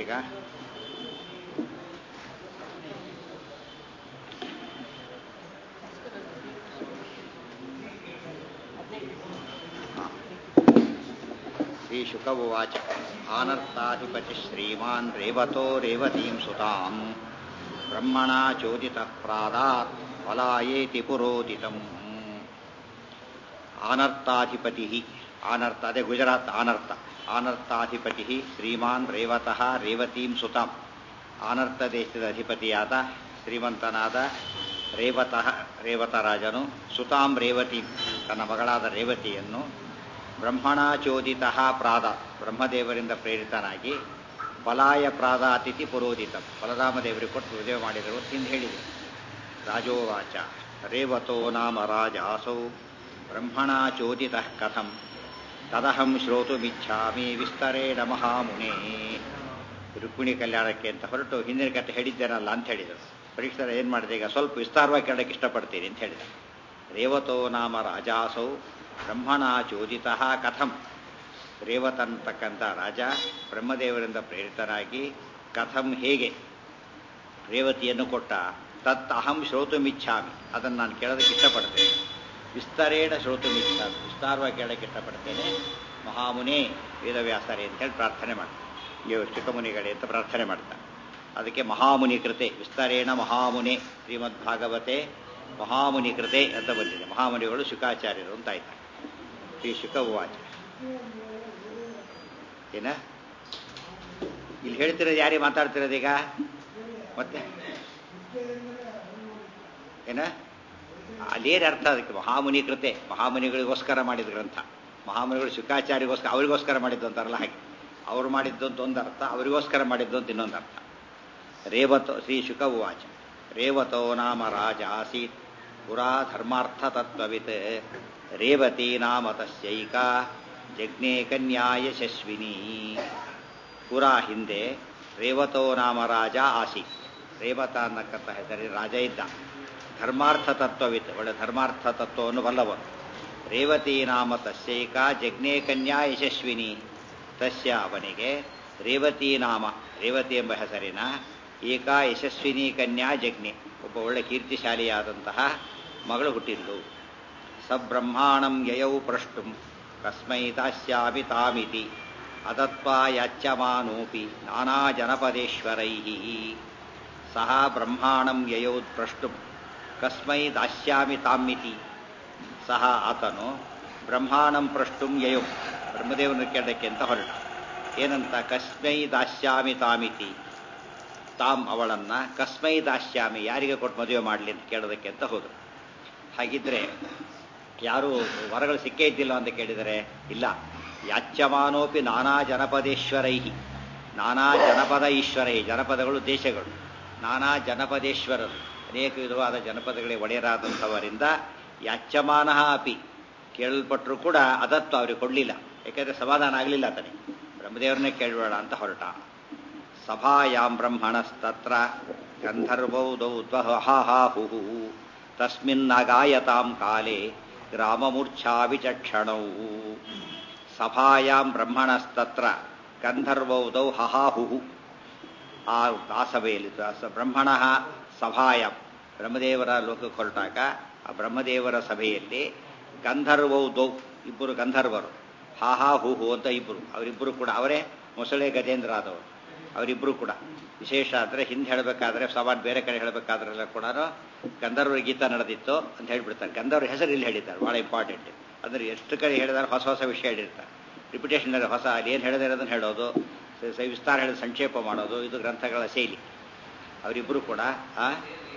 ಈಗ ಶ್ರೀ ಶುಕ ಉವಾಚ ಆನರ್ತಾಧಿಪತಿ ಶ್ರೀಮಾನ್ ರೇವತೋ ರೇವತೀಂ ಸುತಾಂ ಬ್ರಹ್ಮಣ ಚೋದಿತ ಪ್ರಾದಾತ್ ಫಲಾಯೇತಿ ಪುರೋದಿತಂ ಆನರ್ತಾಧಿಪತಿ ಆನರ್ತ ಅದೇ ಗುಜರಾತ್ ಆನರ್ತ ಆನರ್ತಾಧಿಪತಿ ಶ್ರೀಮಾನ್ ರೇವತಃ ರೇವತೀಂ ಸುತಾಂ ಆನರ್ತ ದೇಶದ ಅಧಿಪತಿಯಾದ ಶ್ರೀಮಂತನಾದ ರೇವತಃ ರೇವತರಾಜನು ಸುತಾಂ ರೇವತೀಂ ತನ್ನ ಮಗಳಾದ ರೇವತಿಯನ್ನು ಬ್ರಹ್ಮಣ ಚೋದಿತ ಪ್ರಾದ ಬ್ರಹ್ಮದೇವರಿಂದ ಪ್ರೇರಿತನಾಗಿ ಫಲಾಯ ಪ್ರಾದಾತಿಥಿ ಪುರೋದಿತ ಬಲರಾಮದೇವರಿಗೆ ಕೊಟ್ಟು ಮದುವೆ ಮಾಡಿದರು ಹಿಂದೆ ಹೇಳಿದೆ ರಾಜೋವಾಚ ರೇವತೋ ನಾಮ ರಾಜಾಸೌ ಬ್ರಹ್ಮಣ ಚೋದಿತ ಕಥಂ ತದಹಂ ಶ್ರೋತುಮಿಚ್ಛಾಮಿ ವಿಸ್ತರೇಣ ಮಹಾಮುನೇ ರುಕ್ಮಿಣಿ ಕಲ್ಯಾಣಕ್ಕೆ ಅಂತ ಹೊರಟು ಹಿಂದಿನ ಕತೆ ಹೇಳಿದ್ದೇನಲ್ಲ ಅಂತ ಹೇಳಿದರು ಪರೀಕ್ಷರ ಏನು ಮಾಡಿದೆ ಈಗ ಸ್ವಲ್ಪ ವಿಸ್ತಾರವಾಗಿ ಕೇಳಕ್ಕೆ ಇಷ್ಟಪಡ್ತೀನಿ ಅಂತ ಹೇಳಿದ ರೇವತೋ ನಾಮ ರಾಜಾಸೌ ಬ್ರಹ್ಮಣ ಚೋದಿತ ಕಥಂ ರೇವತ ಅಂತಕ್ಕಂಥ ರಾಜ ಬ್ರಹ್ಮದೇವರಿಂದ ಪ್ರೇರಿತನಾಗಿ ಕಥಂ ಹೇಗೆ ರೇವತಿಯನ್ನು ಕೊಟ್ಟ ತತ್ ಅಹಂ ಶ್ರೋತುಮಿಚ್ಛಾಮಿ ಅದನ್ನು ನಾನು ಕೇಳೋದಕ್ಕೆ ಇಷ್ಟಪಡ್ತೇನೆ ವಿಸ್ತರೇಣ ಶ್ರೋತುಮಿಚ್ಛಾಮಿ ವಿಸ್ತಾರವಾಗಿ ಕೇಳೋಕ್ಕೆ ಇಷ್ಟಪಡ್ತೇನೆ ಮಹಾಮುನೇ ವೇದವ್ಯಾಸರೇ ಅಂತೇಳಿ ಪ್ರಾರ್ಥನೆ ಮಾಡ್ತಾರೆ ಇವು ಚಿಕ್ಕಮುನಿಗಳೇ ಅಂತ ಪ್ರಾರ್ಥನೆ ಮಾಡ್ತಾರೆ ಅದಕ್ಕೆ ಮಹಾಮುನಿ ಕೃತೆ ವಿಸ್ತರೇಣ ಮಹಾಮುನೆ ಶ್ರೀಮದ್ ಭಾಗವತೆ ಮಹಾಮುನಿ ಕೃತೆ ಅಂತ ಬಂದಿದೆ ಮಹಾಮುನಿಗಳು ಶುಕಾಚಾರ್ಯರು ಅಂತ ಆಯ್ತು ಶ್ರೀ ಶುಕ ಉವಾಚ ಏನ ಇಲ್ಲಿ ಹೇಳ್ತಿರೋದು ಯಾರಿಗೆ ಮಾತಾಡ್ತಿರೋದೀಗ ಮತ್ತೆ ಏನ ಅಲ್ಲೇನು ಅರ್ಥ ಅದಕ್ಕೆ ಮಹಾಮುನಿ ಕೃತೆ ಮಹಾಮುನಿಗಳಿಗೋಸ್ಕರ ಮಾಡಿದ ಗ್ರಂಥ ಮಹಾಮುನಿಗಳು ಶುಕಾಚಾರ್ಯಗೋಸ್ಕರ ಅವರಿಗೋಸ್ಕರ ಮಾಡಿದ್ದು ಅಂತಾರಲ್ಲ ಹಾಗೆ ಅವರು ಮಾಡಿದ್ದು ಅಂತ ಒಂದು ಅರ್ಥ ಅವರಿಗೋಸ್ಕರ ಮಾಡಿದ್ದು ಅಂತ ಇನ್ನೊಂದು ಅರ್ಥ ರೇವತೋ ಶ್ರೀ ಶುಕ ಉವಾಚ ರೇವತೋ ನಾಮ ರಾಜ ಆಸೀತ್ ಪುರಾ ಧರ್ಮಾರ್ಥ ತತ್ವವಿತ್ ರೇವತಿ ನಾಮ ತಸ್ಯೈಕ ಜಜ್ಞೆ ಕನ್ಯಾ ಯಶಸ್ವಿನಿ ಪುರಾ ಹಿಂದೆ ರೇವತೋ ನಾಮ ರಾಜ ಆಸೀತ್ ರೇವತ ಅನ್ನಕ್ಕಂಥ ಹೆಸರಿನ ರಾಜ ಇದ್ದ ಧರ್ಮಾರ್ಥ ತತ್ವವಿತ್ ಒಳ್ಳೆ ಧರ್ಮಾರ್ಥ ತತ್ವವನ್ನು ಬಲ್ಲವನು ರೇವತಿ ನಾಮ ತಸ್ಯೈಕ ಜಜ್ಞೆ ಕನ್ಯಾ ಯಶಸ್ವಿನಿ ತಸ್ಯ ಅವನಿಗೆ ರೇವತಿ ನಾಮ ರೇವತಿ ಎಂಬ ಹೆಸರಿನ ಏಕ ಯಶಸ್ವಿನಿ ಕನ್ಯಾ ಜಜ್ಞೆ ಒಬ್ಬ ಒಳ್ಳೆ ಕೀರ್ತಿಶಾಲಿಯಾದಂತಹ ಮಗಳು ಹುಟ್ಟಿದ್ಲು ಸಬ್ರಹ್ಮಾಣಂ ಯಯೌ ಪ್ರಷ್ಟುಂ ಕಸ್ಮೈ ದಾಸ್ಯಾಮಿ ತಾಮಿತಿ ಅದತ್ವಾ ಯಾಚ್ಯಮಾನೋಪಿ ನಾನಾ ಜನಪದೇಶ್ವರೈ ಸಹ ಬ್ರಹ್ಮಾಣಂ ಯಯೌ ಪ್ರಷ್ಟುಂ ಕಸ್ಮೈ ದಾಸ್ಯಾಮಿ ತಾಮಿತಿ ಸಹ ಆತನು ಬ್ರಹ್ಮಾಣಂ ಪ್ರಷ್ಟುಂ ಯಯೌ ಬ್ರಹ್ಮದೇವನ ಕೇಳಕ್ಕೆ ಅಂತ ಹೊರಟ ಏನಂತ ಕಸ್ಮೈ ದಾಸ್ಯಾಮಿ ತಾಮಿತಿ ತಾಮ್ ಅವಳನ್ನ ಕಸ್ಮೈ ದಾಸ್ಯಾಮಿ ಯಾರಿಗೆ ಕೊಟ್ಟು ಮದುವೆ ಮಾಡಲಿ ಅಂತ ಕೇಳೋದಕ್ಕೆ ಅಂತ ಹೋದರು ಹಾಗಿದ್ರೆ ಯಾರು ವರಗಳು ಸಿಕ್ಕೇ ಇದ್ದಿಲ್ಲ ಅಂತ ಕೇಳಿದರೆ ಇಲ್ಲ ಯಾಚ್ಯಮಾನೋಪಿ ನಾನಾ ಜನಪದೇಶ್ವರೈ ನಾನಾ ಜನಪದ ಈಶ್ವರೈ ಜನಪದಗಳು ದೇಶಗಳು ನಾನಾ ಜನಪದೇಶ್ವರರು ಅನೇಕ ವಿಧವಾದ ಜನಪದಗಳಿಗೆ ಒಡೆಯರಾದಂಥವರಿಂದ ಯಾಚ್ಯಮಾನ ಅಪಿ ಕೇಳಲ್ಪಟ್ಟರು ಕೂಡ ಅದತ್ತು ಅವ್ರಿಗೆ ಕೊಡಲಿಲ್ಲ ಯಾಕೆಂದರೆ ಸಮಾಧಾನ ಆಗಲಿಲ್ಲ ಆತನಿಗೆ ಬ್ರಹ್ಮದೇವರನ್ನೇ ಕೇಳಬೇಡ ಅಂತ ಹೊರಟ ಸಭಾಯಾಂ ಬ್ರಹ್ಮಣಸ್ತತ್ರ ಗಂಧರ್ವೌದೌ ದ್ವಹಾಹು ತಸ್ಮಿನ್ನಗಾಯತಾಂ ಕಾಲೇ ಗ್ರಾಮಮೂರ್ಛಾ ವಿಚಕ್ಷಣೌ ಸಭಾಯಾಂ ಬ್ರಹ್ಮಣಸ್ತತ್ರ ಗಂಧರ್ವೌದೌ ಹಹಾಹು ಆ ಆ ಸಭೆಯಲ್ಲಿ ಬ್ರಹ್ಮಣ ಸಭಾಯಾಂ ಬ್ರಹ್ಮದೇವರ ಲೋಕಕ್ಕೆ ಹೊರಟಾಗ ಆ ಬ್ರಹ್ಮದೇವರ ಸಭೆಯಲ್ಲಿ ಗಂಧರ್ವೌದೌ ಇಬ್ಬರು ಗಂಧರ್ವರು ಹಾ ಹಾ ಹೂ ಹೂ ಅಂತ ಇಬ್ಬರು ಅವರಿಬ್ಬರು ಕೂಡ ಅವರೇ ಮೊಸಳೆ ಗಜೇಂದ್ರ ಆದವರು ಅವರಿಬ್ಬರು ಕೂಡ ವಿಶೇಷ ಅಂದರೆ ಹಿಂದೆ ಹೇಳಬೇಕಾದ್ರೆ ಸವಾಲ್ ಬೇರೆ ಕಡೆ ಹೇಳಬೇಕಾದ್ರೆಲ್ಲ ಕೂಡ ಗಂಧರ್ವರ ಗೀತ ನಡೆದಿತ್ತು ಅಂತ ಹೇಳ್ಬಿಡ್ತಾರೆ ಗಂಧರ್ವರ ಹೆಸರು ಇಲ್ಲಿ ಹೇಳಿದ್ದಾರೆ ಭಾಳ ಇಂಪಾರ್ಟೆಂಟ್ ಅಂದರೆ ಎಷ್ಟು ಕಡೆ ಹೇಳಿದಾರೆ ಹೊಸ ಹೊಸ ವಿಷಯ ಹೇಳಿರ್ತಾರೆ ರಿಪಿಟೇಷನ್ ಹೊಸ ಅಲ್ಲಿ ಏನು ಹೇಳದೇ ಇರೋದನ್ನು ಹೇಳೋದು ವಿಸ್ತಾರ ಹೇಳಿದ ಸಂಕ್ಷೇಪ ಮಾಡೋದು ಇದು ಗ್ರಂಥಗಳ ಶೈಲಿ ಅವರಿಬ್ಬರು ಕೂಡ ಆ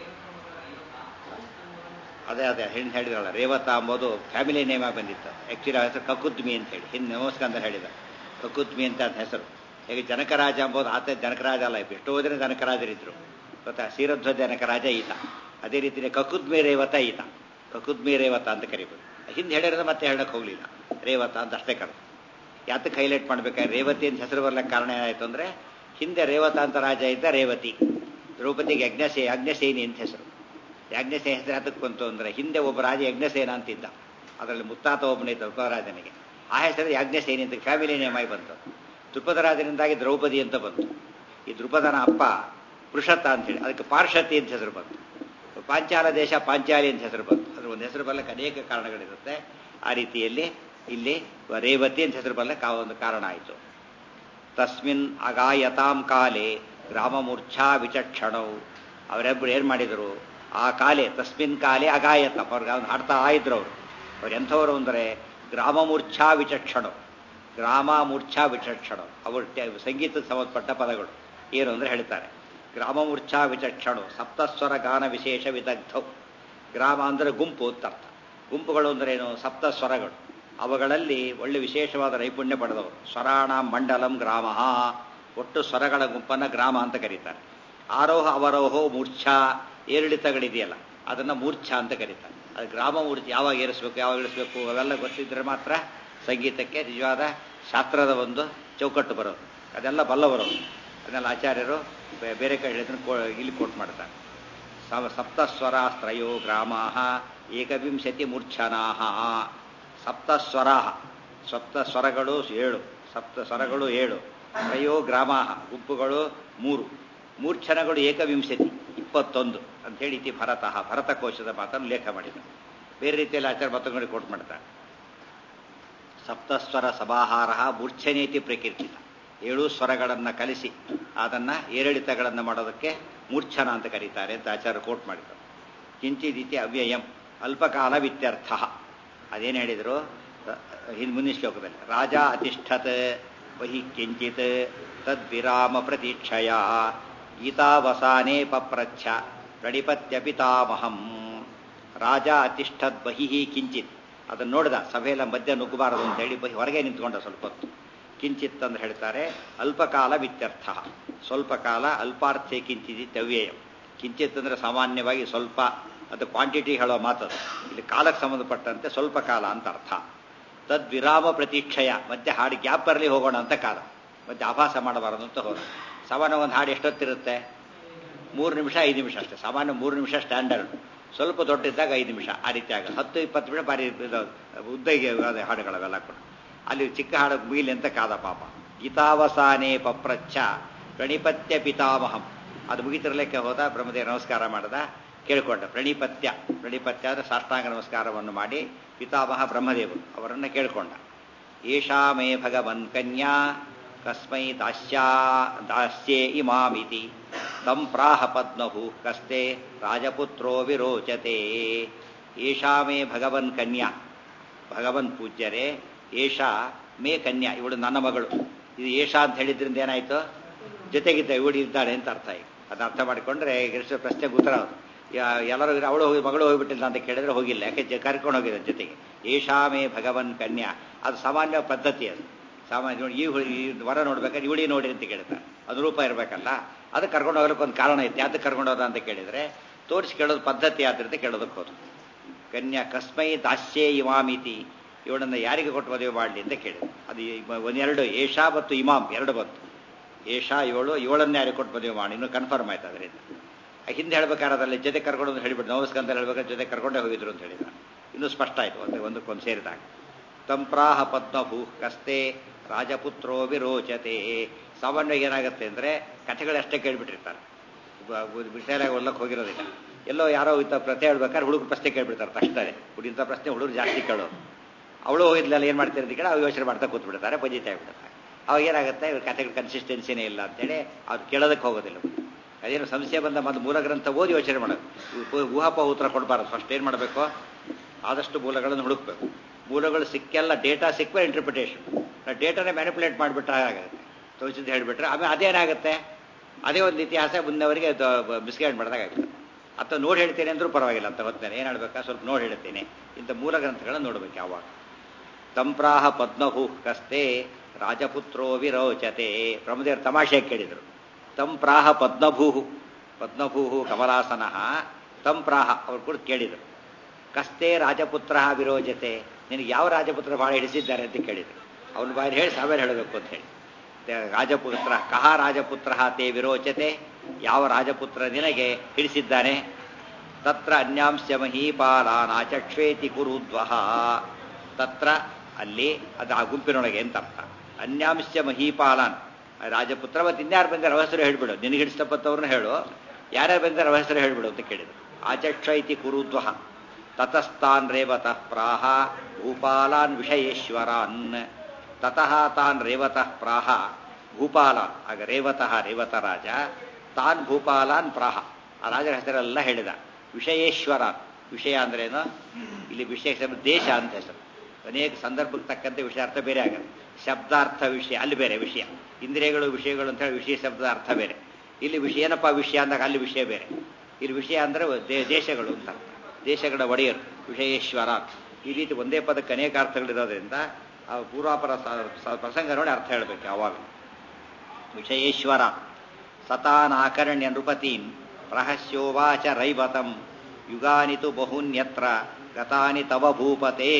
ಅದೇ ಅದೇ ಹಿಂದೆ ಹೇಳಿದ್ರಲ್ಲ ರೇವತ ಅಂಬೋದು ಫ್ಯಾಮಿಲಿ ನೇಮ ಬಂದಿತ್ತು ಆ್ಯಕ್ಚುಲಿ ಹೆಸರು ಕಕುದ್ಮಿ ಅಂತ ಹೇಳಿ ಹಿಂದೆ ನಮಸ್ಕಾರ ಹೇಳಿದ ಕಕುದ್ಮಿ ಅಂತ ಅದ್ ಹೆಸರು ಹೇಗೆ ಜನಕರಾಜ ಅಂಬೋದು ಆತ ಜನಕರಾಜ ಅಲ್ಲ ಎಷ್ಟೋ ಜನ ಜನಕರಾಜರಿದ್ರು ಗೊತ್ತಾ ಶ್ರೀರಧ್ವ ಜನಕರಾಜ ಈತ ಅದೇ ರೀತಿಯೇ ಕಕುದ್ಮಿ ರೇವತ ಈತ ಕಕುದ್ಮಿ ರೇವತ ಅಂತ ಕರಿಬೋದು ಹಿಂದೆ ಹೇಳಿರೋದು ಮತ್ತೆ ಹೇಳಕ್ಕೆ ಹೋಗಲಿಲ್ಲ ರೇವತ ಅಂತ ಅಷ್ಟೇ ಕರೆದು ಯಾತಕ್ಕೆ ಹೈಲೈಟ್ ಮಾಡ್ಬೇಕಾದ್ರೆ ರೇವತಿ ಅಂತ ಹೆಸರು ಬರ್ಲಿಕ್ಕೆ ಕಾರಣ ಏನಾಯ್ತು ಅಂದರೆ ಹಿಂದೆ ರೇವತ ಅಂತ ರಾಜ ಇದ್ದ ರೇವತಿ ದ್ರೌಪದಿಗೆ ಯಜ್ಞಸೇ ಯಜ್ಞಸೇನಿ ಅಂತ ಹೆಸರು ಯಜ್ಞಸೇನ ಹೆಸರು ಯಾತಕ್ಕೆ ಬಂತು ಅಂದರೆ ಹಿಂದೆ ಒಬ್ಬ ರಾಜ ಯಜ್ಞಸೇನ ಅಂತಿದ್ದ ಅದರಲ್ಲಿ ಮುತ್ತಾತ ಒಬ್ಬನೇ ದ್ರೌಪದರಾಜನಿಗೆ ಆ ಹೆಸರು ಯಜ್ಞಸೇನಿ ಅಂತ ಫ್ಯಾಮಿಲಿ ನೇಮ್ ಆಗಿ ಬಂತು ದ್ರುಪದರಾಜನಿಂದಾಗಿ ದ್ರೌಪದಿ ಅಂತ ಬಂತು ಈ ದೃಪದನ ಅಪ್ಪ ಪೃಷತ ಅಂತೇಳಿ ಅದಕ್ಕೆ ಪಾರ್ಷತಿ ಅಂತ ಹೆಸರು ಬಂತು ಪಾಂಚಾಲ ದೇಶ ಪಾಂಚಾಲಿ ಅಂತ ಹೆಸರು ಬಂತು ಅದ್ರ ಒಂದು ಹೆಸರು ಬರಲಿಕ್ಕೆ ಅನೇಕ ಕಾರಣಗಳಿರುತ್ತೆ ಆ ರೀತಿಯಲ್ಲಿ ಇಲ್ಲಿ ರೇವತಿ ಅಂತ ಹೆಸರು ಬರಲಿಕ್ಕೆ ಆ ಒಂದು ಕಾರಣ ಆಯಿತು ತಸ್ಮಿನ್ ಅಗಾಯತಾಂ ಕಾಲೆ ಗ್ರಾಮ ಮೂರ್ಛಾ ವಿಚಕ್ಷಣವು ಅವರೆಬ್ಬರು ಏನು ಮಾಡಿದರು ಆ ಕಾಲೆ ತಸ್ಮಿನ್ ಕಾಲೆ ಅಗಾಯತ ಅವ್ರಿಗೆ ಅವ್ನು ಹಾಡ್ತಾ ಇದ್ರು ಅವರು ಅವ್ರು ಎಂಥವರು ಅಂದರೆ ಗ್ರಾಮ ಮೂರ್ಛಾ ವಿಚಕ್ಷಣವು ಗ್ರಾಮ ಮೂರ್ಛಾ ವಿಚಕ್ಷಣ ಅವರು ಸಂಗೀತಕ್ಕೆ ಸಂಬಂಧಪಟ್ಟ ಪದಗಳು ಏನು ಅಂದರೆ ಹೇಳ್ತಾರೆ ಗ್ರಾಮ ಮೂರ್ಛಾ ವಿಚಕ್ಷಣು ಸಪ್ತಸ್ವರ ಗಾನ ವಿಶೇಷ ವಿದಗ್ಧವು ಗ್ರಾಮ ಅಂದರೆ ಗುಂಪು ಅಂತ ಅರ್ಥ ಗುಂಪುಗಳು ಅಂದ್ರೇನು ಸಪ್ತ ಸ್ವರಗಳು ಅವುಗಳಲ್ಲಿ ಒಳ್ಳೆ ವಿಶೇಷವಾದ ನೈಪುಣ್ಯ ಪಡೆದವರು ಸ್ವರಾಣ ಮಂಡಲಂ ಗ್ರಾಮ ಒಟ್ಟು ಸ್ವರಗಳ ಗುಂಪನ್ನು ಗ್ರಾಮ ಅಂತ ಕರೀತಾರೆ ಆರೋಹ ಅವರೋಹೋ ಮೂರ್ಛಾ ಏರಿಳಿತಗಳಿದೆಯಲ್ಲ ಅದನ್ನು ಮೂರ್ಛಾ ಅಂತ ಕರೀತಾರೆ ಅದು ಗ್ರಾಮ ಮೂರ್ಛೆ ಯಾವಾಗ ಏರಿಸಬೇಕು ಯಾವಾಗ ಇಳಿಸ್ಬೇಕು ಅವೆಲ್ಲ ಗೊತ್ತಿದ್ರೆ ಮಾತ್ರ ಸಂಗೀತಕ್ಕೆ ನಿಜವಾದ ಶಾಸ್ತ್ರದ ಒಂದು ಚೌಕಟ್ಟು ಬರೋದು ಅದೆಲ್ಲ ಬಲ್ಲವರು ಅದನ್ನೆಲ್ಲ ಆಚಾರ್ಯರು ಬೇರೆ ಕಡೆ ಹೇಳಿದ್ರೆ ಇಲ್ಲಿ ಕೋಟ್ ಮಾಡ್ತಾರೆ ಸಪ್ತಸ್ವರಾಸ್ತ್ರಯೋ ಗ್ರಾಮಾ ಏಕವಿಂಶತಿ ಮೂರ್ಛನಾ ಸಪ್ತಸ್ವರ ಸಪ್ತ ಸ್ವರಗಳು ಏಳು ಸಪ್ತ ಸ್ವರಗಳು ಏಳು ತ್ರಯೋ ಗ್ರಾಮ ಗುಂಪುಗಳು ಮೂರು ಮೂರ್ಛನಗಳು ಏಕವಿಂಶತಿ ಇಪ್ಪತ್ತೊಂದು ಅಂಥೇಳಿ ಇತಿ ಭರತಃ ಭರತಕೋಶದ ಮಾತನ್ನು ಲೇಖ ಮಾಡಿದ ಬೇರೆ ರೀತಿಯಲ್ಲಿ ಆಚಾರ ಮತಗಳು ಕೋಟ್ ಮಾಡ್ತಾರೆ ಸಪ್ತಸ್ವರ ಸಭಾಹಾರ ಮೂರ್ಛನೇತಿ ಪ್ರಕೀರ್ತಿತ ಏಳು ಸ್ವರಗಳನ್ನು ಕಲಿಸಿ ಅದನ್ನು ಏರಿಳಿತಗಳನ್ನು ಮಾಡೋದಕ್ಕೆ ಮೂರ್ಛನ ಅಂತ ಕರೀತಾರೆ ಅಂತ ಆಚಾರ ಕೋಟ್ ಮಾಡಿದರು ಕಿಂಚಿದಿತಿ ಅವ್ಯಯಂ ಅಲ್ಪಕಾಲ ವಿತ್ಯರ್ಥ ಅದೇನು ಹೇಳಿದರು ಹಿಂದೆ ಮುಂದಿನ ಶ್ಲೋಕದಲ್ಲಿ ರಾಜ ಅತಿಷ್ಠತ್ ವಹಿ ಕಿಂಚಿತ್ ತದ್ವಿರಾಮ ಪ್ರತೀಕ್ಷಯ ಗೀತಾವಸಾನೇ ಪಪ್ರಚ್ಛ ಪ್ರಣಿಪತ್ಯ ಪಿತಾಮಹಂ ರಾಜ ಅತಿಷ್ಠದ್ ಬಹಿ ಕಿಂಚಿತ್ ಅದನ್ನು ನೋಡಿದ ಸಭೆಯೆಲ್ಲ ಮಧ್ಯ ನುಗ್ಗಬಾರದು ಅಂತ ಹೇಳಿ ಬಹಿ ಹೊರಗೆ ನಿಂತ್ಕೊಂಡ ಸ್ವಲ್ಪ ಹೊತ್ತು ಕಿಂಚಿತ್ ಅಂತ ಹೇಳ್ತಾರೆ ಅಲ್ಪಕಾಲ ವಿತ್ಯರ್ಥ ಸ್ವಲ್ಪ ಕಾಲ ಅಲ್ಪಾರ್ಥೆ ಕಿಂಚಿತ್ ಅವ್ಯಯ ಕಿಂಚಿತ್ ಅಂದರೆ ಸಾಮಾನ್ಯವಾಗಿ ಸ್ವಲ್ಪ ಅದು ಕ್ವಾಂಟಿಟಿ ಹೇಳೋ ಮಾತದು ಇಲ್ಲಿ ಕಾಲಕ್ಕೆ ಸಂಬಂಧಪಟ್ಟಂತೆ ಸ್ವಲ್ಪ ಕಾಲ ಅಂತ ಅರ್ಥ ತದ್ವಿರಾಮ ಪ್ರತೀಕ್ಷಯ ಮತ್ತೆ ಹಾಡು ಗ್ಯಾಪ್ ಬರಲಿ ಹೋಗೋಣ ಅಂತ ಕಾಲ ಮತ್ತೆ ಆಭಾಸ ಮಾಡಬಾರದು ಅಂತ ಹೋದ ಸಾಮಾನ್ಯ ಒಂದು ಹಾಡು ಎಷ್ಟೊತ್ತಿರುತ್ತೆ ಮೂರು ನಿಮಿಷ ಐದು ನಿಮಿಷ ಅಷ್ಟೇ ಸಾಮಾನ್ಯ ಮೂರು ನಿಮಿಷ ಸ್ಟ್ಯಾಂಡರ್ಡ್ ಸ್ವಲ್ಪ ದೊಡ್ಡಿದ್ದಾಗ ಐದು ನಿಮಿಷ ಆ ರೀತಿ ಆಗ ಹತ್ತು ಇಪ್ಪತ್ತು ನಿಮಿಷ ಬಾರಿ ಉದ್ದಗೆ ಹಾಡುಗಳವೆಲ್ಲ ಕೂಡ ಅಲ್ಲಿ ಚಿಕ್ಕ ಹಾಡು ಮುಗಿಲಿ ಅಂತ ಕಾದ ಪಾಪ ಗೀತಾವಸಾನೇ ಪಪ್ರಚ್ಛ ಪ್ರಣಿಪತ್ಯ ಪಿತಾಮಹಂ ಅದು ಮುಗಿತಿರ್ಲಿಕ್ಕೆ ಹೋದ ಬ್ರಹ್ಮದೇವ ನಮಸ್ಕಾರ ಮಾಡ್ದ ಕೇಳ್ಕೊಂಡ ಪ್ರಣಿಪತ್ಯ ಪ್ರಣಿಪತ್ಯ ಅಂದರೆ ಸಾಷ್ಟಾಂಗ ನಮಸ್ಕಾರವನ್ನು ಮಾಡಿ ಪಿತಾಮಹ ಬ್ರಹ್ಮದೇವರು ಅವರನ್ನು ಕೇಳ್ಕೊಂಡ ಏಷಾ ಮೇ ಭಗವನ್ ಕನ್ಯಾ ಕಸ್ಮೈ ದಾಸ್ಯಾ ದಾಸ್ಯೇ ಇಮಾಮಿತಿ ತಂ ಪ್ರಾಹ ಪದ್ಮಹು ಕಸ್ತೆ ರಾಜಪುತ್ರೋ ವಿರೋಚತೆ ಏಷಾ ಮೇ ಭಗವನ್ ಕನ್ಯಾ ಭಗವನ್ ಪೂಜ್ಯರೇ ಏಷಾ ಮೇ ಕನ್ಯಾ ಇವಳು ನನ್ನ ಮಗಳು ಇದು ಏಷಾ ಅಂತ ಹೇಳಿದ್ರಿಂದ ಏನಾಯ್ತು ಜೊತೆಗಿದ್ದ ಇವಳು ಇದ್ದಾಳೆ ಅಂತ ಅರ್ಥ ಈಗ ಅದನ್ನ ಅರ್ಥ ಮಾಡಿಕೊಂಡ್ರೆ ಎಷ್ಟು ಪ್ರಶ್ನೆಗೆ ಉತ್ತರ ಅದು ಎಲ್ಲರೂ ಅವಳು ಹೋಗಿ ಮಗಳು ಹೋಗಿಬಿಟ್ಟಿಲ್ಲ ಅಂತ ಕೇಳಿದ್ರೆ ಹೋಗಿಲ್ಲ ಯಾಕೆ ಕರ್ಕೊಂಡು ಹೋಗಿದ್ದ ಜೊತೆಗೆ ಏಷಾ ಮೇ ಭಗವನ್ ಕನ್ಯಾ ಅದು ಸಾಮಾನ್ಯ ಪದ್ಧತಿ ಅದು ಸಾಮಾನ್ಯ ಈ ಈ ವರ ನೋಡ್ಬೇಕಾದ್ರೆ ಇವಳಿ ನೋಡಿ ಅಂತ ಕೇಳ್ತಾರೆ ಅನುರೂಪ ಇರಬೇಕಲ್ಲ ಅದಕ್ಕೆ ಕರ್ಕೊಂಡು ಹೋಗ್ಲಿಕ್ಕೆ ಒಂದು ಕಾರಣ ಇತ್ತು ಯಾವ್ದಕ್ಕೆ ಕರ್ಕೊಂಡು ಹೋದ ಅಂತ ಕೇಳಿದ್ರೆ ತೋರಿಸಿ ಕೇಳೋದು ಪದ್ಧತಿ ಆದ್ರಿಂದ ಕೇಳೋದಕ್ಕೆ ಹೋದ್ರು ಕನ್ಯಾ ಕಸ್ಮೈ ದಾಸ್ಯೇ ಇಮಾಮಿತಿ ಇವಳನ್ನು ಯಾರಿಗೆ ಕೊಟ್ಟು ಮದುವೆ ಮಾಡಲಿ ಅಂತ ಕೇಳಿದ್ರು ಅದು ಒಂದೆರಡು ಏಷಾ ಮತ್ತು ಇಮಾಮ್ ಎರಡು ಬಂತು ಏಷಾ ಇವಳು ಇವಳನ್ನು ಯಾರಿಗೆ ಕೊಟ್ಟು ಮದುವೆ ಮಾಡಿ ಇನ್ನೂ ಕನ್ಫರ್ಮ್ ಆಯ್ತು ಅದರಿಂದ ಹಿಂದೆ ಹೇಳ್ಬೇಕಾದ್ರೆ ಜೊತೆ ಕರ್ಕೊಂಡು ಹೇಳಿಬಿಟ್ಟು ನಮಸ್ಕಾರ ಅಂತ ಹೇಳ್ಬೇಕಾದ್ರೆ ಜೊತೆ ಕರ್ಕೊಂಡೇ ಹೋಗಿದ್ರು ಅಂತ ಹೇಳಿದ ಇನ್ನೂ ಸ್ಪಷ್ಟ ಆಯ್ತು ಒಂದು ಒಂದಕ್ಕೊಂದು ಸೇರಿದಾಗ ತಂಪ್ರಾಹ ಪದ್ಮಭೂ ಕಸ್ತೆ ರಾಜಪುತ್ರೋ ವಿರೋಚತೆ ಸಾಮಾನ್ಯವಾಗಿ ಏನಾಗುತ್ತೆ ಅಂದರೆ ಕಥೆಗಳಷ್ಟೇ ಕೇಳಿಬಿಟ್ಟಿರ್ತಾರೆ ಬಿಟ್ಟೆಲಾಗ ಒಲ್ಲಕ್ಕೆ ಹೋಗಿರೋದಿಲ್ಲ ಎಲ್ಲೋ ಯಾರೋ ಇಂಥ ಪ್ರಶ್ನೆ ಹೇಳ್ಬೇಕಾದ್ರೆ ಹುಡುಗ ಪ್ರಶ್ನೆ ಕೇಳ್ಬಿಡ್ತಾರೆ ತಕ್ಷಣ ಹುಡುಗ ಇಂಥ ಪ್ರಶ್ನೆ ಹುಡುಗರು ಜಾಸ್ತಿ ಕೇಳೋದು ಅವಳು ಹೋಗಿದ್ಲೆಲ್ಲ ಏನು ಮಾಡ್ತಾರೆ ಅಂತ ಕೇಳಿ ಅವ್ರು ಯೋಚನೆ ಮಾಡ್ತಾ ಕೂತ್ಬಿಡ್ತಾರೆ ಬಜಿತಾ ಬಿಡ್ತಾರೆ ಅವಾಗ ಏನಾಗುತ್ತೆ ಇವ್ರ ಕಥೆಗಳ ಕನ್ಸಿಸ್ಟೆನ್ಸಿನೇ ಇಲ್ಲ ಅಂತೇಳಿ ಅವ್ರು ಕೇಳೋದಕ್ಕೆ ಹೋಗೋದಿಲ್ಲ ಅದೇನು ಸಂಶಯ ಬಂದ ಮೊದಲು ಮೂಲ ಗ್ರಂಥ ಓದಿ ಯೋಚನೆ ಮಾಡೋದು ಊಹಾಪ ಉತ್ತರ ಕೊಡಬಾರದು ಫಸ್ಟ್ ಏನು ಮಾಡಬೇಕು ಆದಷ್ಟು ಮೂಲಗಳನ್ನು ಹುಡುಕ್ಬೇಕು ಮೂಲಗಳು ಸಿಕ್ಕೆಲ್ಲ ಡೇಟಾ ಸಿಕ್ಕರೆ ಇಂಟರ್ಪ್ರಿಟೇಷನ್ ಡೇಟಾನೇ ಮ್ಯಾನಿಪುಲೇಟ್ ಮಾಡಿಬಿಟ್ರೆ ಆಗುತ್ತೆ ತೋರಿಸಿದ್ದು ಹೇಳಿಬಿಟ್ರೆ ಆಮೇಲೆ ಅದೇನಾಗುತ್ತೆ ಅದೇ ಒಂದು ಇತಿಹಾಸ ಮುಂದವರಿಗೆ ಮಿಸ್ಗೈಡ್ ಮಾಡಿದಾಗ ಆಗುತ್ತೆ ಅಥವಾ ನೋಡಿ ಹೇಳ್ತೇನೆ ಅಂದ್ರೂ ಪರವಾಗಿಲ್ಲ ಅಂತ ಹೊತ್ತೇನೆ ಏನು ಹೇಳ್ಬೇಕಾ ಸ್ವಲ್ಪ ನೋಡಿ ಹೇಳ್ತೇನೆ ಇಂಥ ಮೂಲ ಗ್ರಂಥಗಳನ್ನು ನೋಡ್ಬೇಕು ಯಾವಾಗ ತಂಪ್ರಾಹ ಪದ್ಮಹು ಕಸ್ತೆ ರಾಜಪುತ್ರೋ ವಿರೋಚತೆ ಬ್ರಹ್ಮದೇವರು ತಮಾಷೆ ಕೇಳಿದರು ತಂಪ್ರಾಹ ಪದ್ಮಭೂಹು ಪದ್ಮಭೂಹು ಕಮಲಾಸನ ತಂಪ್ರಾಹ ಅವ್ರು ಕೂಡ ಕೇಳಿದರು ಕಸ್ತೆ ರಾಜಪುತ್ರ ವಿರೋಚತೆ ನಿನಗೆ ಯಾವ ರಾಜಪುತ್ರ ಭಾಳ ಹಿಡಿಸಿದ್ದಾರೆ ಅಂತ ಕೇಳಿದರು ಅವನ ಬಾಯಿ ಹೇಳಿ ಸಾವಿರ ಹೇಳಬೇಕು ಅಂತ ಹೇಳಿ ರಾಜಪುತ್ರ ಕಹ ರಾಜಪುತ್ರ ತೇ ವಿರೋಚತೆ ಯಾವ ರಾಜಪುತ್ರ ನಿನಗೆ ಹಿಡಿಸಿದ್ದಾನೆ ತತ್ರ ಅನ್ಯಾಂಶ ಮಹೀಪಾಲಾನಾಚಕ್ಷ್ವೇತಿ ಕುರುದ್ವಹ ತತ್ರ ಅಲ್ಲಿ ಅದು ಆ ಗುಂಪಿನೊಳಗೆ ಅಂತ ಅರ್ಥ ಅನ್ಯಾಂಶ ಮಹೀಪಾಲಾನ್ ರಾಜಪುತ್ರ ಮತ್ತೆ ಇನ್ಯಾರು ಬಂದಾರ ಅವರ ಹೆಸರು ಹೇಳ್ಬಿಡು ನಿನಗೆ ಹಿಡಿಸ್ತಪ್ಪತ್ತವ್ರನ್ನ ಹೇಳು ಯಾರ್ಯಾರು ಬಂದಾರ ಅವರ ಹೆಸರು ಹೇಳ್ಬಿಡು ಅಂತ ಕೇಳಿದ್ರು ಆಚಕ್ಷ ಇತಿ ಕುರುದ್ವಹ ತತಸ್ತಾನ್ ರೇವತಃ ಪ್ರಾಹ ಭೂಪಾಲಾನ್ ವಿಷಯೇಶ್ವರಾನ್ ತತಃ ತಾನ್ ರೇವತಃ ಪ್ರಾಹ ಭೂಪಾಲಾನ್ ಆಗ ರೇವತಃ ರೇವತ ರಾಜ ತಾನ್ ಭೂಪಾಲಾನ್ ಪ್ರಾಹ ಆ ರಾಜರ ಹೆಸರೆಲ್ಲ ಹೇಳಿದ ವಿಷಯೇಶ್ವರಾನ್ ವಿಷಯ ಅಂದ್ರೇನು ಇಲ್ಲಿ ವಿಷಯ ಶಬ್ದ ದೇಶ ಅಂತ ಹೆಸರು ಅನೇಕ ಸಂದರ್ಭಕ್ಕೆ ತಕ್ಕಂತೆ ವಿಷಯ ಅರ್ಥ ಬೇರೆ ಆಗುತ್ತೆ ಶಬ್ದಾರ್ಥ ವಿಷಯ ಅಲ್ಲಿ ಬೇರೆ ವಿಷಯ ಇಂದ್ರಿಯಗಳು ವಿಷಯಗಳು ಅಂತ ಹೇಳಿ ವಿಷಯ ಶಬ್ದದ ಅರ್ಥ ಬೇರೆ ಇಲ್ಲಿ ವಿಷಯ ಏನಪ್ಪ ವಿಷಯ ಅಂದಾಗ ಅಲ್ಲಿ ವಿಷಯ ಬೇರೆ ಇಲ್ಲಿ ವಿಷಯ ಅಂದ್ರೆ ದೇ- ದೇಶಗಳು ಅಂತ ದೇಶಗಳ ಒಡೆಯರು ವಿಷಯೇಶ್ವರ ಈ ರೀತಿ ಒಂದೇ ಪದಕ್ಕೆ ಅನೇಕ ಅರ್ಥಗಳಿರೋದ್ರಿಂದ ಆ ಪೂರ್ವಾಪರ ಸ- ಸ- ಪ್ರಸಂಗ ನೋಡಿ ಅರ್ಥ ಹೇಳಬೇಕು ಯಾವಾಗ ವಿಷಯೇಶ್ವರ ಸತಾನಾಕರಣ್ಯ ನೃಪತೀನ್ ಪ್ರಹಸ್ಯೋವಾಚ ರೈವತಂ ಯುಗಾನಿ ತು ಬಹೂನ್ಯತ್ರ ಗತಾನಿ ತವ ಭೂಪತೆ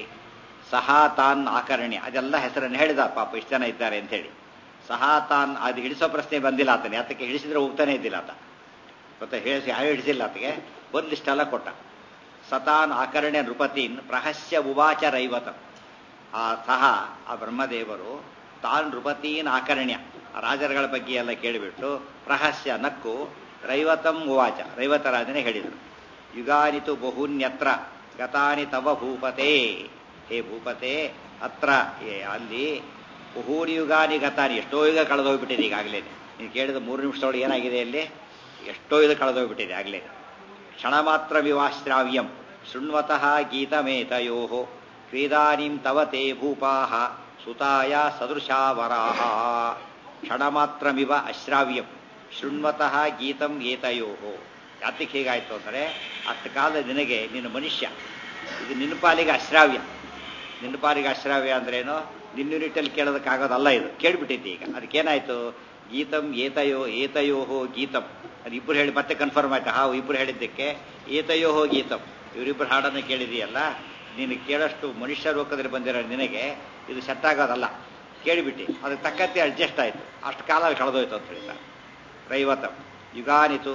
ಸಹ ತಾನ್ ಆಕರ್ಣ್ಯ ಅದೆಲ್ಲ ಹೆಸರನ್ನು ಹೇಳಿದ ಪಾಪ ಇಷ್ಟು ಜನ ಇದ್ದಾರೆ ಅಂತ ಹೇಳಿ ಸಹ ತಾನ್ ಅದು ಹಿಡಿಸೋ ಪ್ರಶ್ನೆ ಬಂದಿಲ್ಲ ಆತನೇ ಆತಕ್ಕೆ ಹಿಡಿಸಿದ್ರೆ ಹೋಗ್ತಾನೆ ಇದ್ದಿಲ್ಲ ಆತ ಮತ್ತೆ ಹೇಳಿಸಿ ಯಾರು ಹಿಡಿಸಿಲ್ಲ ಆತಗೆ ಒಂದು ಲಿಸ್ಟೆಲ್ಲ ಕೊಟ್ಟ ಸತಾನ್ ಆಕರ್ಣ್ಯ ನೃಪತೀನ್ ಪ್ರಹಸ್ಯ ಉವಾಚ ರೈವತಂ ಆ ಸಹ ಆ ಬ್ರಹ್ಮದೇವರು ತಾನ್ ನೃಪತೀನ್ ಆಕರ್ಣ್ಯ ಆ ರಾಜರುಗಳ ಬಗ್ಗೆ ಎಲ್ಲ ಕೇಳಿಬಿಟ್ಟು ಪ್ರಹಸ್ಯ ನಕ್ಕು ರೈವತಂ ಉವಾಚ ರೈವತ ರಾಜನೇ ಹೇಳಿದರು ಯುಗಾನಿತು ಬಹೂನ್ಯತ್ರ ಗತಾನಿ ತವ ಭೂಪತೆ ಹೇ ಭೂಪತೆ ಅತ್ರ ಏ ಅಲ್ಲಿ ಬಹೂನಿ ಯುಗಾನಿ ಗತಾನಿ ಎಷ್ಟೋ ಯುಗ ಕಳೆದೋಗ್ಬಿಟ್ಟಿದೆ ಈಗಾಗಲೇ ನೀನು ಕೇಳಿದ ಮೂರು ನಿಮಿಷದೊಳಗೆ ಏನಾಗಿದೆ ಅಲ್ಲಿ ಎಷ್ಟೋ ಯುಗ ಕಳೆದೋಗ್ಬಿಟ್ಟಿದೆ ಆಗಲೇ ಕ್ಷಣ ಮಾತ್ರ ವಿವಾಶ್ರಾವ್ಯಂ ಶೃಣ್ವತಃ ಗೀತಮೇತಯೋ ಕ್ರೀದಾನಿಂ ತವ ತೇ ಭೂಪಾಹ ಸುತಾಯ ಸದೃಶಾವರಾಹ ಕ್ಷಣಮಾತ್ರಮಿವ ಅಶ್ರಾವ್ಯಂ ಶೃಣ್ವತಃ ಗೀತಂ ಏತಯೋ ಯಾತಕ್ಕೆ ಹೀಗಾಯ್ತು ಅಂದರೆ ಅಷ್ಟು ಕಾಲ ನಿನಗೆ ನಿನ್ನ ಮನುಷ್ಯ ಇದು ನಿನ್ನ ಪಾಲಿಗೆ ಅಶ್ರಾವ್ಯ ನಿನ್ನ ಪಾಲಿಗೆ ಅಶ್ರಾವ್ಯ ಅಂದ್ರೇನು ನಿನ್ನ ಯೂನಿಟಲ್ಲಿ ಕೇಳೋದಕ್ಕಾಗೋದಲ್ಲ ಇದು ಕೇಳಿಬಿಟ್ಟಿದ್ದೆ ಈಗ ಅದಕ್ಕೇನಾಯ್ತು ಗೀತಂ ಏತಯೋ ಏತಯೋಹೋ ಗೀತಂ ಅದು ಇಬ್ಬರು ಹೇಳಿ ಮತ್ತೆ ಕನ್ಫರ್ಮ್ ಆಯ್ತು ಹಾ ಇಬ್ಬರು ಹೇಳಿದ್ದಕ್ಕೆ ಏತಯೋಹೋ ಗೀತಂ ಇವರಿಬ್ಬರು ಹಾಡನ್ನು ಕೇಳಿದೆಯಲ್ಲ ನೀನು ಕೇಳಷ್ಟು ಮನುಷ್ಯ ಲೋಕದಲ್ಲಿ ಬಂದಿರೋ ನಿನಗೆ ಇದು ಸೆಟ್ ಆಗೋದಲ್ಲ ಕೇಳಿಬಿಟ್ಟು ಅದಕ್ಕೆ ತಕ್ಕಂತೆ ಅಡ್ಜಸ್ಟ್ ಆಯಿತು ಅಷ್ಟು ಕಾಲ ಕಳೆದೋಯ್ತು ಅಂತ ಹೇಳ್ತಾರೆ ರೈವತಂ ಯುಗಾನಿತು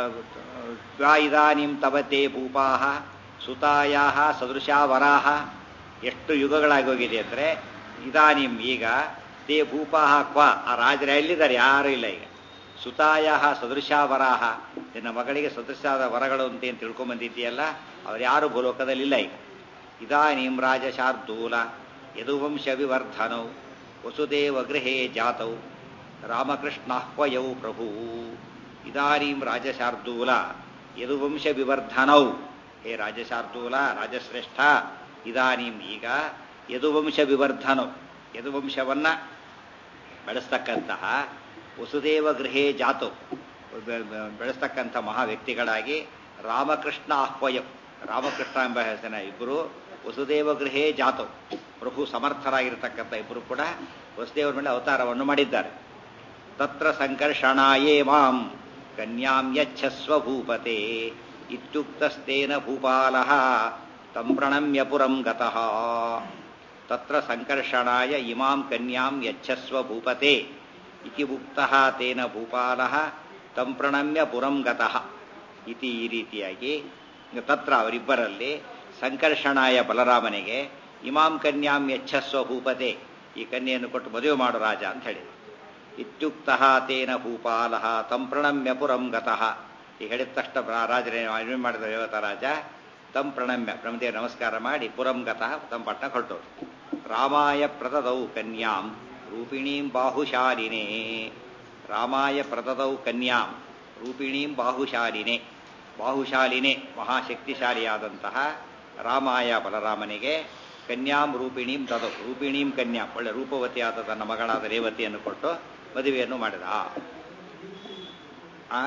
ದ್ವಾ ಇದಾನಿಂ ತವತೆ ಭೂಪಾಹ ಸುತಾಯಾ ಸದೃಶಾವರಾಹ ಎಷ್ಟು ಯುಗಗಳಾಗೋಗಿದೆ ಅಂದರೆ ಇದಾನಿಂ ಈಗ ತೇ ಭೂಪಾಹ ಕ್ವ ಆ ರಾಜರ ಎಲ್ಲಿದ್ದಾರೆ ಯಾರೂ ಇಲ್ಲ ಈಗ ಸುತಾಯ ಸದೃಶಾವರಾಹ ನಿನ್ನ ಮಗಳಿಗೆ ಸದೃಶಾದ ವರಗಳು ಅಂತ ಏನು ತಿಳ್ಕೊಂಬಂದಿದ್ದೀಯಲ್ಲ ಅವ್ರು ಯಾರು ಭೂಲೋಕದಲ್ಲಿಲ್ಲ ಈಗ ಇದಾನಿಂ ರಾಜ ಶಾರ್ದೂಲ ಯದುವಂಶ ವಿವರ್ಧನೌ ವಸುದೇವ ಗೃಹೇ ಜಾತೌ ರಾಮಕೃಷ್ಣಾಹ್ವಯೌ ಪ್ರಭು ಇದಾನೀಂ ರಾಜಶಾರ್ದೂಲ ಯದುವಂಶ ವಿವರ್ಧನೌ ಹೇ ರಾಜಶಾರ್ದೂಲ ರಾಜಶ್ರೇಷ್ಠ ಇದಾನೀಂ ಈಗ ಯದುವಂಶ ವಿವರ್ಧನೌ ಯದುವಂಶವನ್ನ ಬೆಳೆಸ್ತಕ್ಕಂತಹ ವಸುದೇವ ಗೃಹೇ ಜಾತು ಬೆಳೆಸ್ತಕ್ಕಂಥ ಮಹಾ ವ್ಯಕ್ತಿಗಳಾಗಿ ರಾಮಕೃಷ್ಣ ಆಹ್ವಯಂ ರಾಮಕೃಷ್ಣ ಎಂಬ ಹೆಸರಿನ ಇಬ್ಬರು ವಸುದೇವ ಗೃಹೇ ಜಾತು ಪ್ರಭು ಸಮರ್ಥರಾಗಿರ್ತಕ್ಕಂಥ ಇಬ್ಬರು ಕೂಡ ವಸುದೇವರ ಮೇಲೆ ಅವತಾರವನ್ನು ಮಾಡಿದ್ದಾರೆ ತತ್ರ ಸಂಕರ್ಷಣಾಯೇ ಮಾಂ ಕನ್ಯಾಂ ಯಚ್ಛಸ್ವ ಭೂಪತೆ ಇತ್ಯುಕ್ತಸ್ತೇನ ಭೂಪಾಲಃ ತಂ ಪ್ರಣಮ್ಯ ಪುರಂ ಗತಃ ತತ್ರ ಸಂಕರ್ಷಣಾಯ ಇಮಾಂ ಕನ್ಯಾಂ ಯಚ್ಛಸ್ವ ಭೂಪತೆ ಇತಿ ಉಕ್ತಃ ತೇನ ಭೂಪಾಲಃ ತಂ ಪ್ರಣಮ್ಯ ಪುರಂ ಗತಃ ಇತಿ ಈ ರೀತಿಯಾಗಿ ತತ್ರ ಅವರಿಬ್ಬರಲ್ಲಿ ಸಂಕರ್ಷಣಾಯ ಬಲರಾಮನಿಗೆ ಇಮಾಂ ಕನ್ಯಾಂ ಯಚ್ಛಸ್ವ ಭೂಪತೆ ಈ ಕನ್ಯೆಯನ್ನು ಕೊಟ್ಟು ಮದುವೆ ಮಾಡು ರಾಜ ಅಂತ ಹೇಳಿ ಇತ್ಯುಕ್ತ ತೇನ ಭೂಪಾಲ ತಂ ಪ್ರಣಮ್ಯ ಪುರಂ ಗತಃ ಈ ಹೇಳಿದ ತಕ್ಷಣ ರಾಜರೇ ಏನು ಮಾಡಿದ ದೇವತ ರಾಜ ತಂ ಪ್ರಣಮ್ಯ ಬ್ರಹ್ಮದೇವ ನಮಸ್ಕಾರ ಮಾಡಿ ಪುರಂ ಗತಃ ತಂ ಪಟ್ಟ ಹೊರಟು ರಾಮಾಯ ಪ್ರದದೌ ಕನ್ಯಾಂ ರೂಪಿಣೀಂ ಬಾಹುಶಾಲಿನೇ ರಾಮಾಯ ಪ್ರದದೌ ಕನ್ಯಾಂ ರೂಪಿಣೀಂ ಬಾಹುಶಾಲಿನೇ ಬಾಹುಶಾಲಿನೇ ಮಹಾಶಕ್ತಿಶಾಲಿಯಾದಂತಹ ರಾಮಾಯ ಬಲರಾಮನಿಗೆ ಕನ್ಯಾಂ ರೂಪಿಣೀಂ ತದೌ ರೂಪಿಣೀಂ ಕನ್ಯಾಂ ಒಳ್ಳೆ ರೂಪವತಿಯಾದ ತನ್ನ ಮಗಳಾದ ರೇವತಿಯನ್ನು ಕೊಟ್ಟು ಮದುವೆಯನ್ನು ಮಾಡಿದ ಆ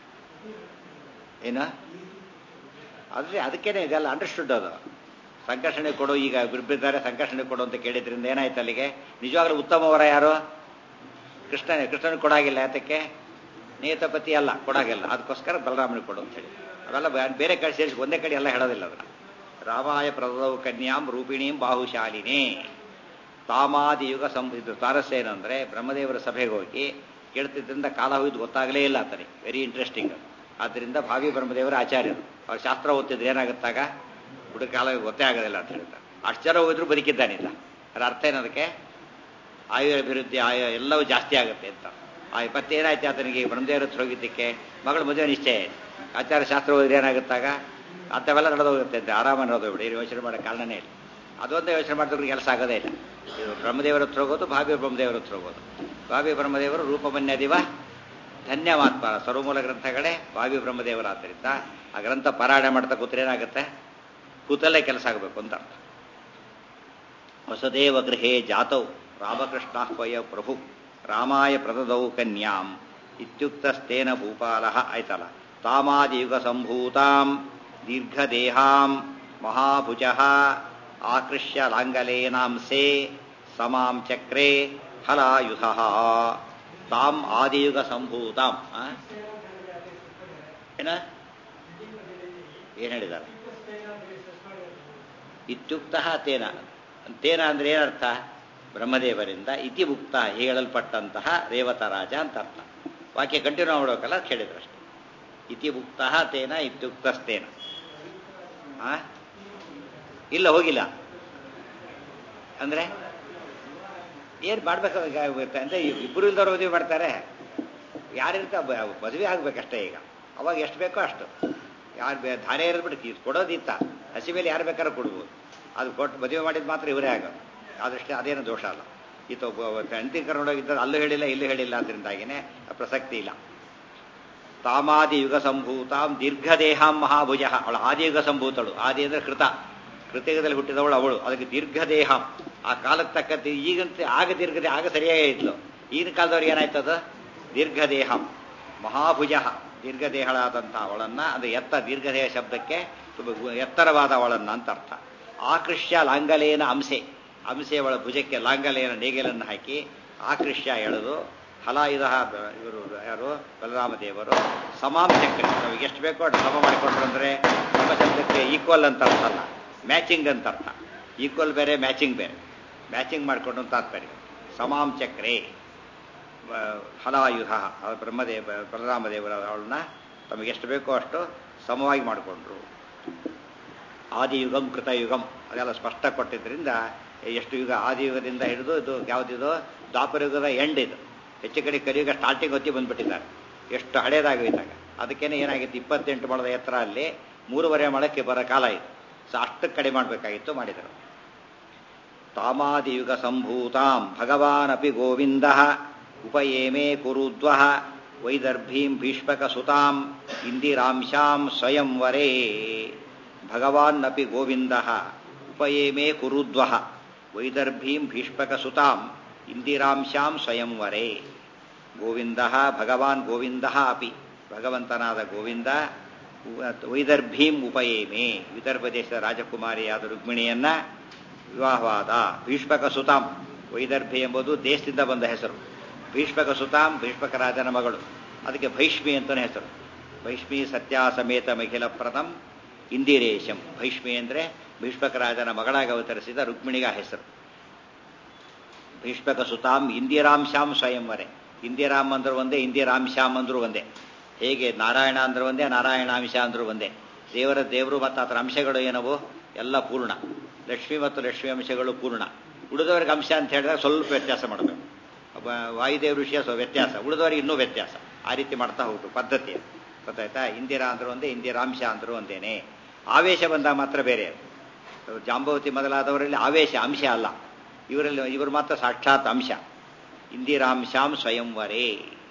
ಏನ ಆದ್ರೆ ಅದಕ್ಕೇನೆ ಇದೆಲ್ಲ ಅಂಡರ್ಸ್ಟುಡ್ ಅದು ಸಂಕರ್ಷಣೆ ಕೊಡು ಈಗ ಬಿರ್ಬಿದ್ದಾರೆ ಸಂಕರ್ಷಣೆ ಕೊಡು ಅಂತ ಕೇಳಿದ್ರಿಂದ ಏನಾಯ್ತು ಅಲ್ಲಿಗೆ ನಿಜವಾಗ್ಲೂ ಉತ್ತಮ ವರ ಯಾರು ಕೃಷ್ಣನೇ ಕೃಷ್ಣನಿಗೆ ಕೊಡಾಗಿಲ್ಲ ಯಾತಕ್ಕೆ ನೇತಪತಿ ಅಲ್ಲ ಕೊಡಾಗಿಲ್ಲ ಅದಕ್ಕೋಸ್ಕರ ಬಲರಾಮನಿಗೆ ಕೊಡು ಅಂತ ಹೇಳಿ ಅವೆಲ್ಲ ಬೇರೆ ಕಡೆ ಸೇರಿಸಿ ಒಂದೇ ಕಡೆ ಎಲ್ಲ ಹೇಳೋದಿಲ್ಲ ಅದನ್ನ ರಾಮಾಯ ಪ್ರದೌ ಕನ್ಯಾಂ ರೂಪಿಣೀಂ ಬಾಹುಶಾಲಿನೇ ತಾಮಾದಿ ಯುಗ ಸಂ ಇದು ತಾರಸ್ಯ ಏನಂದ್ರೆ ಬ್ರಹ್ಮದೇವರ ಸಭೆಗೆ ಹೋಗಿ ಕೇಳ್ತಿದ್ದರಿಂದ ಕಾಲ ಹೋಯ್ದು ಗೊತ್ತಾಗಲೇ ಇಲ್ಲ ಆತನಿಗೆ ವೆರಿ ಇಂಟ್ರೆಸ್ಟಿಂಗ್ ಆದ್ದರಿಂದ ಭಾವಿ ಬ್ರಹ್ಮದೇವರ ಆಚಾರ್ಯರು ಅವ್ರು ಶಾಸ್ತ್ರ ಓದ್ತಿದ್ರೆ ಏನಾಗುತ್ತಾಗ ಹುಡುಗ ಕಾಲ ಗೊತ್ತೇ ಆಗೋದಿಲ್ಲ ಅಂತ ಹೇಳ್ತಾರೆ ಅಷ್ಟು ಜನ ಹೋದ್ರು ಬದುಕಿದ್ದಾನಿಲ್ಲ ಅದ್ರ ಅರ್ಥ ಏನದಕ್ಕೆ ಆಯು ಅಭಿವೃದ್ಧಿ ಆಯು ಎಲ್ಲವೂ ಜಾಸ್ತಿ ಆಗುತ್ತೆ ಅಂತ ಆಯ್ ಮತ್ತೆ ಏನಾಯ್ತು ಆತನಿಗೆ ಬ್ರಹ್ಮದೇವರ ಹತ್ರ ಹೋಗಿದ್ದಕ್ಕೆ ಮಗಳು ಮದುವೆ ನಿಶ್ಚಯ ಆಯ್ತು ಆಚಾರ ಶಾಸ್ತ್ರ ಹೋದ್ರೆ ಏನಾಗುತ್ತಾಗ ಅಂಥವೆಲ್ಲ ನಡೆದೋಗುತ್ತೆ ಅಂತ ಆರಾಮ ನಡೆದೋಗ್ಬಿಡಿ ಏನು ಯೋಚನೆ ಮಾಡೋ ಕಾರಣನೇ ಇಲ್ಲ ಅದೊಂದೇ ಯೋಚನೆ ಮಾಡಿದ್ರೆ ಕೆಲಸ ಆಗೋದೇ ಇಲ್ಲ ಇದು ಬ್ರಹ್ಮದೇವರ ಹತ್ರ ಹೋಗೋದು ಭಾವಿ ಬ್ರಹ್ಮದೇವರ ಹತ್ರ ಹೋಗೋದು ಭಾವಿ ಬ್ರಹ್ಮದೇವರು ರೂಪಮನ್ಯದಿವ ಧನ್ಯವಾತ್ಮ ಸರ್ವಮೂಲ ಗ್ರಂಥಗಳೇ ಭಾವಿ ಬ್ರಹ್ಮದೇವರಾದ್ದರಿಂದ ಆ ಗ್ರಂಥ ಪಾರಾಯಣ ಮಾಡ್ತಾ ಕೂತ್ರೆ ಏನಾಗುತ್ತೆ ಕೂತಲ್ಲೇ ಕೆಲಸ ಆಗಬೇಕು ಅಂತ ಅರ್ಥ ವಸುದೇವ ಗೃಹೇ ಜಾತೌ ರಾಮಕೃಷ್ಣಾಹ್ವಯ ಪ್ರಭು ರಾಮಾಯ ಪ್ರದದೌ ಕನ್ಯಾಂ ಇತ್ಯುಕ್ತಸ್ತೇನ ಭೂಪಾಲ ಆಯ್ತಲ್ಲ ತಾಮಾದಿಯುಗ ಸಂಭೂತಾಂ ದೀರ್ಘದೇಹಾಂ ಮಹಾಭುಜ ಆಕೃಷ್ಯ ಲಾಂಗಲೇನಾಂಸೆ ಸಮಾಂ ಚಕ್ರೆ ಫಲಾಯುಧ ತಾಂ ಆದಿಯುಗ ಸಂಭೂತಾಂ ಆ? ಏನ ಏನ್ ಹೇಳಿದ್ದಾರೆ ಇತ್ಯುಕ್ತ ತೇನ ತೇನ ಅಂದ್ರೆ ಏನರ್ಥ ಬ್ರಹ್ಮದೇವರಿಂದ ಇತಿ ಮುಕ್ತ ಹೇಳಲ್ಪಟ್ಟಂತಹ ರೇವತರಾಜ ಅಂತ ಅರ್ಥ ವಾಕ್ಯ ಕಂಟಿನ್ಯೂ ಮಾಡ್ಬೇಕಲ್ಲ ಕೇಳಿದ್ರು ಅಷ್ಟೇ ಇತಿ ಮುಕ್ತ ತೇನ ಇತ್ಯುಕ್ತಸ್ತೇನ ಆ ಇಲ್ಲ ಹೋಗಿಲ್ಲ ಅಂದ್ರೆ ಏನ್ ಮಾಡ್ಬೇಕು ಅಂದ್ರೆ ಇಬ್ಬರು ಇಲ್ದವ್ರು ಮದುವೆ ಮಾಡ್ತಾರೆ ಯಾರಿರ್ತ ಮದುವೆ ಆಗ್ಬೇಕಷ್ಟೇ ಈಗ ಅವಾಗ ಎಷ್ಟು ಬೇಕೋ ಅಷ್ಟು ಯಾರು ಬೇ ಧಾರೆ ಇರೋದ್ಬಿಟ್ಟು ಇದು ಕೊಡೋದಿತ್ತ ಹಸಿ ಮೇಲೆ ಯಾರು ಬೇಕಾದ್ರೂ ಕೊಡ್ಬೋದು ಅದು ಕೊಟ್ಟು ಮದುವೆ ಮಾಡಿದ ಮಾತ್ರ ಇವರೇ ಆಗೋದು ಆದಷ್ಟೇ ಅದೇನು ದೋಷ ಅಲ್ಲ ಈತ ಹೆಂಡತಿ ಕರ್ಕೊಂಡೋಗಿದ್ದ ಅಲ್ಲೂ ಹೇಳಿಲ್ಲ ಇಲ್ಲೂ ಹೇಳಿಲ್ಲ ಅದರಿಂದಾಗಿನೇ ಪ್ರಸಕ್ತಿ ಇಲ್ಲ ತಾಮಾದಿ ಯುಗ ಸಂಭೂತಾಂ ದೀರ್ಘದೇಹಾಂ ಮಹಾಭುಜ ಅವಳು ಆದಿಯುಗ ಸಂಭೂತಳು ಆದಿ ಅಂದ್ರೆ ಕೃತ ಕೃತಯುಗದಲ್ಲಿ ಹುಟ್ಟಿದವಳು ಅವಳು ಅದಕ್ಕೆ ದೀರ್ಘದೇಹಂ ಆ ಕಾಲಕ್ಕೆ ತಕ್ಕಂತೆ ಈಗಂತೆ ಆಗ ದೀರ್ಘದೇ ಆಗ ಸರಿಯಾಗೇ ಇದ್ಲು ಈಗಿನ ಕಾಲದವ್ರಿಗೆ ಏನಾಯ್ತದ ದೀರ್ಘದೇಹಂ ಮಹಾಭುಜ ದೀರ್ಘದೇಹಳಾದಂಥ ಅವಳನ್ನ ಅದು ಎತ್ತ ದೀರ್ಘದೇಹ ಶಬ್ದಕ್ಕೆ ತುಂಬ ಎತ್ತರವಾದ ಅವಳನ್ನ ಅಂತ ಅರ್ಥ ಆಕೃಷ್ಯ ಲಾಂಗಲೇನ ಅಂಸೆ ಅಂಸೆ ಅವಳ ಭುಜಕ್ಕೆ ಲಾಂಗಲೇನ ನೇಗಿಲನ್ನು ಹಾಕಿ ಆಕೃಷ್ಯ ಎಳೆದು ಹಲಾಯುಧ ಇವರು ಯಾರು ಬಲರಾಮ ದೇವರು ಸಮಾಮ ಚಕ್ರ ನಮಗೆ ಎಷ್ಟು ಬೇಕೋ ಅಷ್ಟು ಸಮ ಮಾಡಿಕೊಂಡ್ರು ಅಂದ್ರೆ ಸಮ ಶಬ್ದಕ್ಕೆ ಈಕ್ವಲ್ ಅಂತ ಅರ್ಥ ಅಲ್ಲ ಮ್ಯಾಚಿಂಗ್ ಅಂತ ಅರ್ಥ ಈಕ್ವಲ್ ಬೇರೆ ಮ್ಯಾಚಿಂಗ್ ಬೇರೆ ಮ್ಯಾಚಿಂಗ್ ಮಾಡಿಕೊಂಡು ಅಂತ ತಾತ್ಪರ್ಯ ಸಮಾಂ ಚಕ್ರೆ ಹಲಾಯುಧ ಬ್ರಹ್ಮದೇವ ಬಲರಾಮದೇವರ ಅವಳನ್ನ ತಮಗೆ ಎಷ್ಟು ಬೇಕೋ ಅಷ್ಟು ಸಮವಾಗಿ ಮಾಡಿಕೊಂಡ್ರು ಆದಿಯುಗಂ ಕೃತಯುಗಂ ಅದೆಲ್ಲ ಸ್ಪಷ್ಟ ಕೊಟ್ಟಿದ್ದರಿಂದ ಎಷ್ಟು ಯುಗ ಆದಿಯುಗದಿಂದ ಹಿಡಿದು ಇದು ಯಾವುದಿದು ದ್ವಾಪರಯುಗದ ಎಂಡ್ ಇದು ಹೆಚ್ಚು ಕಡೆ ಕಲಿಯುಗ ಸ್ಟಾರ್ಟಿಂಗ್ ಹೊತ್ತಿ ಬಂದ್ಬಿಟ್ಟಿದ್ದಾರೆ ಎಷ್ಟು ಹಳೇದಾಗೋಯ್ತಾಗ ಅದಕ್ಕೇನೆ ಏನಾಗಿತ್ತು ಇಪ್ಪತ್ತೆಂಟು ಮೊಳದ ಎತ್ತರ ಅಲ್ಲಿ ಮೂರುವರೆ ಮೊಳಕ್ಕೆ ಬರೋ ಕಾಲ ಇದು ಸೊ ಅಷ್ಟು ಕಡಿಮೆ ಮಾಡಬೇಕಾಗಿತ್ತು ಮಾಡಿದರು ತಾಮಾದಿಯುಗ ಸಂಭೂತಾಂ ಭಗವಾನಪಿ ಗೋವಿಂದ ಉಪಯೇಮೇ ಕುರುದ್ವ ವೈದರ್ಭೀಂ ಭೀಷ್ಮಕ ಸುತಾಂ ಇಂದಿರಾಂಶಾಂ ಸ್ವಯಂವರೇ ಭಗವಾನ್ನಪಿ ಗೋವಿಂದ ಉಪಯೇಮೇ ಕುರುದ್ವ ವೈದರ್ಭೀಂ ಭೀಷ್ಮಕ ಸುತಾಂ ಇಂದಿರಾಂಶಾಂ ಸ್ವಯಂವರೇ ಗೋವಿಂದ ಭಗವಾನ್ ಗೋವಿಂದ ಅಪಿ ಭಗವಂತನಾದ ಗೋವಿಂದ ವೈದರ್ಭೀಂ ಉಪಯೇಮೆ ವಿದರ್ಭ ದೇಶದ ರಾಜಕುಮಾರಿಯಾದ ರುಕ್ಮಿಣಿಯನ್ನ ವಿವಾಹವಾದ ಭೀಷ್ಮಕ ಸುತಾಂ ವೈದರ್ಭಿ ಎಂಬುದು ದೇಶದಿಂದ ಬಂದ ಹೆಸರು ಭೀಷ್ಮಕ ಸುತಾಂ ಭೀಷ್ಮಕ ರಾಜನ ಮಗಳು ಅದಕ್ಕೆ ಭೈಷ್ಮಿ ಅಂತಲೇ ಹೆಸರು ಭೈಷ್ಮಿ ಸತ್ಯಾಸಮೇತ ಮಹಿಳ ಪ್ರಥಮ್ ಇಂದಿರೇಶಂ ಭೈಷ್ಮಿ ಅಂದರೆ ಭೀಷ್ಮಕ ರಾಜನ ಮಗಳಾಗಿ ಅವತರಿಸಿದ ರುಕ್ಮಿಣಿಗ ಹೆಸರು ಭೀಷ್ಮಕ ಸುತಾಂ ಇಂದಿರಾಂಶಾಂ ಸ್ವಯಂವರೆ ಇಂದಿರಾಮ್ ಅಂದ್ರು ಒಂದೇ ಇಂದಿರಾಂಶಾಮ್ ಅಂದ್ರು ಒಂದೇ ಹೇಗೆ ನಾರಾಯಣ ಅಂದ್ರೆ ಒಂದೇ ನಾರಾಯಣಾಂಶ ಅಂದ್ರು ಒಂದೇ ದೇವರ ದೇವರು ಮತ್ತು ಅದರ ಅಂಶಗಳು ಏನವು ಎಲ್ಲ ಪೂರ್ಣ ಲಕ್ಷ್ಮಿ ಮತ್ತು ಲಕ್ಷ್ಮಿ ಅಂಶಗಳು ಪೂರ್ಣ ಉಳಿದವರಿಗೆ ಅಂಶ ಅಂತ ಹೇಳಿದಾಗ ಸ್ವಲ್ಪ ವ್ಯತ್ಯಾಸ ಮಾಡಬೇಕು ವಾಯುದೇವ ಋಷಿಯ ಸ್ವ ವ್ಯತ್ಯಾಸ ಉಳಿದವರಿಗೆ ಇನ್ನೂ ವ್ಯತ್ಯಾಸ ಆ ರೀತಿ ಮಾಡ್ತಾ ಹೋಗ್ತು ಪದ್ಧತಿ ಗೊತ್ತಾಯ್ತಾ ಇಂದಿರಾ ಅಂದ್ರು ಒಂದೇ ಇಂದಿರಾಂಶ ಅಂದ್ರು ಒಂದೇನೆ ಆವೇಶ ಬಂದಾಗ ಮಾತ್ರ ಬೇರೆ ಜಾಂಬವತಿ ಮೊದಲಾದವರಲ್ಲಿ ಆವೇಶ ಅಂಶ ಅಲ್ಲ ಇವರಲ್ಲಿ ಇವರು ಮಾತ್ರ ಸಾಕ್ಷಾತ್ ಅಂಶ ಇಂದಿರಾಂಶಾಂ ಸ್ವಯಂವರೇ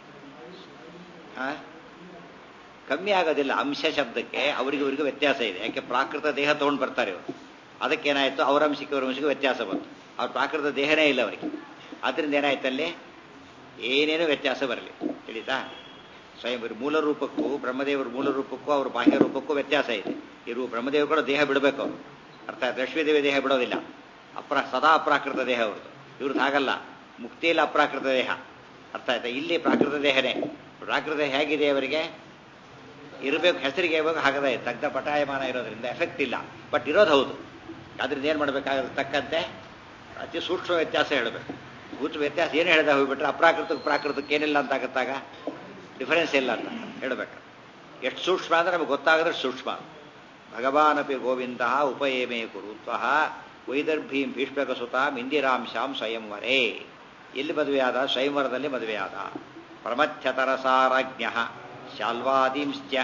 ಕಮ್ಮಿ ಆಗೋದಿಲ್ಲ ಅಂಶ ಶಬ್ದಕ್ಕೆ ಅವರಿಗೆ ಇವರಿಗೆ ವ್ಯತ್ಯಾಸ ಇದೆ ಯಾಕೆ ಪ್ರಾಕೃತ ದೇಹ ತಗೊಂಡು ಬರ್ತಾರೆ ಇವರು ಅದಕ್ಕೇನಾಯಿತು ಅವರ ಅಂಶಕ್ಕೆ ಅವರ ಅಂಶಕ್ಕೆ ವ್ಯತ್ಯಾಸ ಬಂತು ಅವ್ರ ಪ್ರಾಕೃತ ದೇಹನೇ ಇಲ್ಲ ಅವರಿಗೆ ಆದ್ರಿಂದ ಏನಾಯ್ತು ಅಲ್ಲಿ ಏನೇನು ವ್ಯತ್ಯಾಸ ಬರಲಿ ತಿಳಿತಾ ಸ್ವಯಂ ಮೂಲ ರೂಪಕ್ಕೂ ಬ್ರಹ್ಮದೇವರ ಮೂಲ ರೂಪಕ್ಕೂ ಅವ್ರ ಬಾಹ್ಯ ರೂಪಕ್ಕೂ ವ್ಯತ್ಯಾಸ ಇದೆ ಇವರು ಬ್ರಹ್ಮದೇವರು ಕೂಡ ದೇಹ ಬಿಡಬೇಕು ಅವರು ಅರ್ಥಾತ್ ಲಕ್ಷ್ಮೀದೇವಿ ದೇಹ ಬಿಡೋದಿಲ್ಲ ಅಪ್ರ ಸದಾ ಅಪ್ರಾಕೃತ ದೇಹ ಅವ್ರದ್ದು ಇವ್ರದ್ದು ಹಾಗಲ್ಲ ಮುಕ್ತಿಯಲ್ಲಿ ಅಪ್ರಾಕೃತ ದೇಹ ಅರ್ಥ ಆಯ್ತಾ ಇಲ್ಲಿ ಪ್ರಾಕೃತ ದೇಹನೇ ಪ್ರಾಕೃತ ಹೇಗಿದೆ ಅವರಿಗೆ ಇರಬೇಕು ಹೆಸರಿಗೆ ಇವಾಗ ಹಾಗದ ತಗ್ಧ ಪಟಾಯಮಾನ ಇರೋದ್ರಿಂದ ಎಫೆಕ್ಟ್ ಇಲ್ಲ ಬಟ್ ಇರೋದು ಹೌದು ಅದ್ರಿಂದ ಏನು ಮಾಡಬೇಕಾಗುತ್ತೆ ತಕ್ಕಂತೆ ಅತಿ ಸೂಕ್ಷ್ಮ ವ್ಯತ್ಯಾಸ ಹೇಳಬೇಕು ಸೂಕ್ಷ್ಮ ವ್ಯತ್ಯಾಸ ಏನು ಹೇಳಿದ ಹೋಗ್ಬಿಟ್ರೆ ಅಪ್ರಾಕೃತಕ್ಕೆ ಪ್ರಾಕೃತಕ್ಕೆ ಏನಿಲ್ಲ ಅಂತ ಆಗುತ್ತಾಗ ಡಿಫರೆನ್ಸ್ ಇಲ್ಲ ಅಂತ ಹೇಳಬೇಕು ಎಷ್ಟು ಸೂಕ್ಷ್ಮ ಅಂದ್ರೆ ನಮಗೆ ಗೊತ್ತಾಗಿದ್ರೆ ಸೂಕ್ಷ್ಮ ಭಗವಾನಪಿ ಗೋವಿಂದ ಉಪಯೇಮೇ ಕುರುತ್ವ ವೈದರ್ಭೀಂ ಭೀಷ್ಮಕ ಸುತಾಂ ಇಂದಿರಾಂಶಾಂ ಸ್ವಯಂವರೇ ಎಲ್ಲಿ ಮದುವೆಯಾದ ಸ್ವಯಂವರದಲ್ಲಿ ಮದುವೆಯಾದ ಪ್ರಮಥ್ಯತರಸಾರಾಜ್ಞ ಶಾಲ್ವಾದೀಂಶ್ಚ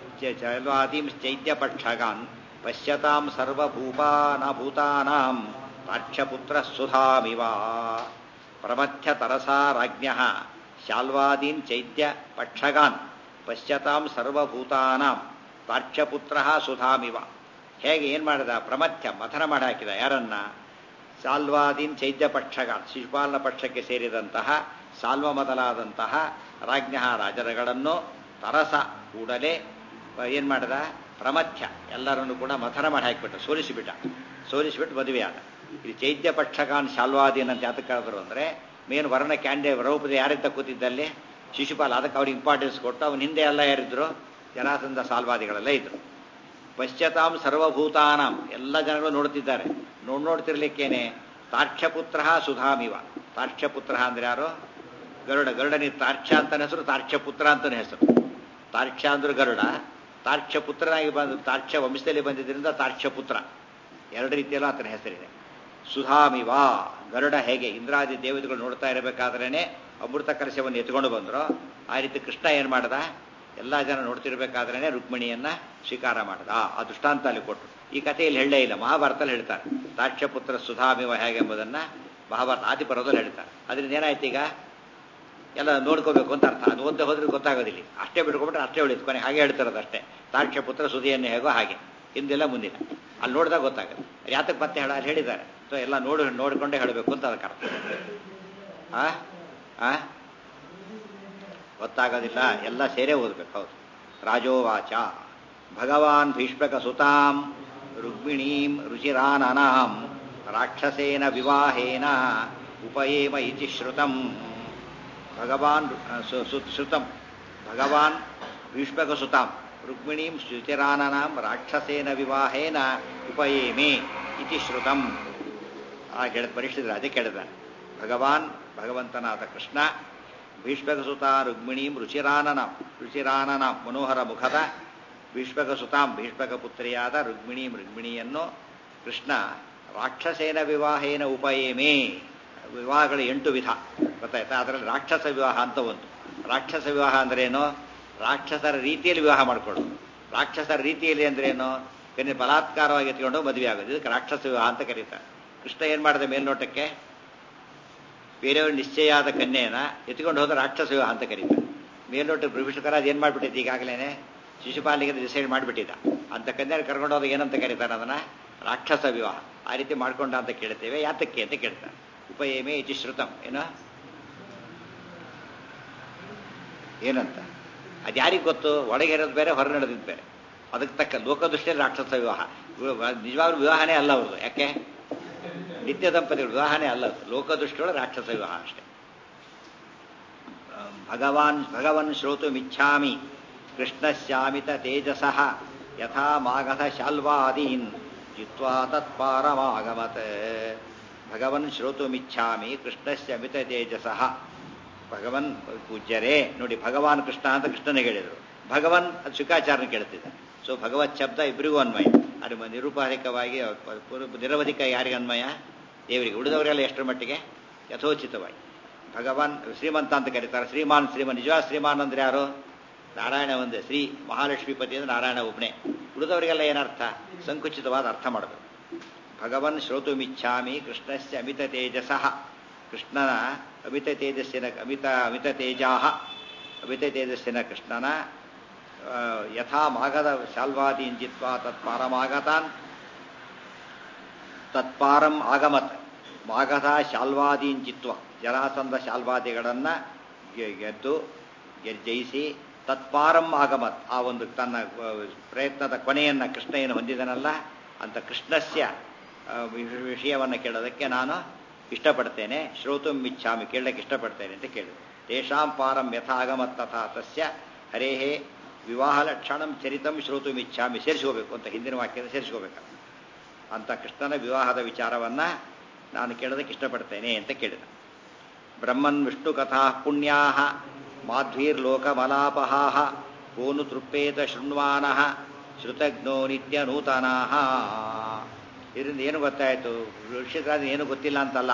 ಶಾಲ್ವಾದೀಂಶ್ಚೈತ್ಯಪಕ್ಷಗಾನ್ ಪಶ್ಯತಾಂ ಸರ್ವಭೂಪಾನ ಭೂತಾನಾಂ ತಾಕ್ಷಪುತ್ರ ಸುಧಾಮಿವ ಪ್ರಮಥ್ಯತರಸಾರಾಜ್ಞ ಶಾಲ್ವಾದೀನ್ ಚೈತ್ಯ ಪಕ್ಷಗಾನ್ ಪಶ್ಯತಾಂ ಸರ್ವಭೂತಾನಾಂ ತಾರ್ಕ್ಷ್ಯಪುತ್ರ ಸುಧಾಮಿವ ಹೇಗೆ ಏನು ಮಾಡಿದ ಪ್ರಮಥ್ಯ ಮಥನ ಮಾಡಿ ಹಾಕಿದ ಯಾರನ್ನ ಸಾಲ್ವಾದೀನ್ ಚೈತ್ಯ ಪಕ್ಷಗಾನ್ ಶಿಶುಪಾಲನ ಪಕ್ಷಕ್ಕೆ ಸೇರಿದಂತಹ ಸಾಲ್ವ ಮೊದಲಾದಂತಹ ರಾಜ್ಞ ರಾಜರುಗಳನ್ನು ತರಸ ಕೂಡಲೇ ಏನು ಮಾಡಿದ ಪ್ರಮಥ್ಯ ಎಲ್ಲರನ್ನು ಕೂಡ ಮಥನ ಮಾಡಿ ಹಾಕಿಬಿಟ್ಟ ಸೋಲಿಸಿಬಿಟ್ಟ ಸೋಲಿಸಿಬಿಟ್ಟು ಮದುವೆಯಾದ ಇದು ಚೈತ್ಯ ಪಕ್ಷಗಾನ್ ಶಾಲ್ವಾದೀನ್ ಅಂತ ಯಾತಕ್ಕೆ ಕರೆದ್ರು ಅಂದರೆ ಮೇನ್ ವರ್ಣ ಕ್ಯಾಂಡೆ ದ್ರೌಪದಿ ಯಾರಿದ್ದ ಕೂತಿದ್ದಲ್ಲಿ ಶಿಶುಪಾಲ ಅದಕ್ಕೆ ಅವ್ರಿಗೆ ಇಂಪಾರ್ಟೆನ್ಸ್ ಕೊಟ್ಟು ಅವನ ಹಿಂದೆ ಎಲ್ಲ ಯಾರಿದ್ರು ಜನಾಸಂಧ ಸಾಲ್ವಾದಿಗಳೆಲ್ಲ ಇದ್ರು ಪಶ್ಚಾತ್ತಾಂ ಸರ್ವಭೂತಾನಾಂ ಎಲ್ಲ ಜನಗಳು ನೋಡ್ತಿದ್ದಾರೆ ನೋಡ್ ನೋಡ್ತಿರ್ಲಿಕ್ಕೇನೆ ತಾರ್ಕ್ಷ್ಯಪುತ್ರ ಸುಧಾಮಿವ ತಾರ್ಕ್ಷ್ಯಪುತ್ರ ಅಂದ್ರೆ ಯಾರು ಗರುಡ ಗರುಡನಿ ತಾರ್ಕ್ಷ್ಯ ಅಂತಾನೆ ಹೆಸರು ತಾರ್ಕ್ಷ್ಯಪುತ್ರ ಅಂತಾನೆ ಹೆಸರು ತಾರ್ಕ್ಷ್ಯ ಅಂದ್ರೆ ಗರುಡ ತಾರ್ಕ್ಷ್ಯಪುತ್ರನಾಗಿ ಬಂದ ತಾರ್ಕ್ಷ್ಯ ವಂಶದಲ್ಲಿ ಬಂದಿದ್ದರಿಂದ ತಾರ್ಕ್ಷ್ಯಪುತ್ರ ಎರಡು ರೀತಿಯಲ್ಲೂ ಆತನ ಹೆಸರಿದೆ ಸುಧಾಮಿವ ಗರುಡ ಹೇಗೆ ಇಂದ್ರಾದಿ ದೇವತೆಗಳು ನೋಡ್ತಾ ಇರಬೇಕಾದ್ರೇನೆ ಅಮೃತ ಕಲಶವನ್ನು ಎತ್ಕೊಂಡು ಬಂದ್ರು ಆ ರೀತಿ ಕೃಷ್ಣ ಏನ್ ಮಾಡ್ದ ಎಲ್ಲ ಜನ ನೋಡ್ತಿರ್ಬೇಕಾದ್ರೇನೆ ರುಕ್ಮಿಣಿಯನ್ನ ಸ್ವೀಕಾರ ಮಾಡ್ದ ಆ ದೃಷ್ಟಾಂತ ಅಲ್ಲಿ ಕೊಟ್ಟರು ಈ ಕಥೆಯಲ್ಲಿ ಹೇಳಲೇ ಇಲ್ಲ ಮಹಾಭಾರತದಲ್ಲಿ ಹೇಳ್ತಾರೆ ತಾಕ್ಷ್ಯಪುತ್ರ ಸುಧಾಮಿವ ಹೇಗೆ ಎಂಬುದನ್ನ ಮಹಾಭಾರತ ಆದಿಪರ್ವದಲ್ಲಿ ಹೇಳ್ತಾರೆ ಅದರಿಂದ ಏನಾಯ್ತು ಈಗ ಎಲ್ಲ ನೋಡ್ಕೋಬೇಕು ಅಂತ ಅರ್ಥ ಅದು ಓದ್ದೆ ಹೋದ್ರೆ ಗೊತ್ತಾಗೋದಿಲ್ಲ ಅಷ್ಟೇ ಬಿಟ್ಕೊಂಡ್ಬಿಟ್ರೆ ಅಷ್ಟೇ ಉಳಿತು ಕೊನೆ ಹಾಗೆ ಹೇಳ್ತಿರೋದು ಅಷ್ಟೇ ತಾಕ್ಷ್ಯಪುತ್ರ ಸುಧಿಯನ್ನು ಹೇಗೋ ಹಾಗೆ ಹಿಂದೆಲ್ಲ ಮುಂದಿನ ಅಲ್ಲಿ ನೋಡಿದಾಗ ಗೊತ್ತಾಗುತ್ತೆ ಯಾತಕ್ಕೆ ಮತ್ತೆ ಹೇಳ ಅಲ್ಲಿ ಹೇಳಿದ್ದಾರೆ ಸೊ ಎಲ್ಲ ನೋಡಿ ನೋಡಿಕೊಂಡೇ ಹೇಳಬೇಕು ಅಂತ ಅದಕ್ಕೆ ಅರ್ಥ ಆ ಆ ಗೊತ್ತಾಗೋದಿಲ್ಲ ಎಲ್ಲ ಸೇರೇ ಓದ್ಬೇಕು ಹೌದು ರಾಜೋವಾಚ ಭಗವಾನ್ ಭೀಷ್ಮಕ ಸುತಾಂ ರುಕ್ಮಿಣೀಂ ರುಚಿರಾನನಾಂ ರಾಕ್ಷಸೇನ ವಿವಾಹೇನ ಉಪಯೇಮ ಇತಿ ಶ್ರುತಂ ಭಗವಾನ್ ಶ್ರುತಂ ಭಗವಾನ್ ಭೀಷ್ಮಕ ಸುತಾಂ ರುಕ್ಮಿಣೀಂ ಶುಚಿರಾನನಾಂ ರಾಕ್ಷಸೇನ ವಿವಾಹೇನ ಉಪಯೇಮೆ ಇತಿ ಶ್ರುತಂ ಆ ಕೇಳಿದ ಪರಿಶೀಲಿಸಿದ್ರೆ ಅದಕ್ಕೆ ಕೇಳಿದ ಭಗವಾನ್ ಭಗವಂತನಾದ ಕೃಷ್ಣ ಭೀಷ್ಮಕಸುತ ರುಕ್ಮಿಣೀಂ ರುಚಿರಾನನಾಂ ರುಚಿರಾನನಾಂ ಮನೋಹರ ಮುಖದ ಭೀಷ್ಮಕಸುತಾಂ ಭೀಷ್ಮಕ ಪುತ್ರಿಯಾದ ರುಕ್ಮಿಣೀಂ ರುಕ್ಮಿಣಿಯನ್ನು ಕೃಷ್ಣ ರಾಕ್ಷಸೇನ ವಿವಾಹೇನ ಉಪಯೇಮೆ ವಿವಾಹಗಳು ಎಂಟು ವಿಧ ಗೊತ್ತಾಯ್ತಾ ಅದರಲ್ಲಿ ರಾಕ್ಷಸ ವಿವಾಹ ಅಂತ ಒಂದು ರಾಕ್ಷಸ ವಿವಾಹ ಅಂದ್ರೇನು ರಾಕ್ಷಸರ ರೀತಿಯಲ್ಲಿ ವಿವಾಹ ಮಾಡಿಕೊಳ್ಳೋದು ರಾಕ್ಷಸರ ರೀತಿಯಲ್ಲಿ ಅಂದ್ರೇನು ಕನ್ನೆ ಬಲಾತ್ಕಾರವಾಗಿ ಎತ್ಕೊಂಡು ಮದುವೆ ಆಗೋದು ಇದಕ್ಕೆ ರಾಕ್ಷಸ ವಿವಾಹ ಅಂತ ಕರೀತಾರೆ ಕೃಷ್ಣ ಏನ್ ಮಾಡಿದೆ ಮೇಲ್ನೋಟಕ್ಕೆ ಬೇರೆಯವ್ರ ನಿಶ್ಚಯ ಆದ ಕನ್ಯೆಯನ್ನ ಎತ್ಕೊಂಡು ಹೋದ ರಾಕ್ಷಸ ವಿವಾಹ ಅಂತ ಕರೀತಾರೆ ಮೇಲ್ನೋಟ ಭೀಷ್ಮಕರಾಜ್ ಏನ್ ಮಾಡ್ಬಿಟ್ಟಿದ್ದ ಈಗಾಗಲೇ ಶಿಶುಪಾಲಿಗೆ ಡಿಸೈಡ್ ಮಾಡಿಬಿಟ್ಟಿದ್ದ ಅಂತ ಕನ್ಯೆ ಕರ್ಕೊಂಡು ಹೋದಾಗ ಏನಂತ ಕರೀತಾರೆ ಅದನ್ನ ರಾಕ್ಷಸ ವಿವಾಹ ಆ ರೀತಿ ಮಾಡ್ಕೊಂಡ ಅಂತ ಕೇಳ್ತೇವೆ ಯಾತಕ್ಕೆ ಅಂತ ಕೇಳ್ತಾರೆ ಉಪಯೇಮೆ ಇತಿ ಶ್ರುತಂ ಏನು ಏನಂತ ಅದು ಯಾರಿಗೆ ಗೊತ್ತು ಒಳಗೆ ಇರೋದು ಬೇರೆ ಹೊರ ನಡೆದಿದ್ದು ಬೇರೆ ಅದಕ್ಕೆ ತಕ್ಕ ಲೋಕದೃಷ್ಟಿಯಲ್ಲಿ ರಾಕ್ಷಸ ವಿವಾಹ ನಿಜವಾಗ್ಲೂ ವಿವಾಹನೇ ಅಲ್ಲ ಅವ್ರದ್ದು ಯಾಕೆ ನಿತ್ಯ ದಂಪತಿಗಳು ವಿವಾಹನೇ ಅಲ್ಲ ಲೋಕದೃಷ್ಟಿಯೊಳ ರಾಕ್ಷಸ ವಿವಾಹ ಅಷ್ಟೇ ಭಗವಾನ್ ಭಗವನ್ ಶ್ರೋತುಮಿಚ್ಛಾಮಿ ಕೃಷ್ಣಶ್ಯಾಮಿತ ತೇಜಸಃ ಯಥಾ ಮಾಗಧ ಶಾಲ್ವಾದೀನ್ ಜಿತ್ವಾ ತತ್ಪಾರಮಾಗಮತ್ ಭಗವನ್ ಶ್ರೋತುಮಿಚ್ಛಾಮಿ ಕೃಷ್ಣಸ್ಯ ಮಿತ ತೇಜಸಃ ಭಗವನ್ ಪೂಜ್ಯರೇ ನೋಡಿ ಭಗವಾನ್ ಕೃಷ್ಣ ಅಂತ ಕೃಷ್ಣನಿಗೆ ಹೇಳಿದರು ಭಗವನ್ ಅದು ಶುಕಾಚಾರ್ಯ ಕೇಳ್ತಿದ್ದ ಸೊ ಭಗವತ್ ಶಬ್ದ ಇಬ್ಬರಿಗೂ ಅನ್ವಯ ಅದು ನಿರುಪಾಧಿಕವಾಗಿ ನಿರವಧಿಕ ಯಾರಿಗೆ ಅನ್ವಯ ದೇವರಿಗೆ ಉಳಿದವರೆಲ್ಲ ಎಷ್ಟರ ಮಟ್ಟಿಗೆ ಯಥೋಚಿತವಾಗಿ ಭಗವಾನ್ ಶ್ರೀಮಂತ ಅಂತ ಕರೀತಾರೆ ಶ್ರೀಮಾನ್ ಶ್ರೀಮನ್ ನಿಜವಾದ ಶ್ರೀಮಾನ್ ಅಂದ್ರೆ ಯಾರು ನಾರಾಯಣ ಒಂದೇ ಶ್ರೀ ಮಹಾಲಕ್ಷ್ಮೀಪತಿ ಅಂದ್ರೆ ನಾರಾಯಣ ಒಬ್ಬನೇ ಉಳಿದವರಿಗೆಲ್ಲ ಏನರ್ಥ ಸಂಕುಚಿತವಾದ ಅರ್ಥ ಮಾಡಬೇಕು ಭಗವನ್ ಶ್ರೋತುಮಿಚ್ಛಾಮಿ ಕೃಷ್ಣಸ್ಯ ಅಮಿತ ತೇಜಸಃ ಕೃಷ್ಣನ ಅಮಿತ ತೇಜಸ್ಸಿನ ಅಮಿತ ಅಮಿತ ತೇಜಾಹ ಅಮಿತ ತೇಜಸ್ಸಿನ ಕೃಷ್ಣನ ಯಥಾ ಮಾಗದ ಶಾಲ್ವಾದೀನ್ ಜಿತ್ವಾ ತತ್ಪಾರಮಾಗತಾನ್ ತತ್ಪಾರಂ ಆಗಮತ್ ಮಾಗಧ ಶಾಲ್ವಾದೀನ್ ಜಿತ್ವ ಜರಾಸಂಧ ಶಾಲ್ವಾದಿಗಳನ್ನ ಗೆದ್ದು ಜಯಿಸಿ ತತ್ಪಾರಂ ಆಗಮತ್ ಆ ಒಂದು ತನ್ನ ಪ್ರಯತ್ನದ ಕೊನೆಯನ್ನ ಕೃಷ್ಣ ಏನು ಹೊಂದಿದನಲ್ಲ ಅಂತ ಕೃಷ್ಣಸ್ಯ ವಿಷಯವನ್ನು ಕೇಳೋದಕ್ಕೆ ನಾನು ಇಷ್ಟಪಡ್ತೇನೆ ಶ್ರೋತುಂ ಇಚ್ಛಾಮಿ ಕೇಳಕ್ಕೆ ಇಷ್ಟಪಡ್ತೇನೆ ಅಂತ ಕೇಳಿದೆ ತೇಷಾಂ ಪಾರಂ ಯಥಾಗಮತ್ ತಥಾ ತಸ್ಯ ಹರೇಹೇ ವಿವಾಹ ಲಕ್ಷಣಂ ಚರಿತಂ ಶ್ರೋತುಂ ಇಚ್ಛಾಮಿ ಸೇರಿಸ್ಕೋಬೇಕು ಅಂತ ಹಿಂದಿನ ವಾಕ್ಯದ ಸೇರಿಸ್ಕೋಬೇಕು ಅಂತ ಕೃಷ್ಣನ ವಿವಾಹದ ವಿಚಾರವನ್ನ ನಾನು ಕೇಳೋದಕ್ಕೆ ಇಷ್ಟಪಡ್ತೇನೆ ಅಂತ ಕೇಳಿದ ಬ್ರಹ್ಮನ್ ವಿಷ್ಣು ಕಥಾ ಪುಣ್ಯಾ ಮಾಧ್ವೀರ್ಲೋಕಮಲಾಪಹಾ ಕೋನು ತೃಪ್ಪೇತ ಶೃಣ್ವಾನ ಶ್ರುತಜ್ಞೋ ನಿತ್ಯ ನೂತನಾ ಇದರಿಂದ ಏನು ಗೊತ್ತಾಯಿತು ಋಷಿಕರಾದ ಏನು ಗೊತ್ತಿಲ್ಲ ಅಂತಲ್ಲ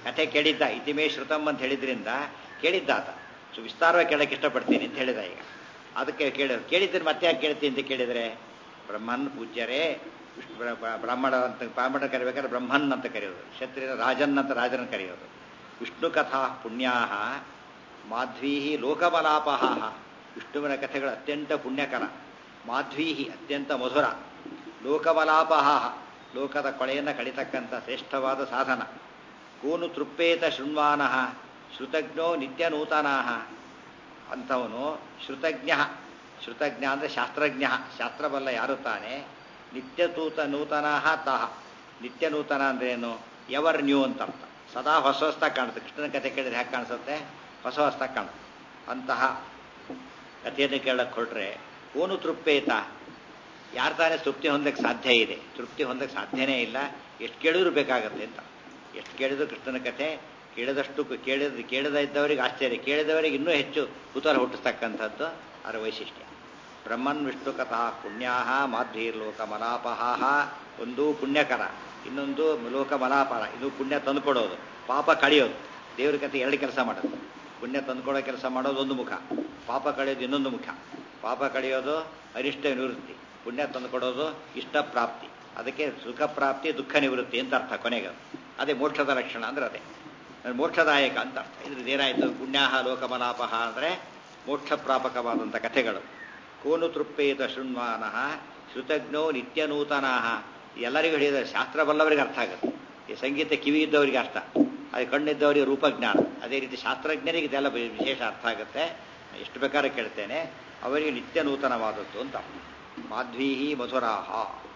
ಕಥೆ ಕೇಳಿದ್ದ ಇತಿಮೇ ಶ್ರುತಂ ಅಂತ ಹೇಳಿದ್ರಿಂದ ಕೇಳಿದ್ದ ಆತ ಸೊ ವಿಸ್ತಾರವಾಗಿ ಕೇಳಕ್ಕೆ ಇಷ್ಟಪಡ್ತೀನಿ ಅಂತ ಹೇಳಿದ ಈಗ ಅದಕ್ಕೆ ಕೇಳ ಕೇಳಿದ್ರೆ ಮತ್ತೆ ಯಾಕೆ ಕೇಳ್ತೀನಿ ಅಂತ ಕೇಳಿದರೆ ಬ್ರಹ್ಮನ್ ಪೂಜ್ಯರೇ ವಿಷ್ಣು ಬ್ರ- ಬ್ರ- ಬ್ರಾಹ್ಮಣ ಅಂತ ಬ್ರಾಹ್ಮಣ ಕರಿಬೇಕಾದ್ರೆ ಬ್ರಹ್ಮನ್ ಅಂತ ಕರೆಯೋದು ಕ್ಷತ್ರಿಯ ರಾಜನ್ ಅಂತ ರಾಜನ ಕರೆಯೋದು ವಿಷ್ಣು ಕಥಾ ಪುಣ್ಯಾ ಮಾಧ್ವೀ ಲೋಕಮಲಾಪಹ ವಿಷ್ಣುವಿನ ಕಥೆಗಳು ಅತ್ಯಂತ ಪುಣ್ಯಕರ ಮಾಧ್ವೀ ಅತ್ಯಂತ ಮಧುರ ಲೋಕಮಲಾಪಹ ಲೋಕದ ಕೊಳೆಯನ್ನು ಕಡಿತಕ್ಕಂಥ ಶ್ರೇಷ್ಠವಾದ ಸಾಧನ ಕೂನು ತೃಪ್ಪೇತ ಶೃಣ್ವಾನಃ ಶ್ರುತಜ್ಞೋ ನಿತ್ಯ ನೂತನಾಹ ಅಂಥವನು ಶ್ರುತಜ್ಞ ಶ್ರುತಜ್ಞ ಅಂದರೆ ಶಾಸ್ತ್ರಜ್ಞ ಶಾಸ್ತ್ರಬಲ್ಲ ಯಾರು ತಾನೆ ನಿತ್ಯತೂತ ನೂತನಾಹ ತಾಹ ನಿತ್ಯ ನೂತನ ಅಂದ್ರೆ ಏನು ಎವರ್ ನ್ಯೂ ಅಂತ ಅರ್ಥ ಸದಾ ಹೊಸ ಹೊಸದಾಗಿ ಕಾಣುತ್ತೆ ಕೃಷ್ಣನ ಕಥೆ ಕೇಳಿದ್ರೆ ಹ್ಯಾಕೆ ಕಾಣಿಸುತ್ತೆ ಹೊಸ ಹೊಸದಾಗಿ ಕಾಣುತ್ತೆ ಅಂತಹ ಕಥೆಯನ್ನು ಕೇಳಕ್ಕೆ ಹೊರಟ್ರೆ ಓನು ತೃಪ್ತೇತ ಯಾರು ತಾನೇ ತೃಪ್ತಿ ಹೊಂದಕ್ಕೆ ಸಾಧ್ಯ ಇದೆ ತೃಪ್ತಿ ಹೊಂದಕ್ಕೆ ಸಾಧ್ಯನೇ ಇಲ್ಲ ಎಷ್ಟು ಕೇಳಿದ್ರು ಬೇಕಾಗತ್ತೆ ಅಂತ ಎಷ್ಟು ಕೇಳಿದ್ರು ಕೃಷ್ಣನ ಕಥೆ ಕೇಳಿದಷ್ಟು ಕೇಳಿದ ಕೇಳದ ಇದ್ದವರಿಗೆ ಆಶ್ಚರ್ಯ ಕೇಳಿದವರಿಗೆ ಇನ್ನೂ ಹೆಚ್ಚು ಕುತೂಹಲ ಹುಟ್ಟಿಸ್ತಕ್ಕಂಥದ್ದು ಅದರ ವೈಶಿಷ್ಟ್ಯ ಬ್ರಹ್ಮನ್ ವಿಷ್ಣು ಕಥಾ ಪುಣ್ಯಾ ಮಾಧ್ವೀರ್ಲೋಕ ಮಲಾಪಹ ಒಂದು ಪುಣ್ಯಕರ ಇನ್ನೊಂದು ಲೋಕ ಮಲಾಪಹ ಇದು ಪುಣ್ಯ ತಂದುಕೊಡೋದು ಪಾಪ ಕಳೆಯೋದು ದೇವ್ರ ಕಥೆ ಎರಡು ಕೆಲಸ ಮಾಡೋದು ಪುಣ್ಯ ತಂದುಕೊಡೋ ಕೆಲಸ ಮಾಡೋದು ಒಂದು ಮುಖ ಪಾಪ ಕಳೆಯೋದು ಇನ್ನೊಂದು ಮುಖ ಪಾಪ ಕಳೆಯೋದು ಅರಿಷ್ಟ ನಿವೃತ್ತಿ ಪುಣ್ಯ ತಂದುಕೊಡೋದು ಇಷ್ಟ ಪ್ರಾಪ್ತಿ ಅದಕ್ಕೆ ಸುಖ ಪ್ರಾಪ್ತಿ ದುಃಖ ನಿವೃತ್ತಿ ಅಂತ ಅರ್ಥ ಕೊನೆಗೆ ಅದೇ ಮೋಕ್ಷದ ಲಕ್ಷಣ ಅಂದ್ರೆ ಅದೇ ಮೋಕ್ಷದಾಯಕ ಅಂತ ಅರ್ಥ ಇದ್ರದ್ದು ಏನಾಯಿತು ಪುಣ್ಯಾಹ ಲೋಕಮಲಾಪಹ ಅಂದರೆ ಮೋಕ್ಷ ಪ್ರಾಪಕವಾದಂಥ ಕಥೆಗಳು ಕೋನು ತೃಪ್ಪೇತ ಶೃಣ್ವಾನಃ ಶ್ರುತಜ್ಞೋ ನಿತ್ಯ ನೂತನಾಹ ಎಲ್ಲರಿಗೂ ಹೇಳಿದ ಶಾಸ್ತ್ರ ಬಲ್ಲವರಿಗೆ ಅರ್ಥ ಆಗುತ್ತೆ ಈ ಸಂಗೀತ ಕಿವಿ ಇದ್ದವರಿಗೆ ಅರ್ಥ ಅದು ಕಣ್ಣಿದ್ದವರಿಗೆ ರೂಪಜ್ಞಾನ ಅದೇ ರೀತಿ ಶಾಸ್ತ್ರಜ್ಞರಿಗೆ ಇದೆಲ್ಲ ವಿಶೇಷ ಅರ್ಥ ಆಗುತ್ತೆ ಎಷ್ಟು ಬೇಕಾದ್ರೆ ಕೇಳ್ತೇನೆ ಅವರಿಗೆ ನಿತ್ಯ ನೂತನವಾದದ್ದು ಅಂತ ಮಾಧ್ವೀಹಿ ಮಧುರಾಹ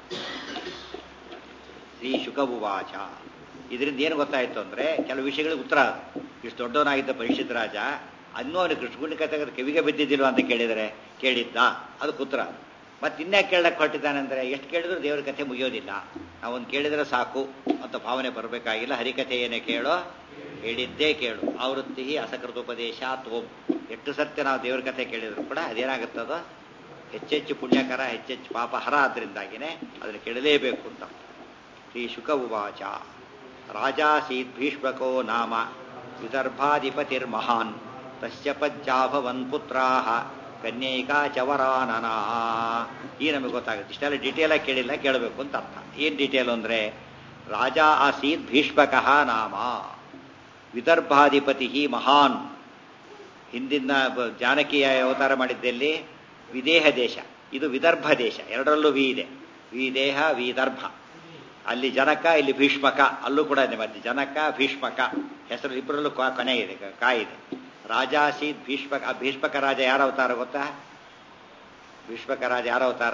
ಶ್ರೀ ಶುಕವುವಾಚ ಇದರಿಂದ ಏನು ಗೊತ್ತಾಯಿತು ಅಂದರೆ ಕೆಲವು ವಿಷಯಗಳಿಗೆ ಉತ್ತರ ಅದು. ಇಷ್ಟು ದೊಡ್ಡವನಾಗಿದ್ದ ಪರಿಷತ್ ರಾಜ ಅನ್ನೂ ಅವನು ಕೃಷ್ಣಗುಂಡಿ ಕಥೆ ಕಿವಿಗೆ ಬಿದ್ದಿದ್ದಿಲ್ವ ಅಂತ ಕೇಳಿದರೆ ಕೇಳಿದ್ದ ಅದಕ್ಕೆ ಉತ್ತರ ಮತ್ತೆ ಇನ್ಯಾಕೆ ಕೇಳಕ್ಕೆ ಹೊರಟಿದ್ದಾನೆ ಅಂದರೆ ಎಷ್ಟು ಕೇಳಿದ್ರು ದೇವರ ಕಥೆ ಮುಗಿಯೋದಿಲ್ಲ ನಾವೊಂದು ಕೇಳಿದರೆ ಸಾಕು ಅಂತ ಭಾವನೆ ಬರಬೇಕಾಗಿಲ್ಲ ಹರಿಕಥೆ ಏನೇ ಕೇಳೋ ಹೇಳಿದ್ದೇ ಕೇಳು ಆವೃತ್ತಿ ಅಸಕೃತೋಪದೇಶ ತೋಮ್ ಎಷ್ಟು ಸತ್ಯ ನಾವು ದೇವರ ಕಥೆ ಕೇಳಿದ್ರು ಕೂಡ ಅದೇನಾಗುತ್ತದೋ ಹೆಚ್ಚೆಚ್ಚು ಪುಣ್ಯಕರ ಹೆಚ್ಚೆಚ್ಚು ಪಾಪಹರ ಆದ್ರಿಂದಾಗಿನೇ ಅದನ್ನು ಕೇಳಲೇಬೇಕು ಅಂತ ಶ್ರೀ ಶುಕ ಉವಾಚ ರಾಜಾಸೀತ್ ಭೀಷ್ಮಕೋ ನಾಮ ವಿದರ್ಭಾಧಿಪತಿರ್ಮಹಾನ್ ತಸ್ಯ ಪಜ್ಜಾಭವನ್ ಪುತ್ರಾಹ ಕನ್ಯೈಕಾ ಚವರಾನನಾ ಈ ನಮಗೆ ಗೊತ್ತಾಗುತ್ತೆ ಇಷ್ಟೆಲ್ಲ ಡೀಟೇಲ್ ಆಗಿ ಕೇಳಿಲ್ಲ ಕೇಳಬೇಕು ಅಂತ ಅರ್ಥ ಏನು ಡೀಟೇಲ್ ಅಂದರೆ ರಾಜ ಆಸೀತ್ ಭೀಷ್ಮಕಃ ನಾಮ ವಿದರ್ಭಾಧಿಪತಿ ಮಹಾನ್ ಹಿಂದಿನ ಬ- ಜಾನಕಿಯ ಅವತಾರ ಮಾಡಿದ್ದಲ್ಲಿ ವಿದೇಹ ದೇಶ ಇದು ವಿದರ್ಭ ದೇಶ ಎರಡರಲ್ಲೂ ವಿ ಇದೆ ವಿದೇಹ ವಿದರ್ಭ ಅಲ್ಲಿ ಜನಕ ಇಲ್ಲಿ ಭೀಷ್ಮಕ ಅಲ್ಲೂ ಕೂಡ ಇದೆ ಮತ್ತೆ ಜನಕ ಭೀಷ್ಮಕ ಹೆಸರು ಇಬ್ಬರಲ್ಲೂ ಕ- ಕೊನೆ ಇದೆ ಕ- ಕಾ ಇದೆ ರಾಜಾಸೀತ್ ಭೀಷ್ಮಕ ಆ ಭೀಷ್ಮಕ ರಾಜ ಯಾರ ಅವತಾರ ಗೊತ್ತಾ ಭೀಷ್ಮಕ ರಾಜ ಯಾರ ಅವತಾರ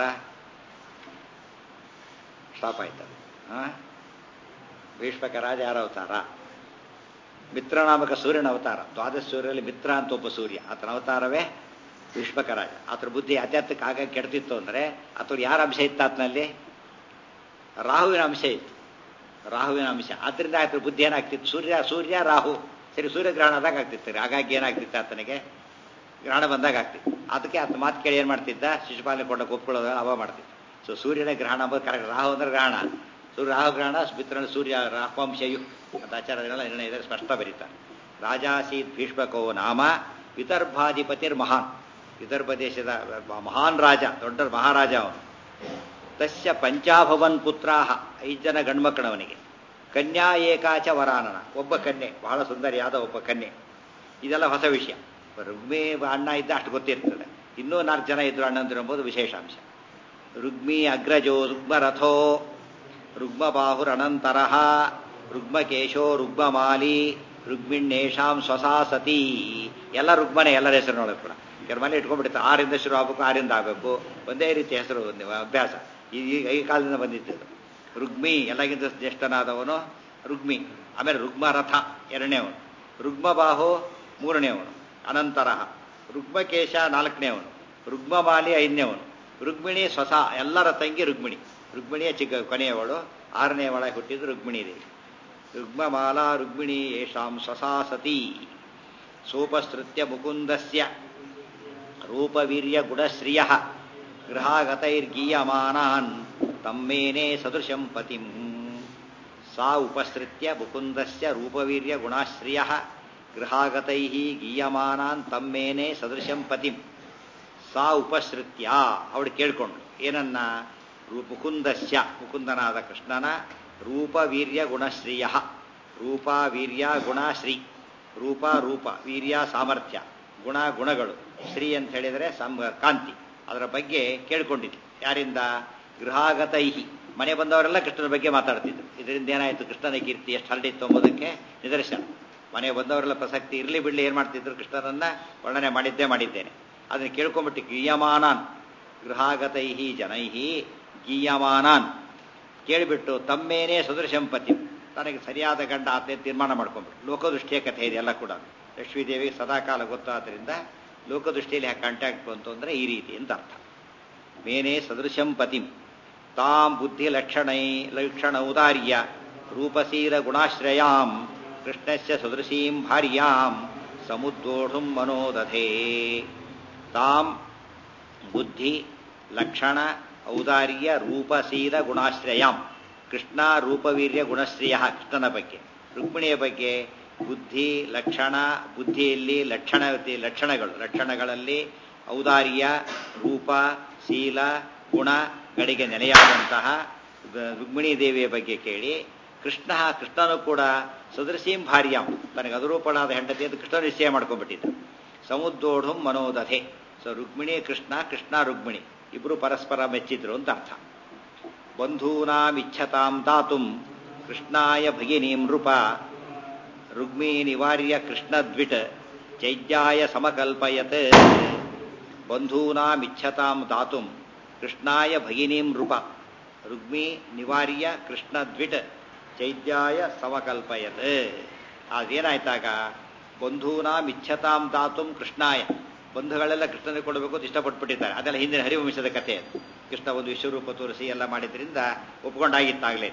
ಸ್ಟಾಪ್ ಆಯ್ತು ಹಾ ಭೀಷ್ಮಕ ರಾಜ ಯಾರ ಅವತಾರ ಮಿತ್ರನಾಮಕ ಸೂರ್ಯನ ಅವತಾರ ದ್ವಾದಶ ಸೂರ್ಯರಲ್ಲಿ ಮಿತ್ರ ಅಂತ ಒಬ್ಬ ಸೂರ್ಯ ಆತನ ಅವತಾರವೇ ಭೀಷ್ಮಕ ರಾಜ ಆತರ ಬುದ್ಧಿ ಅತ್ಯರ್ಥಕ್ಕೆ ಆಗ ಕೆಡ್ತಿತ್ತು ಅಂದ್ರೆ ಆತವ್ರು ಯಾರ ಅಂಶ ಇತ್ತು ಆತನಲ್ಲಿ ರಾಹುವಿನ ಅಂಶ ಇತ್ತು ರಾಹುವಿನ ಅಂಶ ಆದ್ರಿಂದ ಆತರ ಬುದ್ಧಿ ಏನಾಗ್ತಿತ್ತು ಸೂರ್ಯ ಸೂರ್ಯ ರಾಹು ಸರಿ ಸೂರ್ಯಗ್ರಹಣ ಆದಾಗ ಆಗ್ತಿತ್ತು ರೀ ಹಾಗಾಗಿ ಏನಾಗ್ತಿತ್ತು ಆತನಿಗೆ ಗ್ರಹಣ ಬಂದಾಗ ಆಗ್ತಿತ್ತು ಅದಕ್ಕೆ ಆತ ಮಾತು ಕೇಳಿ ಏನು ಮಾಡ್ತಿದ್ದ ಶಿಶುಪಾಲನೆ ಕೊಂಡ ಒಪ್ಕೊಳ್ಳೋದು ಅವ ಮಾಡ್ತಿದ್ದ ಸೊ ಸೂರ್ಯನ ಗ್ರಹಣ ಅಂಬೋದು ಕರೆಕ್ಟ್ ರಾಹು ಅಂದ್ರೆ ಗ್ರಹಣ ಸೂರ್ಯ ರಾಹು ಗ್ರಹಣ ಮಿತ್ರನ ಸೂರ್ಯ ರಾಹವಂಶಯು ಅಂತ ಆಚಾರ್ಯರೆಲ್ಲ ನಿರ್ಣಯ ಇದೆ ಸ್ಪಷ್ಟ ಬರೀತಾರೆ ರಾಜಾಸೀತ್ ಭೀಷ್ಮಕೋ ನಾಮ ವಿದರ್ಭಾಧಿಪತಿರ್ ಮಹಾನ್ ವಿದರ್ಭ ದೇಶದ ಮಹಾನ್ ರಾಜ ದೊಡ್ಡ ಮಹಾರಾಜ ಅವನು ತಸ್ಯ ಪಂಚಾಭವನ್ ಪುತ್ರಾಹ ಐದು ಜನ ಗಂಡ್ಮಕ್ಕಳವನಿಗೆ ಕನ್ಯಾ ಏಕಾಚ ವರಾನನ ಒಬ್ಬ ಕನ್ಯೆ ಬಹಳ ಸುಂದರಿಯಾದ ಒಬ್ಬ ಕನ್ಯೆ ಇದೆಲ್ಲ ಹೊಸ ವಿಷಯ ರುಗ್ಮಿ ಅಣ್ಣ ಇದ್ದ ಅಷ್ಟು ಗೊತ್ತಿರ್ತದೆ ಇನ್ನೂ ನಾಲ್ಕು ಜನ ಇದ್ರು ಅಣ್ಣಂದ್ರು ಎಂಬುದು ವಿಶೇಷಾಂಶ ರುಗ್ಮಿ ಅಗ್ರಜೋ ರುಗ್ಮರಥೋ ರುಗ್ಮಬಾಹುರನಂತರಃ ರುಗ್ಮಕೇಶೋ ರುಗ್ಮಮಾಲಿ ರುಗ್ಮಿಣ್ಣೇಷಾಂ ಸ್ವಸಾ ಸತಿ ಎಲ್ಲ ರುಗ್ಮನೆ ಎಲ್ಲರ ಹೆಸರು ನೋಡೋದು ಕೂಡ ಕೆಲವು ಮನೆ ಇಟ್ಕೊಂಡ್ಬಿಡ್ತಾರೆ ಆರಿಂದ ಶುರು ಆಗಬೇಕು ಆರಿಂದ ಆಗಬೇಕು ಒಂದೇ ರೀತಿ ಹೆಸರು ಒಂದು ಅಭ್ಯಾಸ ಈ ಈ- ಈ ಕಾಲದಿಂದ ಬಂದಿದ್ದು ರುಗ್ಮಿ ಎಲ್ಲಗಿಂತ ಜ್ಯೇಷ್ಠನಾದವನು ರುಗ್ಮಿ ಆಮೇಲೆ ರುಗ್ಮರಥ ಎರಡನೇವನು ರುಗ್ಮಬಾಹು ಮೂರನೇವನು ಅನಂತರ ರುಗ್ಮಕೇಶ ನಾಲ್ಕನೇವನು ರುಗ್ಮಮಾಲಿ ಐದನೇವನು ರುಗ್ಮಿಣಿ ಸ್ವಸ ಎಲ್ಲರ ತಂಗಿ ರುಗ್ಮಿಣಿ ರುಗ್ಮಿಣಿಯ ಚಿಕ್ಕ ಕೊನೆಯವಳು ಆರನೇ ಒಳಗೆ ಹುಟ್ಟಿದ್ದು ರುಗ್ಮಿಣಿ ದೇವಿ ರುಗ್ಮಮಾಲಾ ರುಗ್ಮಿಣಿ ಯೇಷಾಂ ಸ್ವಸಾ ಸತಿ ಸೋಪಸೃತ್ಯ ಮುಕುಂದಸ್ಯ ರೂಪವೀರ್ಯ ಗುಣಶ್ರಿಯ ಗೃಹಾಗತೈರ್ಗೀಯಮಾನಾನ್ ತಮ್ಮೇನೆ ಸದೃಶಂ ಪತಿಂ ಸಾ ಉಪಸೃತ್ಯ ಮುಕುಂದಸ್ಯ ರೂಪವೀರ್ಯ ಗುಣಾಶ್ರಿಯ ಗೃಹಾಗತೈ ಗೀಯಮಾನಾನ್ ತಮ್ಮೇನೆ ಸದೃಶಂ ಪತಿಂ ಸಾ ಉಪಸೃತ್ಯ ಅವಳು ಕೇಳ್ಕೊಂಡು ಏನನ್ನ ರೂ- ಮುಕುಂದಸ್ಯ ಮುಕುಂದನಾದ ಕೃಷ್ಣನ ರೂಪ ವೀರ್ಯ ಗುಣಶ್ರೀಯ ರೂಪ ವೀರ್ಯ ಗುಣ ಶ್ರೀ ರೂಪ ರೂಪ ವೀರ್ಯ ಸಾಮರ್ಥ್ಯ ಗುಣ ಗುಣಗಳು ಶ್ರೀ ಅಂತ ಹೇಳಿದರೆ ಸಂ ಕಾಂತಿ ಅದರ ಬಗ್ಗೆ ಕೇಳ್ಕೊಂಡಿದ್ದೆ ಯಾರಿಂದ ಗೃಹಾಗತೈಹಿ ಮನೆ ಬಂದವರೆಲ್ಲ ಕೃಷ್ಣನ ಬಗ್ಗೆ ಮಾತಾಡ್ತಿದ್ರು ಇದರಿಂದ ಏನಾಯಿತು ಕೃಷ್ಣನ ಕೀರ್ತಿ ಎಷ್ಟು ಹರಡಿತ್ತು ಎಂಬುದಕ್ಕೆ ನಿದರ್ಶನ ಮನೆ ಬಂದವರೆಲ್ಲ ಪ್ರಸಕ್ತಿ ಇರಲಿ ಬಿಡಲಿ ಏನು ಮಾಡ್ತಿದ್ರು ಕೃಷ್ಣನನ್ನ ವರ್ಣನೆ ಮಾಡಿದ್ದೇ ಮಾಡಿದ್ದೇನೆ ಅದನ್ನು ಕೇಳ್ಕೊಂಬಿಟ್ಟು ಗೀಯಮಾನಾನ್ ಗೃಹಾಗತೈ ಜನೈ ಗೀಯಮಾನಾನ್ ಕೇಳಿಬಿಟ್ಟು ತಮ್ಮೇನೇ ಸದೃಶಂಪತಿ ತನಗೆ ಸರಿಯಾದ ಗಂಡ ಆತನೇ ತೀರ್ಮಾನ ಮಾಡ್ಕೊಂಡ್ಬಿಟ್ಟು ಲೋಕದೃಷ್ಟಿಯ ಕಥೆ ಇದೆ ಎಲ್ಲ ಕೂಡ ಲಕ್ಷ್ಮೀದೇವಿಗೆ ಸದಾಕಾಲ ಗೊತ್ತಾದ್ರಿಂದ ಲೋಕದೃಷ್ಟಿಯಲ್ಲಿ ಕಾಂಟ್ಯಾಕ್ಟ್ ಬಂತು ಅಂದರೆ ಈ ರೀತಿ ಅಂತ ಅರ್ಥ ಮೇನೆ ಸದೃಶಂ ಪತಿಂ ತಾಂ ಬುದ್ಧಿ ಲಕ್ಷಣೈ ಲಕ್ಷಣ ಔದಾರ್ಯ ರೂಪಶೀಲ ಗುಣಾಶ್ರಯಾಂ ಕೃಷ್ಣಸ್ಯ ಸದೃಶೀಂ ಭಾರ್ಯಾಂ ಸಮುದ್ವೋಢುಂ ಮನೋದಧೇ ತಾಂ ಬುದ್ಧಿ ಲಕ್ಷಣ ಔದಾರ್ಯ ರೂಪಶೀಲ ಗುಣಾಶ್ರಯಾಂ ಕೃಷ್ಣ ರೂಪವೀರ್ಯ ಗುಣಶ್ರೀಯ ಕೃಷ್ಣನ ಬಗ್ಗೆ ರುಕ್ಮಿಣಿಯ ಬಗ್ಗೆ ಬುದ್ಧಿ ಲಕ್ಷಣ ಬುದ್ಧಿಯಲ್ಲಿ ಲಕ್ಷಣ ಲಕ್ಷಣಗಳು ಲಕ್ಷಣಗಳಲ್ಲಿ ಔದಾರ್ಯ ರೂಪ ಶೀಲ ಗುಣಗಳಿಗೆ ನೆಲೆಯಾದಂತಹ ರುಕ್ಮಿಣಿ ದೇವಿಯ ಬಗ್ಗೆ ಕೇಳಿ ಕೃಷ್ಣ ಕೃಷ್ಣನು ಕೂಡ ಸದೃಶೀಂ ಭಾರ್ಯಾಂ ತನಗೆ ಅನುರೂಪಳಾದ ಹೆಂಡತಿ ಅಂತ ಕೃಷ್ಣ ನಿಶ್ಚಯ ಮಾಡ್ಕೊಂಡ್ಬಿಟ್ಟಿದ್ದ ಸಮುದ್ದೋಢು ಮನೋದಧೆ ಸೊ ರುಕ್ಮಿಣಿ ಕೃಷ್ಣ ಕೃಷ್ಣ ರುಕ್ಮಿಣಿ ಇಬ್ರು ಪರಸ್ಪರ ಮೆಚ್ಚಿದ್ರು ಅಂತ ಅರ್ಥ ಬಂಧೂನಾಮಿಚ್ಛತಾಂ ದಾತುಂ ಕೃಷ್ಣಾಯ ಭಗಿನೀಂ ನೃಪ ರುಗ್ಮೀ ನಿವಾರ್ಯ ಕೃಷ್ಣದ್ವಿಟ್ ಚೈದ್ಯಾಯ ಸಮಕಲ್ಪಯತ್ ಬಂಧೂನಾಮಿಚ್ಛತಾಂ ದಾತುಂ ಕೃಷ್ಣಾಯ ಭಗಿನೀಂ ನೃಪ ರುಗ್ಮಿ ನಿವಾರ್ಯ ಕೃಷ್ಣದ್ವಿಟ್ ಚೈದ್ಯಾಯ ಸಮಕಲ್ಪಯತ್ ಅದೇನಾಯ್ತಾಗ ಬಂಧೂನಾಮಿಚ್ಛತಾಂ ದಾತುಂ ಕೃಷ್ಣಾಯ ಬಂಧುಗಳೆಲ್ಲ ಕೃಷ್ಣನಿಗೆ ಕೊಡಬೇಕು ಅಂತ ಇಷ್ಟಪಟ್ಬಿಟ್ಟಿದ್ದಾರೆ ಅದೆಲ್ಲ ಹಿಂದಿನ ಹರಿವಂಶದ ಕಥೆ ಅದು ಕೃಷ್ಣ ಒಂದು ವಿಶ್ವರೂಪ ತೋರಿಸಿ ಎಲ್ಲ ಮಾಡಿದ್ರಿಂದ ಒಪ್ಕೊಂಡಾಗಿತ್ತಾಗಲೇ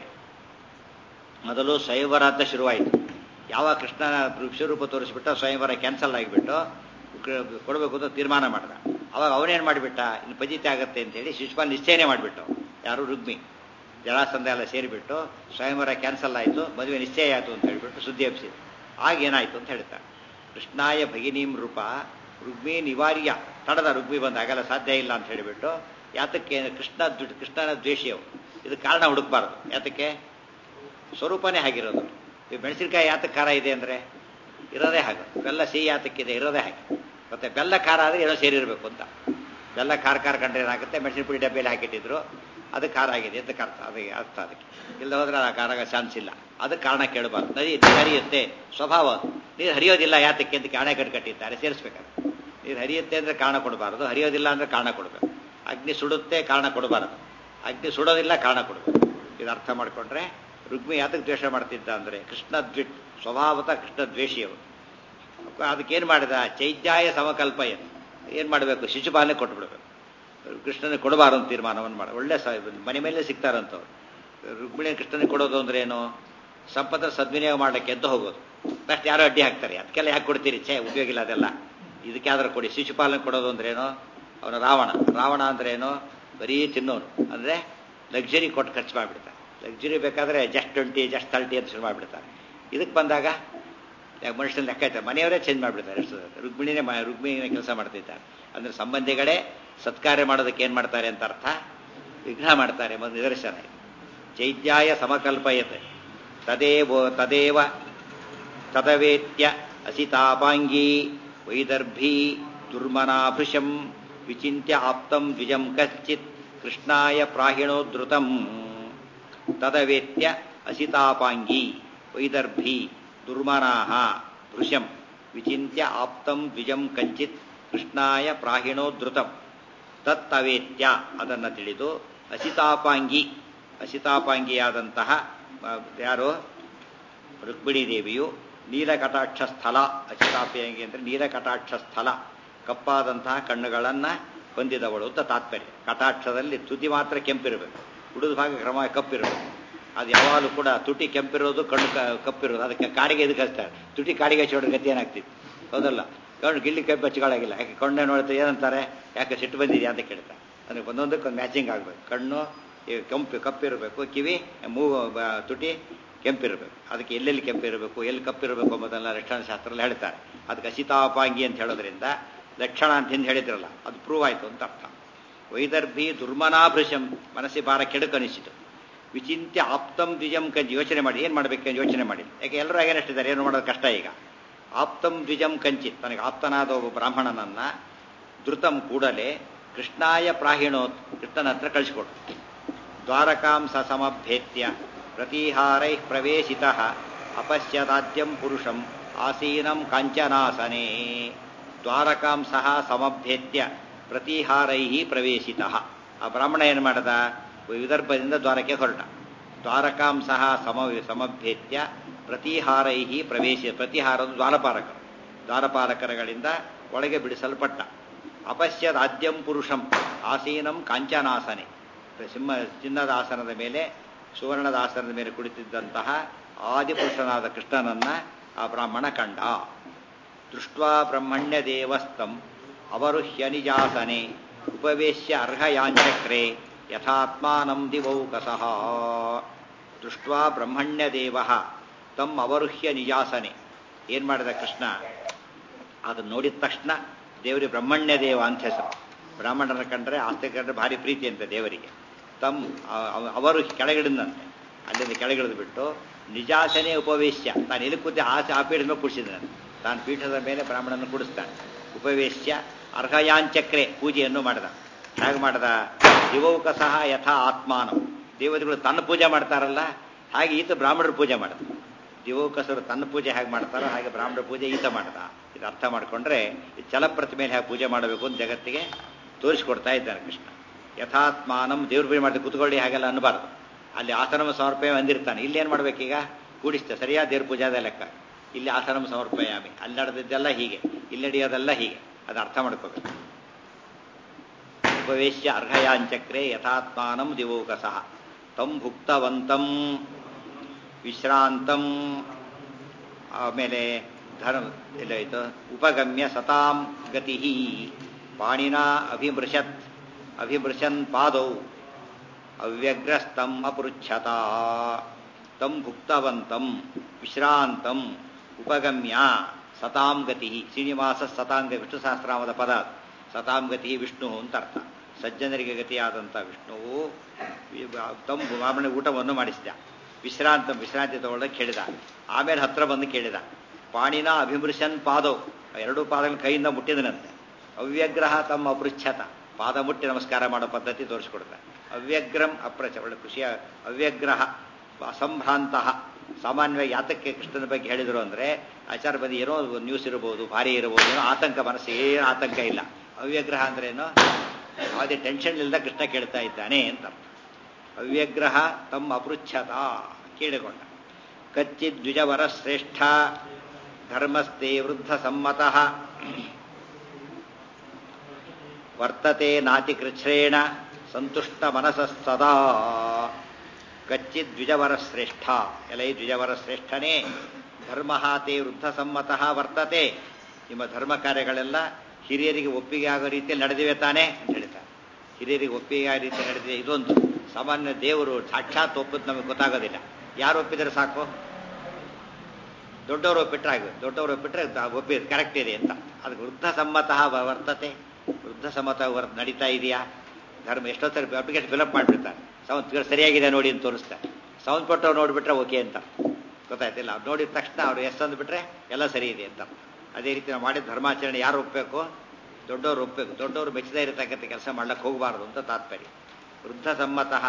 ಮೊದಲು ಸ್ವಯಂವರ ಅಂತ ಶುರುವಾಯಿತು ಯಾವ ಕೃಷ್ಣನ ವಿಶ್ವರೂಪ ತೋರಿಸ್ಬಿಟ್ಟ ಸ್ವಯಂವರ ಕ್ಯಾನ್ಸಲ್ ಆಗಿಬಿಟ್ಟು ಕೊಡಬೇಕು ಅಂತ ತೀರ್ಮಾನ ಮಾಡಿದ ಅವಾಗ ಅವನೇನು ಮಾಡಿಬಿಟ್ಟ ಇನ್ನು ಪಜಿತಿ ಆಗತ್ತೆ ಅಂತೇಳಿ ಶಿಶುಪಾಲ್ ನಿಶ್ಚಯನೇ ಮಾಡಿಬಿಟ್ಟು ಯಾರು ರುಗ್ಮಿ ಜಲಾಸಂಧ ಎಲ್ಲ ಸೇರಿಬಿಟ್ಟು ಸ್ವಯಂವರ ಕ್ಯಾನ್ಸಲ್ ಆಯಿತು ಮದುವೆ ನಿಶ್ಚಯ ಆಯಿತು ಅಂತ ಹೇಳಿಬಿಟ್ಟು ಸುದ್ದಿ ಹಬ್ಸಿದ್ರು ಆಗ ಏನಾಯಿತು ಅಂತ ಹೇಳ್ತಾರೆ ಕೃಷ್ಣಾಯ ಭಗಿನೀಂ ರೂಪ ರುಗ್ಮಿ ನಿವಾರ್ಯ ತಡದ ರುಗ್ಮಿ ಬಂದಾಗಲ್ಲ ಸಾಧ್ಯ ಇಲ್ಲ ಅಂತ ಹೇಳಿಬಿಟ್ಟು ಯಾತಕ್ಕೆ ಕೃಷ್ಣ ದ್ವಿ- ಕೃಷ್ಣನ ದ್ವೇಷಿಯವು ಇದು ಕಾರಣ ಹುಡುಕ್ಬಾರ್ದು ಯಾತಕ್ಕೆ ಸ್ವರೂಪನೇ ಹಾಗಿರೋದು ಈ ಮೆಣಸಿನಕಾಯಿ ಯಾತಕ್ಕೆ ಖಾರ ಇದೆ ಅಂದರೆ ಇರೋದೇ ಹಾಗೆ ಬೆಲ್ಲ ಸಿಹಿ ಯಾತಕ್ಕಿದೆ ಇರೋದೇ ಹಾಗೆ ಮತ್ತೆ ಬೆಲ್ಲ ಖಾರ ಆದರೆ ಏನೋ ಸೇರಿರಬೇಕು ಅಂತ ಬೆಲ್ಲ ಖಾರ ಖಾರ ಕಂಡ್ರೆ ಏನಾಗುತ್ತೆ ಮೆಣಸಿನ ಪುಡಿ ಡಬ್ಬಿಯಲ್ಲಿ ಹಾಕಿಟ್ಟಿದ್ರು ಅದು ಖಾರ ಆಗಿದೆ ಅಂತ ಅರ್ಥ ಅದಕ್ಕೆ ಅರ್ಥ ಅದಕ್ಕೆ ಇಲ್ಲ ಹೋದ್ರೆ ಆ ಖಾರ ಚಾನ್ಸ್ ಇಲ್ಲ ಅದಕ್ಕೆ ಕಾರಣ ಕೇಳಬಾರ್ದು ನದಿ ನೀರು ಹರಿಯುತ್ತೆ ಸ್ವಭಾವ ಅದು. ನೀರು ಹರಿಯೋದಿಲ್ಲ ಯಾತಕ್ಕೆ ಅಂತ ಕಾಣೆ ಕಟ್ಟು ಕಟ್ಟಿದ್ದಾರೆ ಸೇರಿಸ್ಬೇಕಾದ್ರೆ ನೀರು ಹರಿಯುತ್ತೆ ಅಂದರೆ ಕಾರಣ ಕೊಡಬಾರದು ಹರಿಯೋದಿಲ್ಲ ಅಂದರೆ ಕಾರಣ ಕೊಡಬೇಕು ಅಗ್ನಿ ಸುಡುತ್ತೆ ಕಾರಣ ಕೊಡಬಾರದು ಅಗ್ನಿ ಸುಡೋದಿಲ್ಲ ಕಾರಣ ಕೊಡಬೇಕು ಇದು ಅರ್ಥ ಮಾಡಿಕೊಂಡ್ರೆ ರುಗ್ಮಿ ಯಾತಕ್ಕೆ ದ್ವೇಷ ಮಾಡ್ತಿದ್ದ ಅಂದರೆ ಕೃಷ್ಣ ದ್ವಿಟ್ ಸ್ವಭಾವತ ಕೃಷ್ಣ ದ್ವೇಷಿಯವರು ಅದಕ್ಕೇನು ಮಾಡಿದ ಚೈತ್ಯಾಯ ಸಮಕಲ್ಪಯ ಏನು ಮಾಡಬೇಕು ಶಿಶುಪಾಲನೆ ಕೊಟ್ಬಿಡ್ಬೇಕು ಕೃಷ್ಣನಿಗೆ ಕೊಡಬಾರ ಅಂತ ತೀರ್ಮಾನವನ್ನು ಮಾಡ ಒಳ್ಳೆ ಸ ಮನೆ ಮೇಲೆ ಸಿಗ್ತಾರಂತವ್ರು ರುಕ್ಮಿಣಿ ಕೃಷ್ಣನಿಗೆ ಕೊಡೋದು ಅಂದ್ರೆ ಏನು ಸಂಪದ ಸದ್ವಿನಿಯೋಗ ಮಾಡಲಿಕ್ಕೆ ಅಂತ ಹೋಗೋದು ಫಸ್ಟ್ ಯಾರೋ ಅಡ್ಡಿ ಹಾಕ್ತಾರೆ ಅದಕ್ಕೆಲ್ಲ ಯಾಕೆ ಕೊಡ್ತೀರಿ ಛೇ ಉಪಯೋಗ ಇಲ್ಲ ಅದೆಲ್ಲ ಇದಕ್ಕೆ ಯಾವ್ದಾರು ಕೊಡಿ ಶಿಶುಪಾಲನೆ ಕೊಡೋದು ಅಂದ್ರೆ ಏನು ಅವನು ರಾವಣ ರಾವಣ ಅಂದ್ರೆ ಏನು ಬರೀ ತಿನ್ನೋನು ಅಂದ್ರೆ ಲಕ್ಸುರಿ ಕೊಟ್ಟು ಖರ್ಚು ಮಾಡಿಬಿಡ್ತಾರೆ ಲಕ್ಸುರಿ ಬೇಕಾದ್ರೆ ಜಸ್ಟ್ ಟ್ವೆಂಟಿ ಜಸ್ಟ್ ತರ್ಟಿ ಅಂತ ಶುರು ಮಾಡಿಬಿಡ್ತಾರೆ ಇದಕ್ಕೆ ಬಂದಾಗ ಯಾಕೆ ಮನುಷ್ಯನ ಲೆಕ್ಕ ಇರ್ತಾರೆ ಮನೆಯವರೇ ಚೇಂಜ್ ಮಾಡಿಬಿಡ್ತಾರೆ ಎಷ್ಟು ರುಕ್ಮಿಣಿನೇ ಮ- ರುಕ್ಮಿಣಿನೇ ಕೆಲಸ ಮಾಡ್ತಿದ್ದಾರೆ ಅಂದ್ರೆ ಸಂಬಂಧಿಗಳೇ ಸತ್ಕಾರ್ಯ ಮಾಡೋದಕ್ಕೆ ಏನು ಮಾಡ್ತಾರೆ ಅಂತ ಅರ್ಥ ವಿಘ್ನ ಮಾಡ್ತಾರೆ ಒಂದು ನಿದರ್ಶನ ಇದು. ಚೈತ್ಯಾಯ ಸಮಕಲ್ಪಯತೆ ತದೇವ ತದೇವ ತದವೇತ್ಯ ಅಸಿತಾಪಾಂಗೀ ವೈದರ್ಭೀ ದುರ್ಮನಾಭೃಶಂ ವಿಚಿಂತ್ಯ ಆಪ್ತಂ ದ್ವಿಜಂ ಕಶ್ಚಿತ್ ಕೃಷ್ಣಾಯ ಪ್ರಾಹಿಣೋದ್ರುತಂ ತದವೇತ್ಯ ಅಸಿತಾಪಾಂಗೀ ವೈದರ್ಭೀ ದುರ್ಮನಾಹ ಭೃಶಂ ವಿಚಿಂತ್ಯ ಆಪ್ತಂ ದ್ವಿಜಂ ಕಂಚಿತ್ ಕೃಷ್ಣಾಯ ಪ್ರಾಹಿಣೋದ್ರುತಂ ತತ್ತವೇತ್ಯ ಅದನ್ನು ತಿಳಿದು ಅಸಿತಾಪಾಂಗಿ ಅಸಿತಾಪಾಂಗಿಯಾದಂತಹ ಆ, ಯಾರು ರುಕ್ಮಿಣಿ ದೇವಿಯು ನೀಲಕಟಾಕ್ಷ ಸ್ಥಳ ಅಚಿತಾಪಾಂಗಿ ಅಂದರೆ ನೀಲಕಟಾಕ್ಷ ಸ್ಥಳ ಕಪ್ಪಾದಂತಹ ಕಣ್ಣುಗಳನ್ನು ಹೊಂದಿದವಳು ಅಂತ ತಾತ್ಪರ್ಯ ಕಟಾಕ್ಷದಲ್ಲಿ ತುಟಿ ಮಾತ್ರ ಕೆಂಪಿರಬೇಕು ಉಳಿದ ಭಾಗ ಕ್ರಮ ಕಪ್ಪಿರಬೇಕು ಅದು ಯಾವಾಗಲೂ ಕೂಡ ತುಟಿ ಕೆಂಪಿರೋದು ಕಣ್ಣು ಕ- ಕಪ್ಪಿರೋದು ಅದಕ್ಕೆ ಕಾಡಿಗೆ ಇದಕ್ಕೆ ಹಚ್ತಾರೆ ತುಟಿ ಕಾಡಿಗೆ ಹಚ್ಚೋಡ್ರ ಗತಿ ಏನಾಗ್ತಿತ್ತು ಹೌದಲ್ಲ ಕಣ್ಣು ಗಿಲ್ಲಿ ಕೆಂಪು ಹಚ್ಕೊಳ್ಳಾಗಿಲ್ಲ ಯಾಕೆ ಕಣ್ಣೆ ನೋಡ್ತಾ ಏನಂತಾರೆ ಯಾಕೆ ಸಿಟ್ಟು ಬಂದಿದೆಯಾ ಅಂತ ಕೇಳ್ತಾರೆ ಅದಕ್ಕೆ ಒಂದೊಂದಕ್ಕೆ ಒಂದು ಮ್ಯಾಚಿಂಗ್ ಆಗಬೇಕು ಕಣ್ಣು ಈ ಕೆಂಪು ಕಪ್ಪಿರಬೇಕು ಕಿವಿ ಮೂಗು ಬ- ತುಟಿ ಕೆಂಪಿರಬೇಕು ಅದಕ್ಕೆ ಎಲ್ಲೆಲ್ಲಿ ಕೆಂಪಿರಬೇಕು ಎಲ್ಲಿ ಕಪ್ಪಿರಬೇಕು ಎಂಬುದೆಲ್ಲ ಲಕ್ಷಣ ಶಾಸ್ತ್ರದಲ್ಲಿ ಹೇಳ್ತಾರೆ ಅದಕ್ಕೆ ಅಸಿತಾಪಾಂಗಿ ಅಂತ ಹೇಳೋದ್ರಿಂದ ಲಕ್ಷಣ ಅಂತ ಹಿಂದೆ ಹೇಳಿದ್ರಲ್ಲ ಅದು ಪ್ರೂವ್ ಆಯಿತು ಅಂತ ಅರ್ಥ ವೈದರ್ಭಿ ದುರ್ಮನಾಭೃಶಂ ಮನಸ್ಸಿ ಭಾರ ಕೆಡುಕನಿಸಿತು ವಿಚಿಂತ್ಯ ಆಪ್ತಂ ದ್ವಿಜಂ ಕಂಚಿ ಯೋಚನೆ ಮಾಡಿ ಏನು ಮಾಡಬೇಕಂತ ಯೋಚನೆ ಮಾಡಿ ಯಾಕೆ ಎಲ್ಲರೂ ಆಗೇನಷ್ಟಿದ್ದಾರೆ ಏನು ಮಾಡೋದು ಕಷ್ಟ ಈಗ ಆಪ್ತಂ ದ್ವಿಜಂ ಕಂಚಿತ್ ತನಗೆ ಆಪ್ತನಾದ ಒಬ್ಬ ಬ್ರಾಹ್ಮಣನನ್ನ ಧೃತಂ ಕೂಡಲೇ ಕೃಷ್ಣಾಯ ಪ್ರಾಹಿಣೋತ್ ಕೃಷ್ಣನ ಹತ್ರ ಕಳಿಸಿಕೊಡು ದ್ವಾರಕಾಂ ಸ ಸಮಭ್ಯೇತ್ಯ ಪ್ರತೀಹಾರೈ ಪ್ರವೇಶಿತ ಅಪಶ್ಯದಾದ್ಯಂ ಪುರುಷಂ ಆಸೀನಂ ಕಾಂಚನಾಸನೆ ದ್ವಾರಕಾಂ ಸಹ ಸಮಭ್ಯೇತ್ಯ ಪ್ರತೀಹಾರೈ ಪ್ರವೇಶಿತ ಆ ಬ್ರಾಹ್ಮಣ ಏನು ಮಾಡದ ವಿದರ್ಭದಿಂದ ದ್ವಾರಕ್ಕೆ ಹೊರಟ ದ್ವಾರಕಾಂ ಸಹ ಸಮ ಸಮಭ್ಯೇತ್ಯ ಪ್ರತೀಹಾರೈ ಪ್ರವೇಶ ಪ್ರತಿಹಾರದ ದ್ವಾರಪಾಲಕರು ದ್ವಾರಪಾಲಕರುಗಳಿಂದ ಒಳಗೆ ಬಿಡಿಸಲ್ಪಟ್ಟ ಅಪಶ್ಯದ ಆದ್ಯಂ ಪುರುಷಂ ಆಸೀನಂ ಕಾಂಚನಾಸನೆ ಸಿಂಹ ಚಿನ್ನದ ಆಸನದ ಮೇಲೆ ಸುವರ್ಣದ ಆಸನದ ಮೇಲೆ ಕುಳಿತಿದ್ದಂತಹ ಆದಿಪುರುಷನಾದ ಕೃಷ್ಣನನ್ನ ಆ ಬ್ರಾಹ್ಮಣ ಕಂಡ ದೃಷ್ಟ್ವಾ ಬ್ರಹ್ಮಣ್ಯ ದೇವಸ್ಥಂ ಅವರುಹ್ಯ ನಿಜಾಸನೆ ಉಪವೇಶ್ಯ ಅರ್ಹಯಾಂಚಕ್ರೆ ಯಥಾತ್ಮಾನಂ ದಿವೌಕಸಃ ದೃಷ್ಟ್ವಾ ಬ್ರಹ್ಮಣ್ಯ ದೇವ ತಮ್ಮ ಅವರುಹ್ಯ ನಿಜಾಸನೆ ಏನ್ ಮಾಡಿದ ಕೃಷ್ಣ ಅದನ್ನ ನೋಡಿದ ತಕ್ಷಣ ದೇವರಿಗೆ ಬ್ರಹ್ಮಣ್ಯ ದೇವ ಅಂತ ಹೆಸರು ಬ್ರಾಹ್ಮಣರ ಕಂಡ್ರೆ ಆಸ್ತಿ ಕಂಡ್ರೆ ಭಾರಿ ಪ್ರೀತಿ ಅಂತ ದೇವರಿಗೆ ತಮ್ಮ ಅವರು ಕೆಳಗಿಡಿದಂತೆ ಅಲ್ಲಿಂದ ಕೆಳಗಿಳಿದು ಬಿಟ್ಟು ನಿಜಾಸನೆ ಉಪವೇಶ್ಯ ತಾನು ಎಲ್ಲಿ ಕೂತಿ ಆಸೆ ಆ ಪೀಠದ ಮೇಲೆ ಕೂಡಿಸಿದ್ದಾನೆ ತಾನು ಪೀಠದ ಮೇಲೆ ಬ್ರಾಹ್ಮಣನ ಕೂಡಿಸ್ತಾನೆ ಉಪವೇಶ್ಯ ಅರ್ಹಯಾಂಚಕ್ರೆ ಪೂಜೆಯನ್ನು ಮಾಡಿದ ಹೇಗೆ ಮಾಡಿದ ದಿವೌಕ ಸಹ ಯಥಾ ಆತ್ಮಾನಂ ದೇವತೆಗಳು ತನ್ನ ಪೂಜೆ ಮಾಡ್ತಾರಲ್ಲ ಹಾಗೆ ಈತ ಬ್ರಾಹ್ಮಣರ ಪೂಜೆ ಮಾಡಿದ ದಿವೌಕಸರು ತನ್ನ ಪೂಜೆ ಹೇಗೆ ಮಾಡ್ತಾರೋ ಹಾಗೆ ಬ್ರಾಹ್ಮಣರ ಪೂಜೆ ಈತ ಮಾಡ್ದ ಇದು ಅರ್ಥ ಮಾಡ್ಕೊಂಡ್ರೆ ಈ ಮೇಲೆ ಹೇಗೆ ಪೂಜೆ ಮಾಡಬೇಕು ಅಂತ ಜಗತ್ತಿಗೆ ತೋರಿಸ್ಕೊಡ್ತಾ ಇದ್ದಾನೆ ಕೃಷ್ಣ ಯಥಾತ್ಮಾನಂ ದೇವ್ರ ಪೂಜೆ ಮಾಡಿದ ಕುತ್ಕೊಳ್ಳಿ ಹಾಗೆಲ್ಲ ಅನ್ನಬಾರ್ದು ಅಲ್ಲಿ ಆಸನಮ ಸಮರ್ಪಣೆ ಅಂದಿರ್ತಾನೆ ಇಲ್ಲಿ ಏನು ಮಾಡ್ಬೇಕೀಗ ಕೂಡಿಸ್ತೆ ಸರಿಯಾದ ದೇವ್ರ ಪೂಜಾದ ಲೆಕ್ಕ ಇಲ್ಲಿ ಆಸನಮ ಸಮರ್ಪಯಾಮಿ ಅಲ್ಲಿ ನಡೆದಿದ್ದೆಲ್ಲ ಹೀಗೆ ಇಲ್ಲಿ ನಡೆಯೋದೆಲ್ಲ ಹೀಗೆ ಅದು ಅರ್ಥ ಮಾಡ್ಕೋಬೇಕು ಉಪವೇಶ್ಯ ಅರ್ಹಯಾಂಚಕ್ರೆ ಯಥಾತ್ಮಾನಂ ದಿವೋಕಸಃ ತಂ ಭುಕ್ತವಂತಂ ವಿಶ್ರಾಂತಂ ಆಮೇಲೆ ಧರ್ಮ ಎಲ್ಲಾಯ್ತು ಉಪಗಮ್ಯ ಸತಾಂ ಗತಿ ಪಾಣಿನ ಅಭಿಮೃಶತ್ ಅಭಿಮೃಶನ್ ಪಾದೌ ಅವ್ಯಗ್ರಸ್ತಂ ಅಪೃಚ್ಛತ ತಂ ಭುಕ್ತವಂತಂ ವಿಶ್ರಾಂತಂ ಉಪಗಮ್ಯ ಸತಾಂ ಗತಿ ಶ್ರೀನಿವಾಸ ಸತಾಂಗ ವಿಷ್ಣು ಸಹಸ್ರಾಮದ ಪದ ಸತಾಂ ಗತಿ ವಿಷ್ಣು ಅಂತ ಅರ್ಥ ಸಜ್ಜನರಿಗೆ ಗತಿಯಾದಂಥ ವಿಷ್ಣುವು ತಂ ಬ್ರಾಹ್ಮಣ ಊಟವನ್ನು ಮಾಡಿಸಿದ ವಿಶ್ರಾಂತ ವಿಶ್ರಾಂತಿ ತಗೊಳ್ಳೋಕೆ ಕೇಳಿದ ಆಮೇಲೆ ಹತ್ರ ಬಂದು ಕೇಳಿದ ಪಾಣಿನ ಅಭಿಮೃಶನ್ ಪಾದವ್ ಎರಡೂ ಪಾದಗಳ ಕೈಯಿಂದ ಮುಟ್ಟಿದನಂತೆ ಅವ್ಯಗ್ರಹ ತಮ್ಮ ಅಪೃಚ್ಛತ ಪಾದ ಮುಟ್ಟಿ ನಮಸ್ಕಾರ ಮಾಡೋ ಪದ್ಧತಿ ತೋರಿಸ್ಕೊಡ್ತಾರೆ ಅವ್ಯಗ್ರಂ ಅಪ್ರಚ ಒಳ್ಳೆ ಖುಷಿಯ ಅವ್ಯಗ್ರಹ ಅಸಂಭ್ರಾಂತ ಸಾಮಾನ್ಯವಾಗಿ ಯಾತಕ್ಕೆ ಕೃಷ್ಣನ ಬಗ್ಗೆ ಹೇಳಿದರು ಅಂದರೆ ಆಚಾರ ಬಂದು ಏನೋ ನ್ಯೂಸ್ ಇರಬಹುದು ಭಾರಿ ಇರಬಹುದು ಏನೋ ಆತಂಕ ಮನಸ್ಸು ಏನು ಆತಂಕ ಇಲ್ಲ ಅವ್ಯಗ್ರಹ ಅಂದ್ರೆ ಏನೋ ಯಾವುದೇ ಟೆನ್ಷನ್ ಇಲ್ಲದ ಕೃಷ್ಣ ಕೇಳ್ತಾ ಇದ್ದಾನೆ ಅಂತ ಅವ್ಯಗ್ರಹ ತಮ್ಮ ಅಪೃಚ್ಛತ ಕೇಳಿಕೊಂಡ ಕಚ್ಚಿದ್ ದ್ವಿಜವರ ಶ್ರೇಷ್ಠ ಧರ್ಮಸ್ಥೆ ವೃದ್ಧ ಸಮ್ಮತಃ ವರ್ತತೆ ನಾತಿ ಕೃಚ್ಛ್ರೇಣ ಸಂತುಷ್ಟ ಮನಸ ಸದಾ ಕಚ್ಚಿದ್ ದ್ವಿಜವರ ಶ್ರೇಷ್ಠ ಎಲೈ ದ್ವಿಜವರ ಶ್ರೇಷ್ಠನೇ ಧರ್ಮ ತೇ ವೃದ್ಧ ಸಮ್ಮತಃ ವರ್ತತೆ ನಿಮ್ಮ ಧರ್ಮ ಕಾರ್ಯಗಳೆಲ್ಲ ಹಿರಿಯರಿಗೆ ಒಪ್ಪಿಗೆ ಆಗೋ ರೀತಿಯಲ್ಲಿ ನಡೆದಿವೆ ತಾನೇ ಅಂತ ಹೇಳ್ತಾರೆ ಹಿರಿಯರಿಗೆ ಒಪ್ಪಿಗೆ ಆಗೋ ರೀತಿ ನಡೆದಿದೆ ಇದೊಂದು ಸಾಮಾನ್ಯ ದೇವರು ಸಾಕ್ಷಾತ್ ಒಪ್ಪದ್ ನಮಗೆ ಗೊತ್ತಾಗೋದಿಲ್ಲ ಯಾರು ಒಪ್ಪಿದರೆ ಸಾಕು ದೊಡ್ಡವರು ಒಪ್ಪಿಟ್ರೆ ಆಗ ದೊಡ್ಡವರು ಒಪ್ಪಿಟ್ರೆ ಒಪ್ಪಿ ಕರೆಕ್ಟ್ ಇದೆ ಅಂತ ಅದಕ್ಕೆ ವೃದ್ಧ ಸಮ್ಮತಃ ವರ್ತತೆ ವೃದ್ಧ ಸಮ್ಮತ ವರ್ ನಡೀತಾ ಇದೆಯಾ ಧರ್ಮ ಎಷ್ಟೋ ಸರಿ ಅಪ್ಲಿಕೇಶನ್ ಫಿಲಪ್ ಮಾಡಿಬಿಡ್ತಾರೆ ಸೌಂಡ್ ಸರಿಯಾಗಿದೆ ನೋಡಿ ಅಂತ ತೋರಿಸ್ತಾರೆ ಸೌಂಡ್ ಪಟ್ಟವ್ರು ನೋಡಿಬಿಟ್ರೆ ಓಕೆ ಅಂತ ಗೊತ್ತಾಯ್ತಿಲ್ಲ ಅವ್ರು ನೋಡಿದ ತಕ್ಷಣ ಅವ್ರು ಎಸ್ ಅಂದ್ಬಿಟ್ರೆ ಎಲ್ಲ ಸರಿ ಇದೆ ಅಂತ ಅದೇ ರೀತಿ ನಾವು ಮಾಡಿದ ಧರ್ಮಾಚರಣೆ ಯಾರು ಒಪ್ಪಬೇಕು ದೊಡ್ಡವರು ಒಪ್ಪಬೇಕು ದೊಡ್ಡವರು ಮೆಚ್ಚದೇ ಇರತಕ್ಕಂಥ ಕೆಲಸ ಮಾಡ್ಲಿಕ್ಕೆ ಹೋಗಬಾರ್ದು ಅಂತ ತಾತ್ಪರ್ಯ ವೃದ್ಧ ಸಮ್ಮತಃ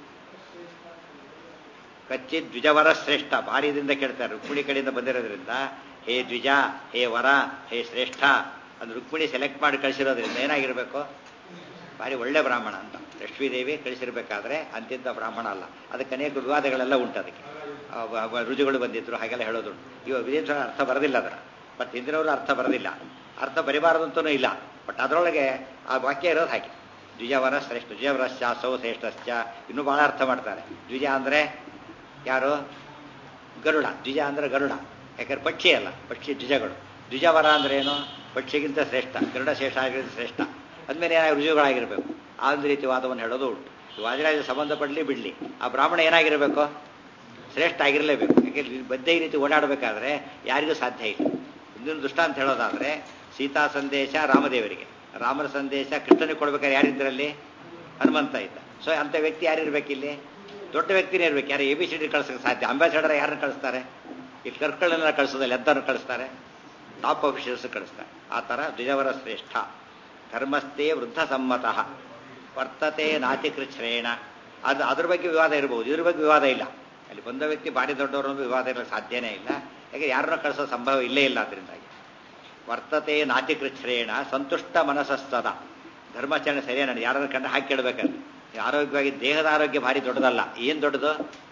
ಕಚ್ಚಿ ದ್ವಿಜವರ ಶ್ರೇಷ್ಠ ಭಾರ್ಯದಿಂದ ಕೇಳ್ತಾರೆ ರುಕ್ಮಿಣಿ ಕಡೆಯಿಂದ ಬಂದಿರೋದ್ರಿಂದ ಹೇ ದ್ವಿಜ ಹೇ ವರ ಹೇ ಶ್ರೇಷ್ಠ ಅದು ರುಕ್ಮಿಣಿ ಸೆಲೆಕ್ಟ್ ಮಾಡಿ ಕಳಿಸಿರೋದ್ರಿಂದ ಏನಾಗಿರ್ಬೇಕು ಭಾರಿ ಒಳ್ಳೆ ಬ್ರಾಹ್ಮಣ ಅಂತ ಲಕ್ಷ್ಮೀದೇವಿ ಕಳಿಸಿರ್ಬೇಕಾದ್ರೆ ಅಂತಿಂತ ಬ್ರಾಹ್ಮಣ ಅಲ್ಲ ಅದಕ್ಕೆ ಅನೇಕ ವಿವಾದಗಳೆಲ್ಲ ಉಂಟು ಅದಕ್ಕೆ ರುಜುಗಳು ಬಂದಿದ್ರು ಹಾಗೆಲ್ಲ ಹೇಳೋದುಂಟು ಇವಾಗ ವಿಜಯ ಅರ್ಥ ಬರೋದಿಲ್ಲ ಅದರ ಬಟ್ ಹಿಂದಿನವರು ಅರ್ಥ ಬರೋದಿಲ್ಲ ಅರ್ಥ ಬರಿಬಾರದು ಅಂತನೂ ಇಲ್ಲ ಬಟ್ ಅದರೊಳಗೆ ಆ ವಾಕ್ಯ ಇರೋದು ಹಾಗೆ ದ್ವಿಜವರ ಶ್ರೇಷ್ಠ ದ್ವಿಜವರಶ್ಚ ಸೌ ಶ್ರೇಷ್ಠಶ್ಚ ಇನ್ನೂ ಬಹಳ ಅರ್ಥ ಮಾಡ್ತಾರೆ ದ್ವಿಜ ಅಂದರೆ ಯಾರು ಗರುಡ ದ್ವಿಜ ಅಂದರೆ ಗರುಡ ಯಾಕಂದ್ರೆ ಪಕ್ಷಿ ಅಲ್ಲ ಪಕ್ಷಿ ದ್ವಿಜಗಳು ದ್ವಿಜವರ ಅಂದ್ರೆ ಏನು ಪಕ್ಷಿಗಿಂತ ಶ್ರೇಷ್ಠ ಗರುಡ ಶ್ರೇಷ್ಠ ಆಗಿರೋದು ಶ್ರೇಷ್ಠ ಅಂದಮೇಲೆ ಏನಾಗಿ ರುಜುಗಳಾಗಿರಬೇಕು ಆ ಒಂದು ರೀತಿ ವಾದವನ್ನು ಹೇಳೋದು ಉಂಟು ವಾದಿರಾಜ ಸಂಬಂಧಪಡಲಿ ಬಿಡಲಿ ಆ ಬ್ರಾಹ್ಮಣ ಏನಾಗಿರಬೇಕು ಶ್ರೇಷ್ಠ ಆಗಿರಲೇಬೇಕು ಯಾಕೆ ಬದ್ದೆ ಈ ರೀತಿ ಓಡಾಡಬೇಕಾದ್ರೆ ಯಾರಿಗೂ ಸಾಧ್ಯ ಇಲ್ಲ ಇನ್ನೊಂದು ದೃಷ್ಟಾಂತ ಹೇಳೋದಾದ್ರೆ ಸೀತಾ ಸಂದೇಶ ರಾಮದೇವರಿಗೆ ರಾಮನ ಸಂದೇಶ ಕೃಷ್ಣನಿಗೆ ಕೊಡ್ಬೇಕಾದ್ರೆ ಯಾರಿದ್ರಲ್ಲಿ ಹನುಮಂತ ಇದ್ದ ಸೊ ಅಂಥ ವ್ಯಕ್ತಿ ಯಾರಿರ್ಬೇಕು ಇಲ್ಲಿ ದೊಡ್ಡ ವ್ಯಕ್ತಿನೇ ಇರ್ಬೇಕು ಯಾರು ಎ ಬಿ ಸಿ ಡಿ ಕಳ್ಸೋಕೆ ಸಾಧ್ಯ ಅಂಬಾಸಿಡರ್ ಯಾರನ್ನ ಕಳಿಸ್ತಾರೆ ಈ ಕ್ಲರ್ಕ್ಗಳನ್ನೆಲ್ಲ ಕಳಿಸೋದಿಲ್ಲ ಎಂಥವ್ರನ್ನ ಕಳಿಸ್ತಾರೆ ಟಾಪ್ ಆಫೀಸರ್ಸ್ ಕಳಿಸ್ತಾರೆ ಆ ಥರ ದ್ವಿಜವರ ಶ್ರೇಷ್ಠ ಧರ್ಮಸ್ಥೆ ವೃದ್ಧ ಸಮ್ಮತಃ ವರ್ತತೆ ನಾತಿಕೃಚ್ಛ್ರೇಣ ಅದು ಅದ್ರ ಬಗ್ಗೆ ವಿವಾದ ಇರಬಹುದು ಇದ್ರ ಬಗ್ಗೆ ವಿವಾದ ಇಲ್ಲ ಅಲ್ಲಿ ಬಂದ ವ್ಯಕ್ತಿ ಭಾರಿ ದೊಡ್ಡವರು ಅನ್ನೋ ವಿವಾದ ಇರಲಿಕ್ಕೆ ಸಾಧ್ಯನೇ ಇಲ್ಲ ಯಾಕೆ ಯಾರನ್ನ ಕಳಿಸೋ ಸಂಭವ ಇಲ್ಲೇ ಇಲ್ಲ ಅದರಿಂದಾಗಿ ವರ್ತತೆ ನಾತಿಕೃಚ್ಛ್ರೇಣ ಸಂತುಷ್ಟ ಮನಸ್ಸದ ಧರ್ಮಾಚರಣೆ ಸರಿಯಾ ನಾನು ಯಾರನ್ನ ಕಂಡು ಹಾಕಿ ಕೇಳಬೇಕಲ್ಲಿ ಆರೋಗ್ಯವಾಗಿ ದೇಹದ ಆರೋಗ್ಯ ಭಾರಿ ದೊಡ್ಡದಲ್ಲ ಏನು ದೊಡ್ಡದು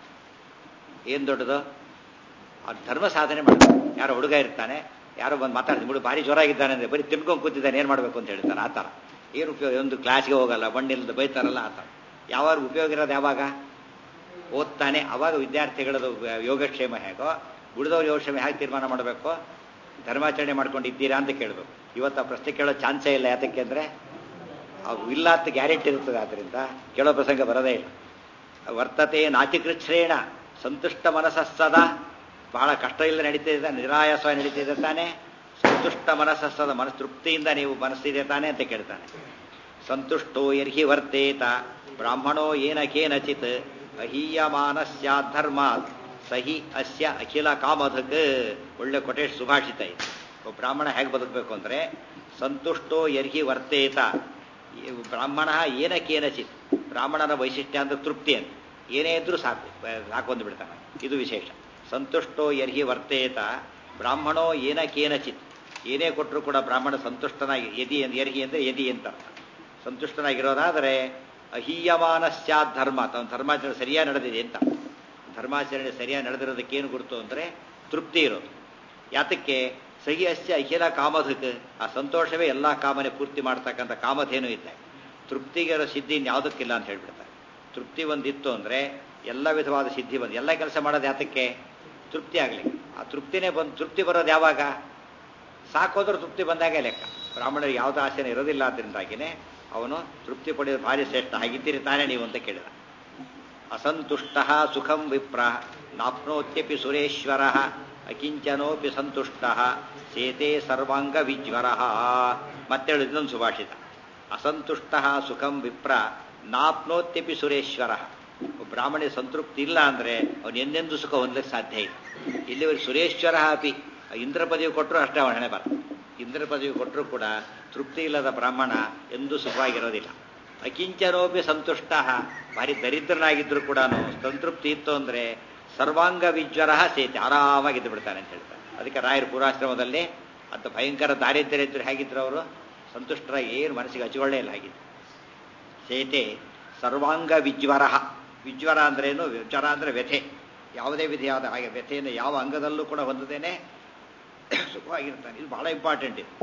ಏನು ದೊಡ್ಡದು ಆ ಧರ್ಮ ಸಾಧನೆ ಮಾಡ್ತಾರೆ ಯಾರೋ ಹುಡುಗ ಇರ್ತಾನೆ ಯಾರೋ ಬಂದು ಮಾತಾಡ್ತೀನಿ ಬಿಡು ಭಾರಿ ಜ್ವರ ಆಗಿದ್ದಾನೆ ಅಂದರೆ ಬರೀ ತಿನ್ಕೊಂಡು ಕೂತಿದ್ದಾನೆ ಏನು ಮಾಡಬೇಕು ಅಂತ ಹೇಳ್ತಾರೆ ಆ ಥರ ಏನು ಉಪಯೋಗ ಒಂದು ಕ್ಲಾಸ್ಗೆ ಹೋಗಲ್ಲ ಬಂಡಿಲ್ದ ಬೈತಾರಲ್ಲ ಆ ಥರ ಯಾವಾಗ ಉಪಯೋಗ ಇರೋದು ಯಾವಾಗ ಓದ್ತಾನೆ ಅವಾಗ ವಿದ್ಯಾರ್ಥಿಗಳದು ಯೋಗಕ್ಷೇಮ ಹೇಗೋ ಉಳಿದವ್ರ ಯೋಗಕ್ಷೇಮ ಹೇಗೆ ತೀರ್ಮಾನ ಮಾಡಬೇಕು ಧರ್ಮಾಚರಣೆ ಮಾಡ್ಕೊಂಡು ಇದ್ದೀರಾ ಅಂತ ಕೇಳಬೇಕು ಇವತ್ತು ಆ ಪ್ರಶ್ನೆ ಕೇಳೋ ಚಾನ್ಸೇ ಇಲ್ಲ ಯಾತಕ್ಕೆ ಅಂದರೆ ಅವು ಇಲ್ಲ ಅಂತ ಗ್ಯಾರಂಟಿ ಇರ್ತದೆ ಆದ್ದರಿಂದ ಕೇಳೋ ಪ್ರಸಂಗ ಬರೋದೇ ಇಲ್ಲ ವರ್ತತೆ ನಾತಿಕೃಚ್ಛ್ರೇಣ ಸಂತುಷ್ಟ ಮನಸ್ಸದ ಬಹಳ ಕಷ್ಟ ಇಲ್ಲ ನಡೀತಿದೆ ನಿರಾಯಾಸವಾಗಿ ನಡೀತಿದೆ ತಾನೆ ಸಂತುಷ್ಟ ಮನಸ್ಸದ ಮನಸ್ಸು ತೃಪ್ತಿಯಿಂದ ನೀವು ಮನಸ್ಸಿದೆ ತಾನೆ ಅಂತ ಕೇಳ್ತಾನೆ ಸಂತುಷ್ಟೋ ಯರ್ಹಿ ವರ್ತೇತ ಬ್ರಾಹ್ಮಣೋ ಏನ ಕೇನಚಿತ್ ಅಹೀಯಮಾನಸ್ಯ ಧರ್ಮಾತ್ ಸಹಿ ಅಸ್ಯ ಅಖಿಲ ಕಾಮಧಕ್ ಒಳ್ಳೆ ಕೊಟೇಶ್ ಸುಭಾಷಿತ ಇದೆ ಒಬ್ಬ ಬ್ರಾಹ್ಮಣ ಹೇಗೆ ಬದುಕಬೇಕು ಅಂದರೆ ಸಂತುಷ್ಟೋ ಯರ್ಹಿ ವರ್ತೇತ ಬ್ರಾಹ್ಮಣ ಏನಕೇನಚಿತ್ ಬ್ರಾಹ್ಮಣನ ವೈಶಿಷ್ಟ್ಯ ಅಂದ್ರೆ ತೃಪ್ತಿ ಅಂತ ಏನೇ ಇದ್ರೂ ಸಾಕು ಸಾಕು ಬಂದು ಬಿಡ್ತಾನೆ ಇದು ವಿಶೇಷ ಸಂತುಷ್ಟೋ ಯರ್ಹಿ ವರ್ತೇತ ಬ್ರಾಹ್ಮಣೋ ಏನಕೇನಚಿತ್ ಏನೇ ಕೊಟ್ಟರು ಕೂಡ ಬ್ರಾಹ್ಮಣ ಸಂತುಷ್ಟನಾಗಿ ಯದಿ ಯರ್ಹಿ ಅಂದರೆ ಯದಿ ಅಂತ ಅರ್ಥ ಸಂತುಷ್ಟನಾಗಿರೋದಾದರೆ ಅಹೀಯಮಾನಸ್ಯಾತ್ ಧರ್ಮ ತನ್ನ ಧರ್ಮಾಚರಣೆ ಸರಿಯಾಗಿ ನಡೆದಿದೆ ಅಂತ ಧರ್ಮಾಚರಣೆ ಸರಿಯಾಗಿ ನಡೆದಿರೋದಕ್ಕೇನು ಗುರುತು ಅಂದರೆ ತೃಪ್ತಿ ಇರೋದು ಯಾತಕ್ಕೆ ಸಹಿ ಅಸ್ಯ ಅಖಿಲ ಕಾಮಧಕ್ ಆ ಸಂತೋಷವೇ ಎಲ್ಲ ಕಾಮನೆ ಪೂರ್ತಿ ಮಾಡ್ತಕ್ಕಂಥ ಕಾಮಧೇನು ಇದ್ದ ತೃಪ್ತಿಗೆ ಸಿದ್ಧಿ ಇನ್ಯಾವುದಕ್ಕಿಲ್ಲ ಅಂತ ಹೇಳ್ಬಿಡ್ತಾರೆ ತೃಪ್ತಿ ಒಂದಿತ್ತು ಅಂದರೆ ಎಲ್ಲ ವಿಧವಾದ ಸಿದ್ಧಿ ಬಂದು ಎಲ್ಲ ಕೆಲಸ ಮಾಡೋದು ಯಾತಕ್ಕೆ ತೃಪ್ತಿ ಆಗಲಿ ಆ ತೃಪ್ತಿನೇ ಬಂದು ತೃಪ್ತಿ ಬರೋದು ಯಾವಾಗ ಸಾಕೋದ್ರೂ ತೃಪ್ತಿ ಬಂದಾಗೆ ಲೆಕ್ಕ ಬ್ರಾಹ್ಮಣರಿಗೆ ಯಾವುದೇ ಆಸೆನೇ ಇರೋದಿಲ್ಲ ಅದರಿಂದಾಗಿನೇ ಅವನು ತೃಪ್ತಿ ಪಡೆಯೋದು ಭಾರಿ ಶ್ರೇಷ್ಠ ಹಾಗಿದ್ದೀರಿ ತಾನೇ ನೀವು ಅಂತ ಕೇಳಿದ ಅಸಂತುಷ್ಟ ಸುಖಂ ವಿಪ್ರ ನಾಪ್ನೋತ್ಯಪಿ ಸುರೇಶ್ವರ ಅಕಿಂಚನೋಪಿ ಸಂತುಷ್ಟ ಸೇತೆ ಸರ್ವಾಂಗ ವಿಜ್ವರ ಮತ್ತೇಳು ಇನ್ನೊಂದು ಸುಭಾಷಿತ ಅಸಂತುಷ್ಟ ಸುಖಂ ವಿಪ್ರ ನಾಪ್ನೋತ್ಯಪಿ ಸುರೇಶ್ವರ ಬ್ರಾಹ್ಮಣ ಸಂತೃಪ್ತಿ ಇಲ್ಲ ಅಂದರೆ ಅವನು ಎಂದೆಂದೂ ಸುಖ ಹೊಂದಲಿಕ್ಕೆ ಸಾಧ್ಯ ಇಲ್ಲ ಇಲ್ಲಿವರೆಗೆ ಸುರೇಶ್ವರ ಅಪಿ ಇಂದ್ರ ಪದವಿ ಕೊಟ್ಟರು ಅಷ್ಟೇ ಅವನ ಹಣೆ ಬರ ಇಂದ್ರ ಪದವಿ ಕೊಟ್ಟರು ಕೂಡ ತೃಪ್ತಿ ಇಲ್ಲದ ಬ್ರಾಹ್ಮಣ ಎಂದೂ ಸುಖವಾಗಿರೋದಿಲ್ಲ ಅಕಿಂಚನೋಪಿ ಸಂತುಷ್ಟ ಭಾರಿ ದರಿದ್ರನಾಗಿದ್ರು ಕೂಡ ಸಂತೃಪ್ತಿ ಇತ್ತು ಅಂದರೆ ಸರ್ವಾಂಗ ವಿಜ್ವರ ಸೇತಿ ಆರಾಮಾಗಿದ್ದು ಬಿಡ್ತಾನೆ ಅಂತ ಹೇಳ್ತಾರೆ ಅದಕ್ಕೆ ರಾಯರ ಪೂರಾಶ್ರಮದಲ್ಲಿ ಅಂತ ಭಯಂಕರ ದಾರಿದ್ರ್ಯ ಇದ್ರು ಹೇಗಿದ್ರು ಅವರು ಸಂತುಷ್ಟರಾಗಿ ಏನು ಮನಸ್ಸಿಗೆ ಹಚ್ಕೊಳ್ಳೇ ಇಲ್ಲ ಹಾಗಿದ್ದು ಸೇತೆ ಸರ್ವಾಂಗ ವಿಜ್ವರ ವಿಜ್ವರ ಅಂದ್ರೇನು ವಿಜ್ವರ ಅಂದರೆ ವ್ಯಥೆ ಯಾವುದೇ ವಿಧಿಯಾದ ಹಾಗೆ ವ್ಯಥೆಯನ್ನು ಯಾವ ಅಂಗದಲ್ಲೂ ಕೂಡ ಹೊಂದದೇನೆ ಸುಖವಾಗಿರ್ತಾನೆ ಇದು ಬಹಳ ಇಂಪಾರ್ಟೆಂಟ್ ಇದು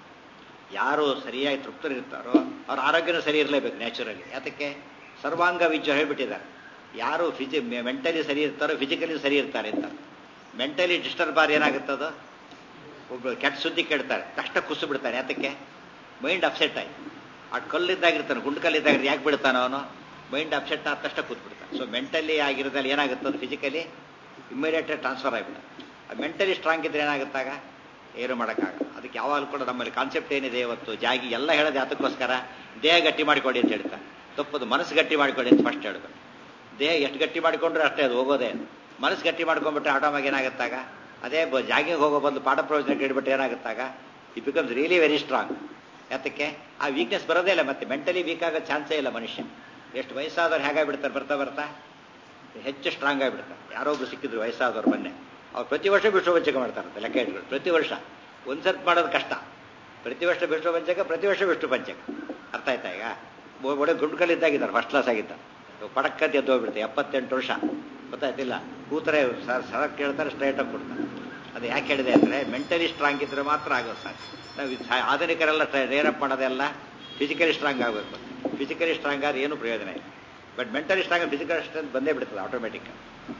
ಯಾರು ಸರಿಯಾಗಿ ತೃಪ್ತರಿರ್ತಾರೋ ಅವ್ರ ಆರೋಗ್ಯನೂ ಸರಿ ಇರಲೇಬೇಕು ನ್ಯಾಚುರಲಿ ಯಾತಕ್ಕೆ ಸರ್ವಾಂಗ ವಿಜ್ವ ಹೇಳ್ಬಿಟ್ಟಿದ್ದಾರೆ ಯಾರು ಫಿಸಿ ಮೆಂಟಲಿ ಸರಿ ಇರ್ತಾರೋ ಫಿಸಿಕಲಿ ಸರಿ ಇರ್ತಾರೆ ಅಂತ ಮೆಂಟಲಿ ಡಿಸ್ಟರ್ಬ್ ಆದ್ರೆ ಏನಾಗುತ್ತದು ಒಬ್ಬರು ಕೆಟ್ಟ ಸುದ್ದಿ ಕೇಳ್ತಾರೆ ಕಷ್ಟ ಕುಸು ಬಿಡ್ತಾನೆ ಯಾತಕ್ಕೆ ಮೈಂಡ್ ಅಪ್ಸೆಟ್ ಆಯ್ತು ಆ ಕಲ್ಲಿದ್ದಾಗಿರ್ತಾನೆ ಗುಂಡು ಕಲ್ಲಿದ್ದಾಗ ಯಾಕೆ ಬಿಡ್ತಾನೆ ಅವನು ಮೈಂಡ್ ಅಪ್ಸೆಟ್ ಆದ ತಕ್ಷಣ ಕೂತ್ ಬಿಡ್ತಾನೆ ಸೊ ಮೆಂಟಲಿ ಆಗಿರೋದಲ್ಲಿ ಏನಾಗುತ್ತದು ಫಿಸಿಕಲಿ ಇಮ್ಮಿಡಿಯೇಟ್ ಟ್ರಾನ್ಸ್ಫರ್ ಆಗಿಬಿಡುತ್ತೆ ಮೆಂಟಲಿ ಸ್ಟ್ರಾಂಗ್ ಇದ್ರೆ ಏನಾಗುತ್ತಾಗ ಏನು ಮಾಡೋಕ್ಕಾಗಲ್ಲ ಅದಕ್ಕೆ ಯಾವಾಗಲೂ ಕೂಡ ನಮ್ಮಲ್ಲಿ ಕಾನ್ಸೆಪ್ಟ್ ಏನಿದೆ ಇವತ್ತು ಜಾಗಿ ಎಲ್ಲ ಹೇಳೋದು ಯಾತಕ್ಕೋಸ್ಕರ ದೇಹ ಗಟ್ಟಿ ಮಾಡಿಕೊಡಿ ಅಂತ ಹೇಳ್ತಾರೆ ತಪ್ಪದು ಮನಸ್ಸು ಗಟ್ಟಿ ಮಾಡಿಕೊಡಿ ಅಂತ ಫಸ್ಟ್ ಹೇಳ್ಬೇಕು ದೇಹ ಎಷ್ಟು ಗಟ್ಟಿ ಮಾಡಿಕೊಂಡ್ರೆ ಅಷ್ಟೇ ಅದು ಹೋಗೋದೇ ಮನಸ್ಸು ಗಟ್ಟಿ ಮಾಡ್ಕೊಂಡ್ಬಿಟ್ರೆ ಆಟೋಮಾಗಿ ಏನಾಗುತ್ತಾಗ ಅದೇ ಜಾಗಿಂಗ್ ಹೋಗೋ ಬಂದು ಪಾಠ ಪ್ರವಚನ ಕೇಳಿಬಿಟ್ರೆ ಏನಾಗುತ್ತಾಗ it becomes really very strong ಯಾತಕ್ಕೆ ಆ ವೀಕ್ನೆಸ್ ಬರೋದೇ ಇಲ್ಲ ಮತ್ತೆ ಮೆಂಟಲಿ ವೀಕ್ ಆಗೋ ಚಾನ್ಸೇ ಇಲ್ಲ ಮನುಷ್ಯ ಎಷ್ಟು ವಯಸ್ಸಾದವ್ರು ಹೇಗಾಗ್ಬಿಡ್ತಾರೆ ಬರ್ತಾ ಬರ್ತಾ ಹೆಚ್ಚು ಸ್ಟ್ರಾಂಗ್ ಆಗಿಬಿಡ್ತಾರೆ ಯಾರೊಬ್ರು ಸಿಕ್ಕಿದ್ರು ವಯಸ್ಸಾದವ್ರು ಮೊನ್ನೆ ಅವ್ರು ಪ್ರತಿ ವರ್ಷ ವಿಶ್ವವಂಚಕ ಮಾಡ್ತಾರಂತೆ ಲೆಕ್ಕ ಇಟ್ಕೊಂಡು ಪ್ರತಿ ವರ್ಷ ಒಂದು ಸರ್ತಿ ಮಾಡೋದು ಕಷ್ಟ ಪ್ರತಿ ವರ್ಷ ವಿಷ್ಣು ಪಂಚಕ ಪ್ರತಿ ವರ್ಷ ವಿಷ್ಣು ಪಂಚಕ ಅರ್ಥ ಆಯ್ತಾ ಈಗ ಒಳ್ಳೆ ಗುಂಡ್ಕಲ್ಲಿದ್ದಾಗಿದ್ದಾರೆ ಫಸ್ಟ್ ಕ್ಲಾಸ್ ಆಗಿದ್ದಾರೆ ಪಡಕ್ಕಂತ ಎದ್ದು ಹೋಗ್ಬಿಡುತ್ತೆ ಎಪ್ಪತ್ತೆಂಟು ವರ್ಷ ಗೊತ್ತಾಯ್ತಿಲ್ಲ ಕೂತರೆ ಸರಕ್ ಕೇಳ್ತಾರೆ ಸ್ಟ್ರೈಟಾಗಿ ಕೊಡ್ತಾರೆ ಅದು ಯಾಕೆ ಹೇಳಿದೆ ಅಂದರೆ ಮೆಂಟಲಿ ಸ್ಟ್ರಾಂಗ್ ಇದ್ರೆ ಮಾತ್ರ ಆಗೋದು ಸರ್ ನಾವು ಆಧುನಿಕರೆಲ್ಲ ರೇರಪ್ ಮಾಡೋದೆಲ್ಲ ಫಿಸಿಕಲಿ ಸ್ಟ್ರಾಂಗ್ ಆಗಬೇಕು ಫಿಸಿಕಲಿ ಸ್ಟ್ರಾಂಗ್ ಆದ್ರೆ ಏನು ಪ್ರಯೋಜನ ಇಲ್ಲ but mentally strong physical strength ಬಂದೇ ಬಿಡ್ತದೆ ಆಟೋಮೆಟಿಕ್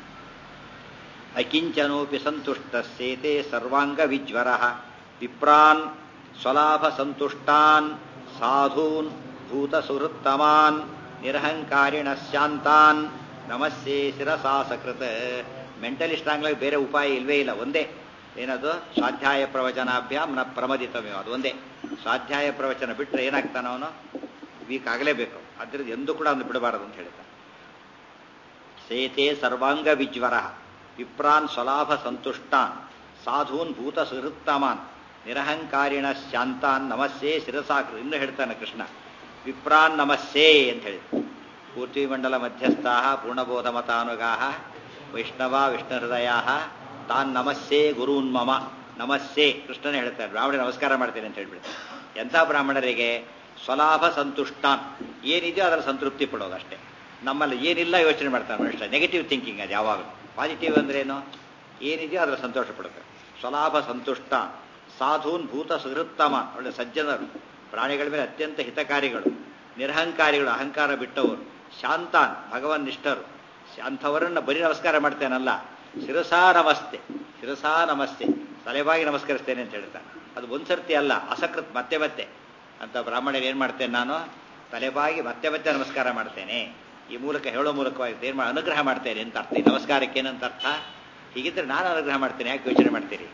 ಅಕಿಂಚನೋಪಿ ಸಂತುಷ್ಟ ಸೇತೆ ಸರ್ವಾಂಗ ವಿಜ್ವರ ವಿಪ್ರಾನ್ ಸ್ವಲಾಭ ಸಂತುಷ್ಟಾನ್ ಸಾಧೂನ್ ಭೂತ ಸುಹೃತ್ತಮಾನ್ ನಿರಹಂಕಾರಿಣ ಶಾಂತಾನ್ ನಮಸ್ಸೇ ಶಿರಸಾ ಸಕೃತ ಮೆಂಟಲಿ ಸ್ಟ್ರಾಂಗ್ ಆಗಿ ಬೇರೆ ಉಪಾಯ ಇಲ್ವೇ ಇಲ್ಲ ಒಂದೇ ಏನದು ಸ್ವಾಧ್ಯಾಯ ಪ್ರವಚನಾಭ್ಯಾಮ್ ನ ಪ್ರಮದಿತಮೇ ಅದು ಒಂದೇ ಸ್ವಾಧ್ಯಾಯ ಪ್ರವಚನ ಬಿಟ್ಟರೆ ಏನಾಗ್ತಾನ ಅವನು ವೀಕ್ ಆಗಲೇಬೇಕು ಅದ್ರದ್ದು ಎಂದೂ ಕೂಡ ಅವನು ಬಿಡಬಾರದು ಅಂತ ಹೇಳ್ತಾನೆ ಸೇತೆ ಸರ್ವಾಂಗ ವಿಜ್ವರ ವಿಪ್ರಾನ್ ಸ್ವಲಾಭ ಸಂತುಷ್ಟಾನ್ ಸಾಧೂನ್ ಭೂತ ಸುಹೃತ್ತಮಾನ್ ನಿರಹಂಕಾರಿಣ ಶಾಂತಾನ್ ನಮಸ್ಸೇ ಶಿರಸಾಕೃ ಇನ್ನು ಹೇಳ್ತಾನೆ ಕೃಷ್ಣ ವಿಪ್ರಾನ್ ನಮಸ್ಸೇ ಅಂತ ಹೇಳಿ ಪೂರ್ತಿ ಮಂಡಲ ಮಧ್ಯಸ್ಥಾ ಪೂರ್ಣಬೋಧ ಮತಾನುಗಾ ವೈಷ್ಣವ ವಿಷ್ಣು ಹೃದಯ ತಾನ್ ನಮಸ್ಸೇ ಗುರೂನ್ಮಮ ನಮಸ್ಸೇ ಕೃಷ್ಣನೇ ಹೇಳ್ತಾರೆ ಬ್ರಾಹ್ಮಣ ನಮಸ್ಕಾರ ಮಾಡ್ತೇನೆ ಅಂತ ಹೇಳ್ಬಿಡ್ತಾರೆ ಎಂಥ ಬ್ರಾಹ್ಮಣರಿಗೆ ಸ್ವಲಾಭ ಸಂತುಷ್ಟಾನ್ ಏನಿದೆಯೋ ಅದರ ಸಂತೃಪ್ತಿ ಪಡೋದು ಅಷ್ಟೇ ನಮ್ಮಲ್ಲಿ ಏನಿಲ್ಲ ಯೋಚನೆ ಮಾಡ್ತಾರೆ ಮನುಷ್ಯ ನೆಗೆಟಿವ್ ಥಿಂಕಿಂಗ್ ಅದು ಯಾವಾಗಲೂ ಪಾಸಿಟಿವ್ ಅಂದ್ರೇನು ಏನಿದೆಯೋ ಅದರ ಸಂತೋಷ ಪಡಬೇಕು ಸ್ವಲಾಭ ಸಂತುಷ್ಟ ಸಾಧೂನ್ ಭೂತ ಸುಹೃತ್ತಮ ಒಳ್ಳೆ ಸಜ್ಜನರು ಪ್ರಾಣಿಗಳ ಮೇಲೆ ಅತ್ಯಂತ ಹಿತಕಾರಿಗಳು ನಿರಹಂಕಾರಿಗಳು ಅಹಂಕಾರ ಬಿಟ್ಟವರು ಶಾಂತಾನ್ ಭಗವನ್ ನಿಷ್ಠರು ಅಂಥವರನ್ನು ಬರೀ ನಮಸ್ಕಾರ ಮಾಡ್ತೇನಲ್ಲ ಶಿರಸಾ ನಮಸ್ತೆ ಶಿರಸಾ ನಮಸ್ತೆ ತಲೆಬಾಗಿ ನಮಸ್ಕರಿಸ್ತೇನೆ ಅಂತ ಹೇಳ್ತಾನೆ ಅದು ಒಂದ್ಸರ್ತಿ ಅಲ್ಲ ಅಸಕೃತ್ ಮತ್ತೆ ಮತ್ತೆ ಅಂತ ಬ್ರಾಹ್ಮಣರು ಏನು ಮಾಡ್ತೇನೆ ನಾನು ತಲೆಬಾಗಿ ಮತ್ತೆ ಮತ್ತೆ ನಮಸ್ಕಾರ ಮಾಡ್ತೇನೆ ಈ ಮೂಲಕ ಹೇಳೋ ಮೂಲಕವಾಗಿ ಏನು ಮಾಡಿ ಅನುಗ್ರಹ ಮಾಡ್ತೇನೆ ಅಂತ ಅರ್ಥ ಈ ನಮಸ್ಕಾರಕ್ಕೆ ಏನಂತ ಅರ್ಥ ಹೀಗಿದ್ರೆ ನಾನು ಅನುಗ್ರಹ ಮಾಡ್ತೇನೆ ಯಾಕೆ ಯೋಚನೆ ಮಾಡ್ತೀರಿ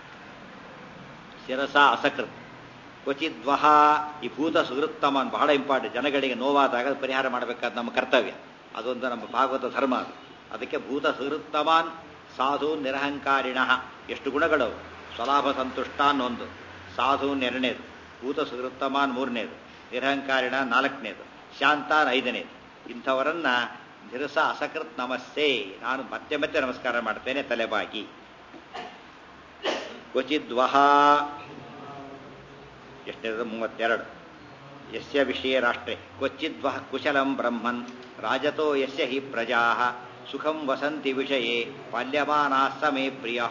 ಶಿರಸ ಅಸಕೃತ್ ಕ್ವಚಿದ್ವಹ ಈ ಭೂತ ಸುಹೃತ್ತಮ ಬಹಳ ಇಂಪಾರ್ಟೆಂಟ್ ಜನಗಳಿಗೆ ನೋವಾದಾಗ ಅದು ಪರಿಹಾರ ಮಾಡಬೇಕಾದ ನಮ್ಮ ಕರ್ತವ್ಯ ಅದೊಂದು ನಮ್ಮ ಭಾಗವತ ಧರ್ಮ ಅದು ಅದಕ್ಕೆ ಭೂತ ಸುಹೃತ್ತಮಾನ್ ಸಾಧು ನಿರಹಂಕಾರಿಣ ಎಷ್ಟು ಗುಣಗಳವು ಸ್ವಲಾಭ ಸಂತುಷ್ಟಾನ್ ಒಂದು ಸಾಧು ಎರಡನೇದು ಭೂತ ಸುಹೃತ್ತಮಾನ್ ಮೂರನೇದು ನಿರಹಂಕಾರಿಣ ನಾಲ್ಕನೇದು ಶಾಂತಾನ್ ಐದನೇದು ಇಂಥವರನ್ನ ನಿರಸ ಅಸಕೃತ್ ನಮಸ್ತೆ ನಾನು ಮತ್ತೆ ಮತ್ತೆ ನಮಸ್ಕಾರ ಮಾಡ್ತೇನೆ ತಲೆಬಾಗಿ ಕ್ವಚಿದ್ವಹ ಎಷ್ಟನೇದು ಮೂವತ್ತೆರಡು ಯಸ್ಯ ವಿಷಯ ರಾಷ್ಟ್ರೆ ಕ್ವಚಿದ್ವಹ ಕುಶಲಂ ಬ್ರಹ್ಮನ್ ರಾಜತೋ ಯಸ್ಯ ಹಿ ಪ್ರಜಾ ಸುಖಂ ವಸಂತಿ ವಿಷಯೇ ಪಾಲ್ಯಮಾನಾ ಸಮೇ ಪ್ರಿಯ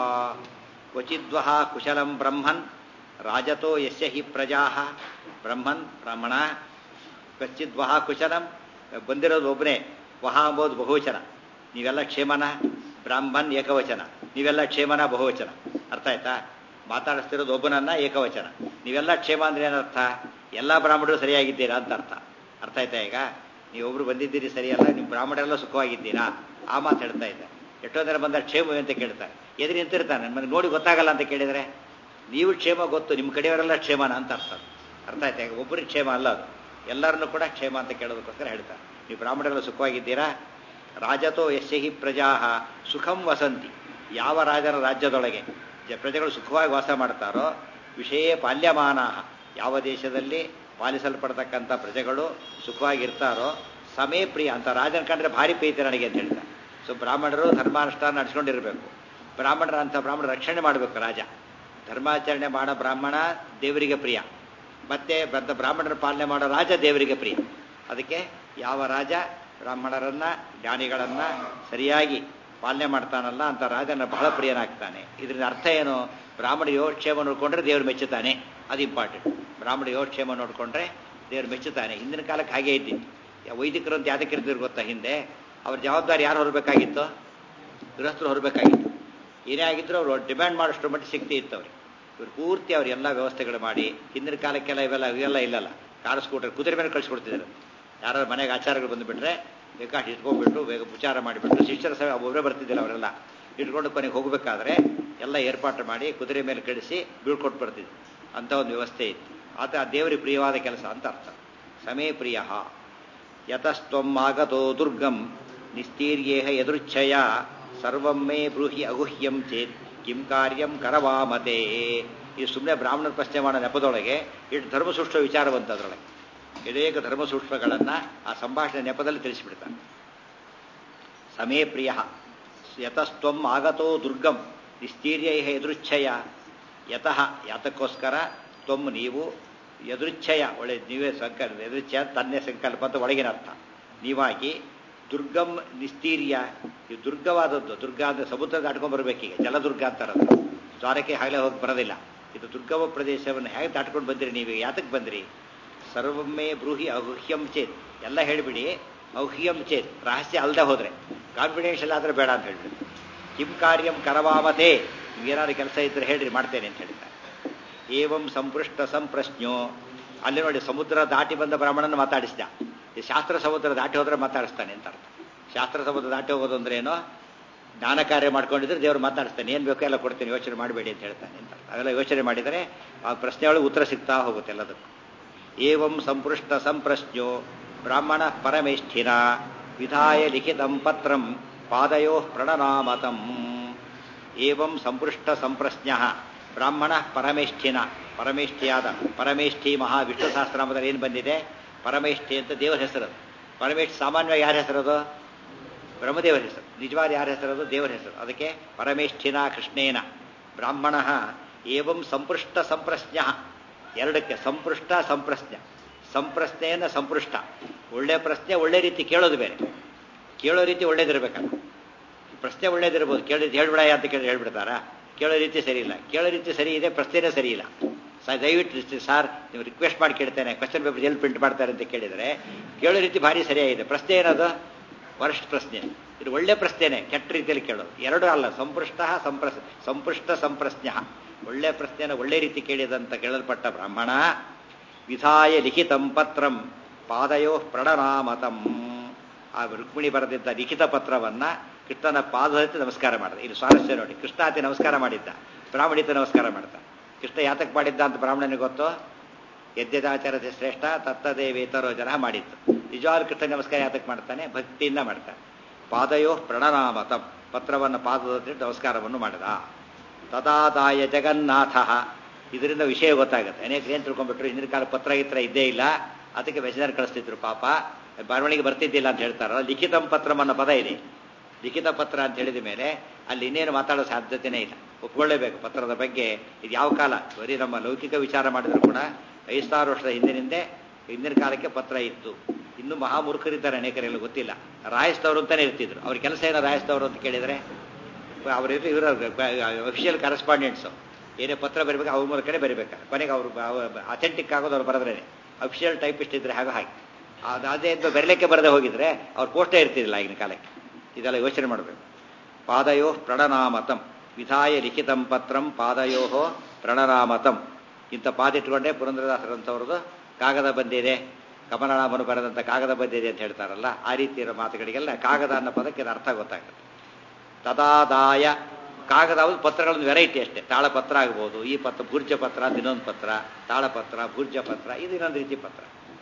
ಕ್ವಚಿದ್ವಹ ಕುಶಲಂ ಬ್ರಹ್ಮನ್ ರಾಜತೋ ಯಸ್ಯ ಹಿ ಪ್ರಜಾ ಬ್ರಹ್ಮನ್ ಬ್ರಾಹ್ಮಣ ಕ್ವಚಿದ್ವಹ ಕುಶಲಂ ಬಂದಿರೋದು ಒಬ್ಬನೇ ವಹ ಅಂಬೋದು ಬಹುವಚನ ನೀವೆಲ್ಲ ಕ್ಷೇಮನ ಬ್ರಾಹ್ಮಣ್ ಏಕವಚನ ನೀವೆಲ್ಲ ಕ್ಷೇಮನ ಬಹುವಚನ ಅರ್ಥ ಆಯ್ತಾ ಮಾತಾಡಿಸ್ತಿರೋದು ಒಬ್ಬನನ್ನ ಏಕವಚನ ನೀವೆಲ್ಲ ಕ್ಷೇಮ ಅಂದ್ರೆ ಏನರ್ಥ ಎಲ್ಲ ಬ್ರಾಹ್ಮಣರು ಸರಿಯಾಗಿದ್ದೀರಾ ಅಂತ ಅರ್ಥ ಅರ್ಥ ಆಯ್ತಾ ಈಗ ನೀವೊಬ್ರು ಬಂದಿದ್ದೀರಿ ಸರಿಯಲ್ಲ ನಿಮ್ಮ ಬ್ರಾಹ್ಮಣರೆಲ್ಲ ಸುಖವಾಗಿದ್ದೀರಾ ಆ ಮಾತು ಹೇಳ್ತಾ ಇದ್ದೆ ಎಷ್ಟೋ ಜನ ಬಂದ ಕ್ಷೇಮ ಅಂತ ಕೇಳ್ತಾರೆ ಎದುರು ನಿಂತಿರ್ತಾನೆ ನನಗೆ ನೋಡಿ ಗೊತ್ತಾಗಲ್ಲ ಅಂತ ಕೇಳಿದರೆ ನೀವು ಕ್ಷೇಮ ಗೊತ್ತು ನಿಮ್ಮ ಕಡೆಯವರೆಲ್ಲ ಕ್ಷೇಮನ ಅಂತ ಅರ್ಥ ಅರ್ಥ ಆಯ್ತಾ ಈಗ ಒಬ್ಬರಿಗೆ ಕ್ಷೇಮ ಅಲ್ಲ ಅದು ಎಲ್ಲರನ್ನೂ ಕೂಡ ಕ್ಷೇಮ ಅಂತ ಕೇಳೋದಕ್ಕೋಸ್ಕರ ಹೇಳ್ತಾರೆ ನೀವು ಬ್ರಾಹ್ಮಣರೆಲ್ಲ ಸುಖವಾಗಿದ್ದೀರಾ ರಾಜತೋ ಯಸ್ಯಹಿ ಪ್ರಜಾ ಸುಖಂ ವಸಂತಿ ಯಾವ ರಾಜರ ರಾಜ್ಯದೊಳಗೆ ಪ್ರಜೆಗಳು ಸುಖವಾಗಿ ವಾಸ ಮಾಡ್ತಾರೋ ವಿಷಯ ಪಾಲ್ಯಮಾನ ಯಾವ ದೇಶದಲ್ಲಿ ಪಾಲಿಸಲ್ಪಡ್ತಕ್ಕಂಥ ಪ್ರಜೆಗಳು ಸುಖವಾಗಿರ್ತಾರೋ ಸಮೇ ಪ್ರಿಯ ಅಂತ ರಾಜನ ಕಂಡ್ರೆ ಭಾರಿ ಪ್ರೀತಿ ನನಗೆ ಅಂತ ಹೇಳ್ತಾರೆ ಸೊ ಬ್ರಾಹ್ಮಣರು ಧರ್ಮಾನುಷ್ಠಾನ ನಡ್ಸ್ಕೊಂಡಿರ್ಬೇಕು ಬ್ರಾಹ್ಮಣರ ಅಂತ ಬ್ರಾಹ್ಮಣ ರಕ್ಷಣೆ ಮಾಡಬೇಕು ರಾಜ ಧರ್ಮಾಚರಣೆ ಮಾಡೋ ಬ್ರಾಹ್ಮಣ ದೇವರಿಗೆ ಪ್ರಿಯ ಮತ್ತೆ ಬದ್ಧ ಬ್ರಾಹ್ಮಣರ ಪಾಲನೆ ಮಾಡೋ ರಾಜ ದೇವರಿಗೆ ಪ್ರಿಯ ಅದಕ್ಕೆ ಯಾವ ರಾಜ ಬ್ರಾಹ್ಮಣರನ್ನ ಜ್ಞಾನಿಗಳನ್ನ ಸರಿಯಾಗಿ ಪಾಲನೆ ಮಾಡ್ತಾನಲ್ಲ ಅಂತ ರಾಜನ ಬಹಳ ಪ್ರಿಯನಾಗ್ತಾನೆ ಇದರಿಂದ ಅರ್ಥ ಏನು ಬ್ರಾಹ್ಮಣ ಯೋಗಕ್ಷೇಮ ನೋಡ್ಕೊಂಡ್ರೆ ದೇವರು ಮೆಚ್ಚುತ್ತಾನೆ ಅದು ಇಂಪಾರ್ಟೆಂಟ್ ಬ್ರಾಹ್ಮಣ ಯೋಗಕ್ಷೇಮ ನೋಡ್ಕೊಂಡ್ರೆ ದೇವರು ಮೆಚ್ಚುತ್ತಾನೆ ಹಿಂದಿನ ಕಾಲಕ್ಕೆ ಹಾಗೆ ಇದ್ದಿತ್ತು ವೈದಿಕರು ಅಂತ ಯಾತಕ್ಕೆ ಇರ್ತಿದ್ರು ಗೊತ್ತಾ ಹಿಂದೆ ಅವ್ರ ಜವಾಬ್ದಾರಿ ಯಾರು ಹೊರಬೇಕಾಗಿತ್ತು ಗೃಹಸ್ಥರು ಹೊರಬೇಕಾಗಿತ್ತು ಏನೇ ಆಗಿದ್ರು ಅವರು ಡಿಮ್ಯಾಂಡ್ ಮಾಡೋಷ್ಟು ಮಟ್ಟಿಗೆ ಶಕ್ತಿ ಇತ್ತು ಅವ್ರಿಗೆ ಇವ್ರು ಪೂರ್ತಿ ಅವ್ರು ಎಲ್ಲ ವ್ಯವಸ್ಥೆಗಳು ಮಾಡಿ ಹಿಂದಿನ ಕಾಲಕ್ಕೆಲ್ಲ ಇವೆಲ್ಲ ಇವೆಲ್ಲ ಇಲ್ಲಲ್ಲ ಕಾರ್ ಸ್ಕೂಟರ್ ಕುದುರೆ ಮೇಲೆ ಕಳಿಸ್ಕೊಡ್ತಿದ್ರು ಯಾರು ಮನೆಗೆ ಆಚಾರಗಳು ಬಂದುಬಿಟ್ರೆ ಬೇಕಾಷ್ಟು ಇಟ್ಕೊಂಡ್ಬಿಟ್ಟು ಬೇಗ ಉಪಚಾರ ಮಾಡಿಬಿಟ್ರು ಶಿಷ್ಯರ ಸಭೆ ಒಬ್ಬರೇ ಬರ್ತಿದ್ದಿಲ್ಲ ಅವರೆಲ್ಲ ಇಟ್ಕೊಂಡು ಕೊನೆಗೆ ಹೋಗಬೇಕಾದ್ರೆ ಎಲ್ಲ ಏರ್ಪಾಟು ಮಾಡಿ ಕುದುರೆ ಮೇಲೆ ಕಳಿಸಿ ಬೀಳ್ಕೊಟ್ಟು ಬರ್ತಿದ್ರು ಅಂತ ಒಂದು ವ್ಯವಸ್ಥೆ ಇತ್ತು ಆತ ದೇವರಿಗೆ ಪ್ರಿಯವಾದ ಕೆಲಸ ಅಂತ ಅರ್ಥ ಸಮೇ ಪ್ರಿಯ ಯತಸ್ತ್ವಮಾಗತೋ ದುರ್ಗಂ ನಿಸ್ತೀರ್ಯೇಹ ಎದುರುಚ್ಛಯ ಸರ್ವಮ್ಮೇ ಬ್ರೂಹಿ ಅಗುಹ್ಯಂ ಚೇತ್ ಕಿಂ ಕಾರ್ಯಂ ಕರವಾಮತೆ ಈ ಸುಮ್ಮನೆ ಬ್ರಾಹ್ಮಣರ ಪ್ರಶ್ನೆ ಮಾಡೋ ನೆಪದೊಳಗೆ ಇಷ್ಟು ಧರ್ಮಸೂಕ್ಷ್ಮ ವಿಚಾರ ಬಂತು ಅದರೊಳಗೆ ಅನೇಕ ಧರ್ಮಸೂಕ್ಷ್ಮಗಳನ್ನು ಆ ಸಂಭಾಷಣೆ ನೆಪದಲ್ಲಿ ತಿಳಿಸಿಬಿಡ್ತಾನೆ ಸಮೇ ಪ್ರಿಯ ಯತಸ್ತ್ವಂ ಆಗತೋ ದುರ್ಗಂ ನಿಸ್ತೀರ್ಯ ಇಹ ಎದುರುಚ್ಛಯ ಯತಃ ಯಾತಕ್ಕೋಸ್ಕರ ತ್ವಂ ನೀವು ಎದುರುಚ್ಛಯ ಒಳ್ಳೆ ನೀವೇ ಸಂಕಲ್ಪ ಎದುರುಚ್ಛಯ ತನ್ನೇ ಸಂಕಲ್ಪ ಅಂತ ಒಳಗಿನ ಅರ್ಥ ನೀವಾಗಿ ದುರ್ಗಂ ನಿಸ್ತೀರ್ಯ ಇದು ದುರ್ಗವಾದದ್ದು ದುರ್ಗ ಅಂದರೆ ಸಮುದ್ರ ದಾಟ್ಕೊಂಡು ಬರಬೇಕೀಗ ಜಲದುರ್ಗ ಅಂತಾರದು ದ್ವಾರಕ್ಕೆ ಆಗಲೇ ಹೋಗಿ ಬರೋದಿಲ್ಲ ಇದು ದುರ್ಗಮ ಪ್ರದೇಶವನ್ನು ಹೇಗೆ ದಾಟ್ಕೊಂಡು ಬಂದಿರಿ ನೀವು ಯಾತಕ್ಕೆ ಬಂದ್ರಿ ಸರ್ವಮ್ಮೆ ಬ್ರೂಹಿ ಅಹುಹ್ಯಂ ಚೇತ್ ಎಲ್ಲ ಹೇಳಿಬಿಡಿ ಔಹ್ಯಂ ಚೇತ್ ರಹಸ್ಯ ಅಲ್ಲದೆ ಹೋದ್ರೆ ಕಾನ್ಫಿಡೆನ್ಷಿಯಲ್ ಆದ್ರೆ ಬೇಡ ಅಂತ ಹೇಳ್ಬಿಡಿ ಕಿಂ ಕಾರ್ಯಂ ಕರವಾಮತೆ ಏನಾದ್ರು ಕೆಲಸ ಇದ್ರೆ ಹೇಳ್ರಿ ಮಾಡ್ತೇನೆ ಅಂತ ಹೇಳಿದ್ದಾರೆ ಏವಂ ಸಂಪೃಷ್ಟ ಸಂಪ್ರಶ್ನೋ ಅಲ್ಲಿ ನೋಡಿ ಸಮುದ್ರ ದಾಟಿ ಬಂದ ಬ್ರಾಹ್ಮಣನ ಮಾತಾಡಿಸಿದ ಈ ಶಾಸ್ತ್ರ ಸಮುದ್ರ ದಾಟಿ ಹೋದ್ರೆ ಮಾತಾಡಿಸ್ತಾನೆ ಅಂತ ಅರ್ಥ ಶಾಸ್ತ್ರ ಸಮುದ್ರ ದಾಟಿ ಹೋಗೋದು ಅಂದ್ರೆ ಏನು ಜ್ಞಾನ ಕಾರ್ಯ ಮಾಡ್ಕೊಂಡಿದ್ರೆ ದೇವರು ಮಾತಾಡಿಸ್ತಾನೆ ಏನು ಬೇಕೋ ಎಲ್ಲ ಕೊಡ್ತೀನಿ ಯೋಚನೆ ಮಾಡಬೇಡಿ ಅಂತ ಹೇಳ್ತಾನೆ ಅಂತ ಅವೆಲ್ಲ ಯೋಚನೆ ಮಾಡಿದರೆ ಆ ಪ್ರಶ್ನೆಯೊಳಗೆ ಉತ್ತರ ಸಿಗ್ತಾ ಹೋಗುತ್ತೆ ಎಲ್ಲದಕ್ಕೂ ಏವಂ ಸಂಪೃಷ್ಟ ಸಂಪ್ರಶ್ನೋ ಬ್ರಾಹ್ಮಣ ಪರಮೇಷ್ಠಿನ ವಿಧಾಯ ಲಿಖಿತಂ ಪತ್ರಂ ಪಾದಯೋ ಪ್ರಣನಾಮತಂ ಏವಂ ಸಂಪೃಷ್ಟ ಸಂಪ್ರಶ್ನ ಬ್ರಾಹ್ಮಣ ಪರಮೇಷ್ಠಿನ ಪರಮೇಷ್ಠಿಯಾದ ಪರಮೇಷ್ಠಿ ಮಹಾ ವಿಷ್ಣು ಸಹಸ್ರನಾಮದಲ್ಲಿ ಏನು ಬಂದಿದೆ ಪರಮೇಷ್ಠಿ ಅಂತ ದೇವರ ಹೆಸರು ಪರಮೇಷ್ಠಿ ಸಾಮಾನ್ಯವಾಗಿ ಯಾರ ಹೆಸರದು ಬ್ರಹ್ಮದೇವರ ಹೆಸರು ನಿಜವಾದ ಯಾರ ಹೆಸರದು ದೇವರ ಹೆಸರು ಅದಕ್ಕೆ ಪರಮೇಷ್ಠಿನ ಕೃಷ್ಣೇನ ಬ್ರಾಹ್ಮಣ ಏವಂ ಸಂಪೃಷ್ಟ ಸಂಪ್ರಶ್ನ ಎರಡಕ್ಕೆ ಸಂಪೃಷ್ಟ ಸಂಪ್ರಶ್ನ ಸಂಪ್ರಶ್ನೆಯನ್ನ ಸಂಪೃಷ್ಟ ಒಳ್ಳೆ ಪ್ರಶ್ನೆ ಒಳ್ಳೆ ರೀತಿ ಕೇಳೋದು ಬೇರೆ ಕೇಳೋ ರೀತಿ ಒಳ್ಳೇದಿರ್ಬೇಕಲ್ಲ ಪ್ರಶ್ನೆ ಒಳ್ಳೇದಿರ್ಬೋದು ಕೇಳೋ ರೀತಿ ಹೇಳ್ಬಿಡ ಅಂತ ಕೇಳಿ ಹೇಳ್ಬಿಡ್ತಾರಾ ಕೇಳೋ ರೀತಿ ಸರಿ ಇಲ್ಲ ಕೇಳೋ ರೀತಿ ಸರಿ ಇದೆ ಪ್ರಶ್ನೆನೇ ಸರಿ ಇಲ್ಲ ಸರ್ ದಯವಿಟ್ಟು ಸರ್ ನೀವು ರಿಕ್ವೆಸ್ಟ್ ಮಾಡಿ ಕೇಳ್ತೇನೆ ಕ್ವಶನ್ ಪೇಪರ್ ಎಲ್ಲಿ ಪ್ರಿಂಟ್ ಮಾಡ್ತಾರೆ ಅಂತ ಕೇಳಿದರೆ ಕೇಳೋ ರೀತಿ ಭಾರಿ ಸರಿಯಾಗಿದೆ ಪ್ರಶ್ನೆ ಏನದು ವರಸ್ಟ್ ಪ್ರಶ್ನೆ ಇದು ಒಳ್ಳೆ ಪ್ರಶ್ನೆನೇ ಕೆಟ್ಟ ರೀತಿಯಲ್ಲಿ ಕೇಳೋದು ಎರಡು ಅಲ್ಲ ಸಂಪೃಷ್ಟ ಸಂಪ್ರಸ್ ಸಂಪೃಷ್ಟ ಸಂಪ್ರಶ್ನ ಒಳ್ಳೆ ಪ್ರಶ್ನೆನ ಒಳ್ಳೆ ರೀತಿ ಕೇಳಿದಂತ ಕೇಳಲ್ಪಟ್ಟ ಬ್ರಾಹ್ಮಣ ವಿಧಾಯ ಲಿಖಿತಂ ಪತ್ರಂ ಪಾದಯೋ ಪ್ರಣನಾಮತಂ ಆ ರುಕ್ಮಿಣಿ ಬರೆದಿದ್ದ ಲಿಖಿತ ಪತ್ರವನ್ನ ಕೃಷ್ಣನ ಪಾದಕ್ಕೆ ನಮಸ್ಕಾರ ಮಾಡಿದ ಇದು ಸ್ವಾರಸ್ಯ ನೋಡಿ ಕೃಷ್ಣ ಆತಿ ನಮಸ್ಕಾರ ಮಾಡಿದ್ದ ಬ್ರಾಹ್ಮಣಿತ ನಮಸ್ಕಾರ ಮಾಡ್ದ ಕೃಷ್ಣ ಯಾತಕ್ ಮಾಡಿದ್ದ ಅಂತ ಬ್ರಾಹ್ಮಣನಿಗೆ ಗೊತ್ತು ಯದ್ಯದಾಚಾರತೆ ಶ್ರೇಷ್ಠ ತತ್ತದೇವೇತರೋ ಜನ ಮಾಡಿತ್ತು ನಿಜವಾದ ಕೃಷ್ಣ ನಮಸ್ಕಾರ ಯಾತಕ್ ಮಾಡ್ತಾನೆ ಭಕ್ತಿಯಿಂದ ಮಾಡ್ತಾನೆ ಪಾದಯೋ ಪ್ರಣನಾಮತಂ ಪತ್ರವನ್ನು ಪಾದದ ನಮಸ್ಕಾರವನ್ನು ಮಾಡಿದ ತದಾದಾಯ ಜಗನ್ನಾಥ ಇದರಿಂದ ವಿಷಯ ಗೊತ್ತಾಗುತ್ತೆ ಅನೇಕ ಏನು ತಿಳ್ಕೊಂಡ್ಬಿಟ್ರು ಹಿಂದಿನ ಕಾಲ ಪತ್ರ ಗಿತ್ರ ಇದ್ದೇ ಇಲ್ಲ ಅದಕ್ಕೆ ಮೆಸೇಜರ್ ಕಳಿಸ್ತಿದ್ರು ಪಾಪ ಬರವಣಿಗೆ ಬರ್ತಿದ್ದಿಲ್ಲ ಅಂತ ಹೇಳ್ತಾರಲ್ಲ ಲಿಖಿತಂ ಪತ್ರಂ ಅನ್ನೋ ಪದ ಇದೆ ಲಿಖಿತ ಪತ್ರ ಅಂತ ಹೇಳಿದ ಮೇಲೆ ಅಲ್ಲಿ ಇನ್ನೇನು ಮಾತಾಡೋ ಸಾಧ್ಯತೆನೇ ಇಲ್ಲ ಒಪ್ಕೊಳ್ಳೇಬೇಕು ಪತ್ರದ ಬಗ್ಗೆ ಇದು ಯಾವ ಕಾಲ ಬರೀ ನಮ್ಮ ಲೌಕಿಕ ವಿಚಾರ ಮಾಡಿದ್ರು ಕೂಡ ಐದು ಸಾವಿರ ವರ್ಷದ ಹಿಂದಿನಿಂದೆ ಹಿಂದಿನ ಕಾಲಕ್ಕೆ ಪತ್ರ ಇತ್ತು ಇನ್ನು ಮಹಾಮೂರ್ಖರಿದ್ದಾರೆ ಅನೇಕರೆಲ್ಲ ಗೊತ್ತಿಲ್ಲ ರಾಯಸ್ತವರು ಅಂತಾನೆ ಇರ್ತಿದ್ರು ಅವ್ರ ಕೆಲಸ ಏನೋ ರಾಯಸ್ತವರು ಅಂತ ಕೇಳಿದರೆ ಅವರು ಇವರ ಅಫಿಷಿಯಲ್ ಕರೆಸ್ಪಾಂಡೆಂಟ್ಸು ಏನೇ ಪತ್ರ ಬರಬೇಕು ಅವ್ರ ಮೂಲಕನೇ ಬರೀಬೇಕಾರೆ ಕೊನೆಗೆ ಅವರು ಅಥೆಂಟಿಕ್ ಆಗೋದು ಅವ್ರು ಬರೆದ್ರೇನೆ ಅಫಿಷಿಯಲ್ ಟೈಪಿಸ್ಟ್ ಇದ್ರೆ ಹಾಗೆ ಹಾಗೆ ಅದು ಅದೇ ಬರಲಿಕ್ಕೆ ಬರದೆ ಹೋಗಿದ್ರೆ ಅವ್ರು ಪೋಸ್ಟೇ ಇರ್ತಿದ್ದಿಲ್ಲ ಆಗಿನ ಕಾಲಕ್ಕೆ ಇದೆಲ್ಲ ಯೋಚನೆ ಮಾಡಬೇಕು ಪಾದಯೋ ಪ್ರಣನಾಮತಂ ವಿಧಾಯ ಲಿಖಿತಂ ಪತ್ರಂ ಪಾದಯೋ ಪ್ರಣನಾಮತಂ ಇಂಥ ಪಾದಿಟ್ಕೊಂಡೆ ಪುರಂದ್ರದಾಸರಂಥವ್ರದ್ದು ಕಾಗದ ಬಂದಿದೆ ಕಮಲನಾಮನು ಬರೆದಂಥ ಕಾಗದ ಬಂದಿದೆ ಅಂತ ಹೇಳ್ತಾರಲ್ಲ ಆ ರೀತಿಯ ಮಾತುಗಳಿಗೆಲ್ಲ ಕಾಗದ ಅನ್ನೋ ಪದಕ್ಕೆ ಇದು ಅರ್ಥ ಗೊತ್ತಾಗುತ್ತೆ ತದಾದಾಯ ಕಾಗದ ಅದು ಪತ್ರಗಳೊಂದು ವೆರೈಟಿ ಅಷ್ಟೇ ತಾಳಪತ್ರ ಆಗ್ಬೋದು ಈ ಪತ್ರ ಭೂರ್ಜ ಪತ್ರ ಅಂತ ಇನ್ನೊಂದು ಪತ್ರ ತಾಳಪತ್ರ ಭೂರ್ಜ ಪತ್ರ ಇದು ಇನ್ನೊಂದು ರೀತಿ ಪತ್ರ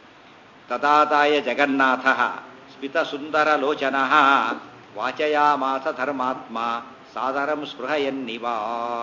ತದಾದಾಯ ಜಗನ್ನಾಥ ಸ್ಮಿತ ಸುಂದರ ಲೋಚನ ವಾಚಯಾಮಾಸ ಧರ್ಮಾತ್ಮ ಸಾದರಂ ಸ್ಪೃಹಯನ್ನಿವಾ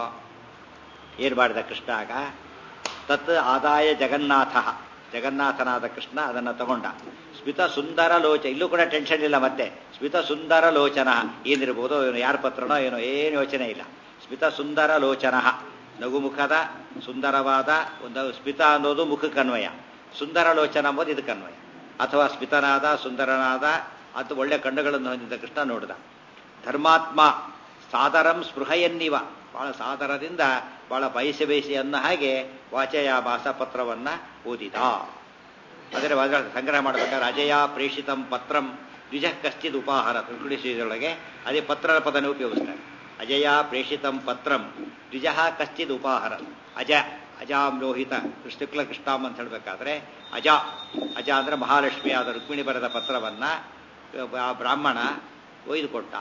ಏನ್ ಮಾಡಿದ ಕೃಷ್ಣ ಆಗ ತತ್ ಆದಾಯ ಜಗನ್ನಾಥ ಜಗನ್ನಾಥನಾದ ಕೃಷ್ಣ ಅದನ್ನು ತಗೊಂಡ ಸ್ಮಿತ ಸುಂದರ ಲೋಚ ಇಲ್ಲೂ ಕೂಡ ಟೆನ್ಷನ್ ಇಲ್ಲ ಮತ್ತೆ ಸ್ಮಿತ ಸುಂದರ ಲೋಚನ ಏನಿರ್ಬೋದು ಏನೋ ಯಾರ ಪತ್ರನೋ ಏನೋ ಏನು ಯೋಚನೆ ಇಲ್ಲ ಸ್ಮಿತ ಸುಂದರ ಲೋಚನ ನಗುಮುಖದ ಸುಂದರವಾದ ಒಂದು ಸ್ಮಿತ ಅನ್ನೋದು ಮುಖಕ್ಕನ್ವಯ ಸುಂದರ ಲೋಚನ ಅಂಬೋದು ಇದಕ್ಕನ್ವಯ ಅಥವಾ ಸ್ಮಿತನಾದ ಸುಂದರನಾದ ಅಥವಾ ಒಳ್ಳೆ ಕಣ್ಣುಗಳನ್ನು ಹೊಂದಿದ ಕೃಷ್ಣ ನೋಡಿದ ಧರ್ಮಾತ್ಮ ಸಾದರಂ ಸ್ಪೃಹಯನ್ನಿವ ಬಹಳ ಸಾದರದಿಂದ ಬಹಳ ಬಯಸಿ ಬಯಸಿ ಅನ್ನೋ ಹಾಗೆ ವಾಚಯಾಭಾಸ ಪತ್ರವನ್ನ ಓದಿದ ಅದರ ಸಂಗ್ರಹ ಮಾಡಬೇಕಾದ್ರೆ ಅಜಯ ಪ್ರೇಷಿತಂ ಪತ್ರಂ ದ್ವಿಜ ಕಶ್ಚಿತ್ ಉಪಾಹಾರ ಶ್ರೀದೊಳಗೆ ಅದೇ ಪತ್ರದ ಪದನ ಉಪಯೋಗಿಸ್ತಾರೆ ಅಜಯ ಪ್ರೇಷಿತಂ ಪತ್ರಂ ದ್ವಿಜ ಕಶ್ಚಿತ್ ಉಪಾಹಾರ ಅಜ ಅಜಾಂ ಲೋಹಿತ ಶುಕ್ಲ ಕೃಷ್ಣಾಮ್ ಅಂತ ಹೇಳಬೇಕಾದ್ರೆ ಅಜ ಅಜ ಅಂದ್ರೆ ಮಹಾಲಕ್ಷ್ಮಿ ಆದ ರುಕ್ಮಿಣಿ ಬರೆದ ಪತ್ರವನ್ನ ಆ ಬ್ರಾಹ್ಮಣ ಒಯ್ದುಕೊಟ್ಟ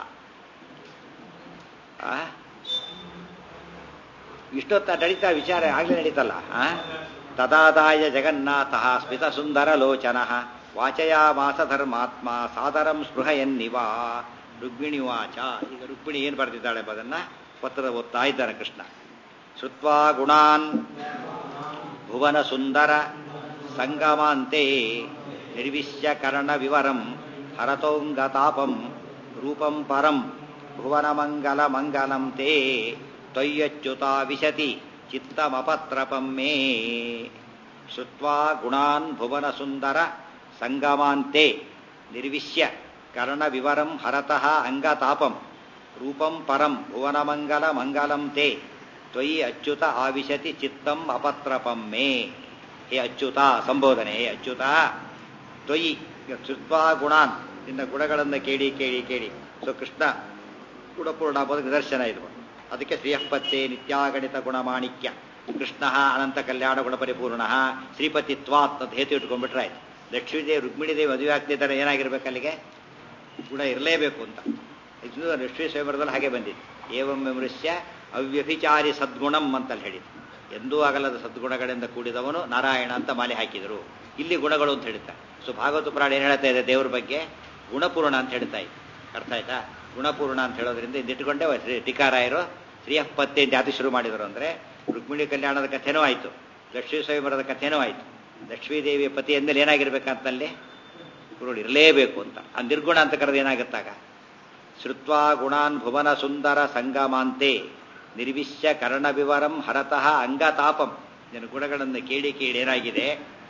ಇಷ್ಟೊತ್ತ ನಡೀತಾ ವಿಚಾರ ಆಗ್ಲೇ ನಡೀತಲ್ಲ ತದಾದಾಯ ಜಗನ್ನಾಥ ಸ್ಮಿತ ಸುಂದರ ಲೋಚನ ವಾಚಯಾಮಾಸ ಧರ್ಮಾತ್ಮ ಸಾದರಂ ಸ್ಪೃಹಯನ್ನಿವ ರುಕ್ಮಿಣಿ ವಾಚ ಈಗ ರುಕ್ಮಿಣಿ ಏನು ಬರೆದಿದ್ದಾಳೆ ಅದನ್ನ ಪತ್ರದ ಓದ್ತಾ ಇದ್ದಾನೆ ಕೃಷ್ಣ ಶ್ರುತ್ವಾ ಗುಣಾನ್ ಭುವನ ಸುಂದರ ಸಂಗಮಾಂತೆ ನಿರ್ವಿಶ್ಯ ಕರ್ಣ ವಿವರಂ ಹರತೋಂಗತಾಪಂ ರೂಪಂ ಪರಂ ಭುವನ ಮಂಗಲ ಮಂಗಲಂ ತೇ ತ್ವಯ್ಯಚ್ಯುತಾ ವಿಶತಿ ಚಿತ್ತಮಪತ್ರಪಂ ಮೇ ಶ್ರುತ್ವಾ ಗುಣಾನ್ ಭುವನ ಸುಂದರ ಸಂಗಮಾಂತೆ ನಿರ್ವಿಶ್ಯ ಕರ್ಣ ವಿವರಂ ಹರತಃ ಅಂಗತಾಪಂ ರೂಪಂ ಪರಂ ಭುವನಮಂಗಲ ಮಂಗಲಂ ತೇ ತ್ವಯಿ ಅಚ್ಯುತ ಆವಿಶತಿ ಚಿತ್ತಂ ಅಪತ್ರಪಂ ಮೇ ಹೇ ಅಚ್ಯುತ ಸಂಬೋಧನೆ ಹೇ ಅಚ್ಯುತ ತ್ವಯಿ ಶ್ರುತ್ವಾ ಗುಣಾನ್ ನಿನ್ನ ಗುಣಗಳನ್ನು ಕೇಳಿ ಕೇಳಿ ಕೇಳಿ ಸೊ ಕೃಷ್ಣ ಗುಣಪೂರ್ಣ ಅಂಬುದು ನಿದರ್ಶನ ಇದು ಅದಕ್ಕೆ ಶ್ರೀಯಪ್ಪತ್ತೆ ನಿತ್ಯಾಗಣಿತ ಗುಣಮಾಣಿಕ್ಯ ಕೃಷ್ಣ ಅನಂತ ಕಲ್ಯಾಣ ಗುಣಪರಿಪೂರ್ಣ ಶ್ರೀಪತಿತ್ವಾತ್ ಅಂತ ಹೇತು ಇಟ್ಕೊಂಡ್ಬಿಟ್ರೆ ಆಯ್ತು ಲಕ್ಷ್ಮೀದೇವಿ ರುಕ್ಮಿಣಿದೇವಿ ಮದುವೆ ಆಗ್ತಿದ್ದಾರೆ ಏನಾಗಿರ್ಬೇಕು ಅಲ್ಲಿಗೆ ಗುಣ ಇರಲೇಬೇಕು ಅಂತ ಇದು ಲಕ್ಷ್ಮೀ ಸ್ವಯಂವರದಲ್ಲಿ ಹಾಗೆ ಬಂದಿದೆ ಏವಂ ಮೃಷ್ಯ ಅವ್ಯಭಿಚಾರಿ ಸದ್ಗುಣಂ ಅಂತಲ್ಲಿ ಹೇಳಿದ್ರು ಎಂದೂ ಆಗಲ್ಲದ ಸದ್ಗುಣಗಳಿಂದ ಕೂಡಿದವನು ನಾರಾಯಣ ಅಂತ ಮಾಲೆ ಹಾಕಿದರು ಇಲ್ಲಿ ಗುಣಗಳು ಅಂತ ಹೇಳ್ತಾರೆ ಸೊ ಭಾಗವತ ಪುರಾಣ ಏನು ಹೇಳ್ತಾ ಇದೆ ದೇವ್ರ ಬಗ್ಗೆ ಗುಣಪೂರ್ಣ ಅಂತ ಹೇಳ್ತಾ ಇದೆ ಅರ್ಥ ಆಯ್ತಾ ಗುಣಪೂರ್ಣ ಅಂತ ಹೇಳೋದ್ರಿಂದ ಇದಿಟ್ಟುಕೊಂಡೇ ಶ್ರೀ ಟೀಕಾರಾಯರು ಶ್ರೀಯಪ್ಪತ್ತೆ ಅಂತ ಯಾತಿ ಶುರು ಮಾಡಿದರು ಅಂದರೆ ರುಕ್ಮಿಣಿ ಕಲ್ಯಾಣದ ಕಥೆನೂ ಆಯಿತು ಲಕ್ಷ್ಮೀ ಸ್ವಯಂವರದ ಕಥೆನೂ ಆಯಿತು ಲಕ್ಷ್ಮೀದೇವಿಯ ಪತಿ ಎಂದಲ್ಲಿ ಏನಾಗಿರ್ಬೇಕಂತಲ್ಲಿ ಗುರುಗಳು ಇರಲೇಬೇಕು ಅಂತ ಆ ನಿರ್ಗುಣ ಅಂತ ಕರೆದು ಏನಾಗುತ್ತಾಗ ಶ್ರುತ್ವಾ ಗುಣಾನ್ ಭುವನ ಸುಂದರ ಸಂಗಮಾಂತೆ ನಿರ್ವಿಶ್ಯ ಕರ್ಣ ವಿವರಂ ಹರತಃ ಅಂಗತಾಪಂ ನಿನ್ನ ಗುಣಗಳನ್ನು ಕೇಳಿ ಕೇಳಿ ಏನಾಗಿದೆ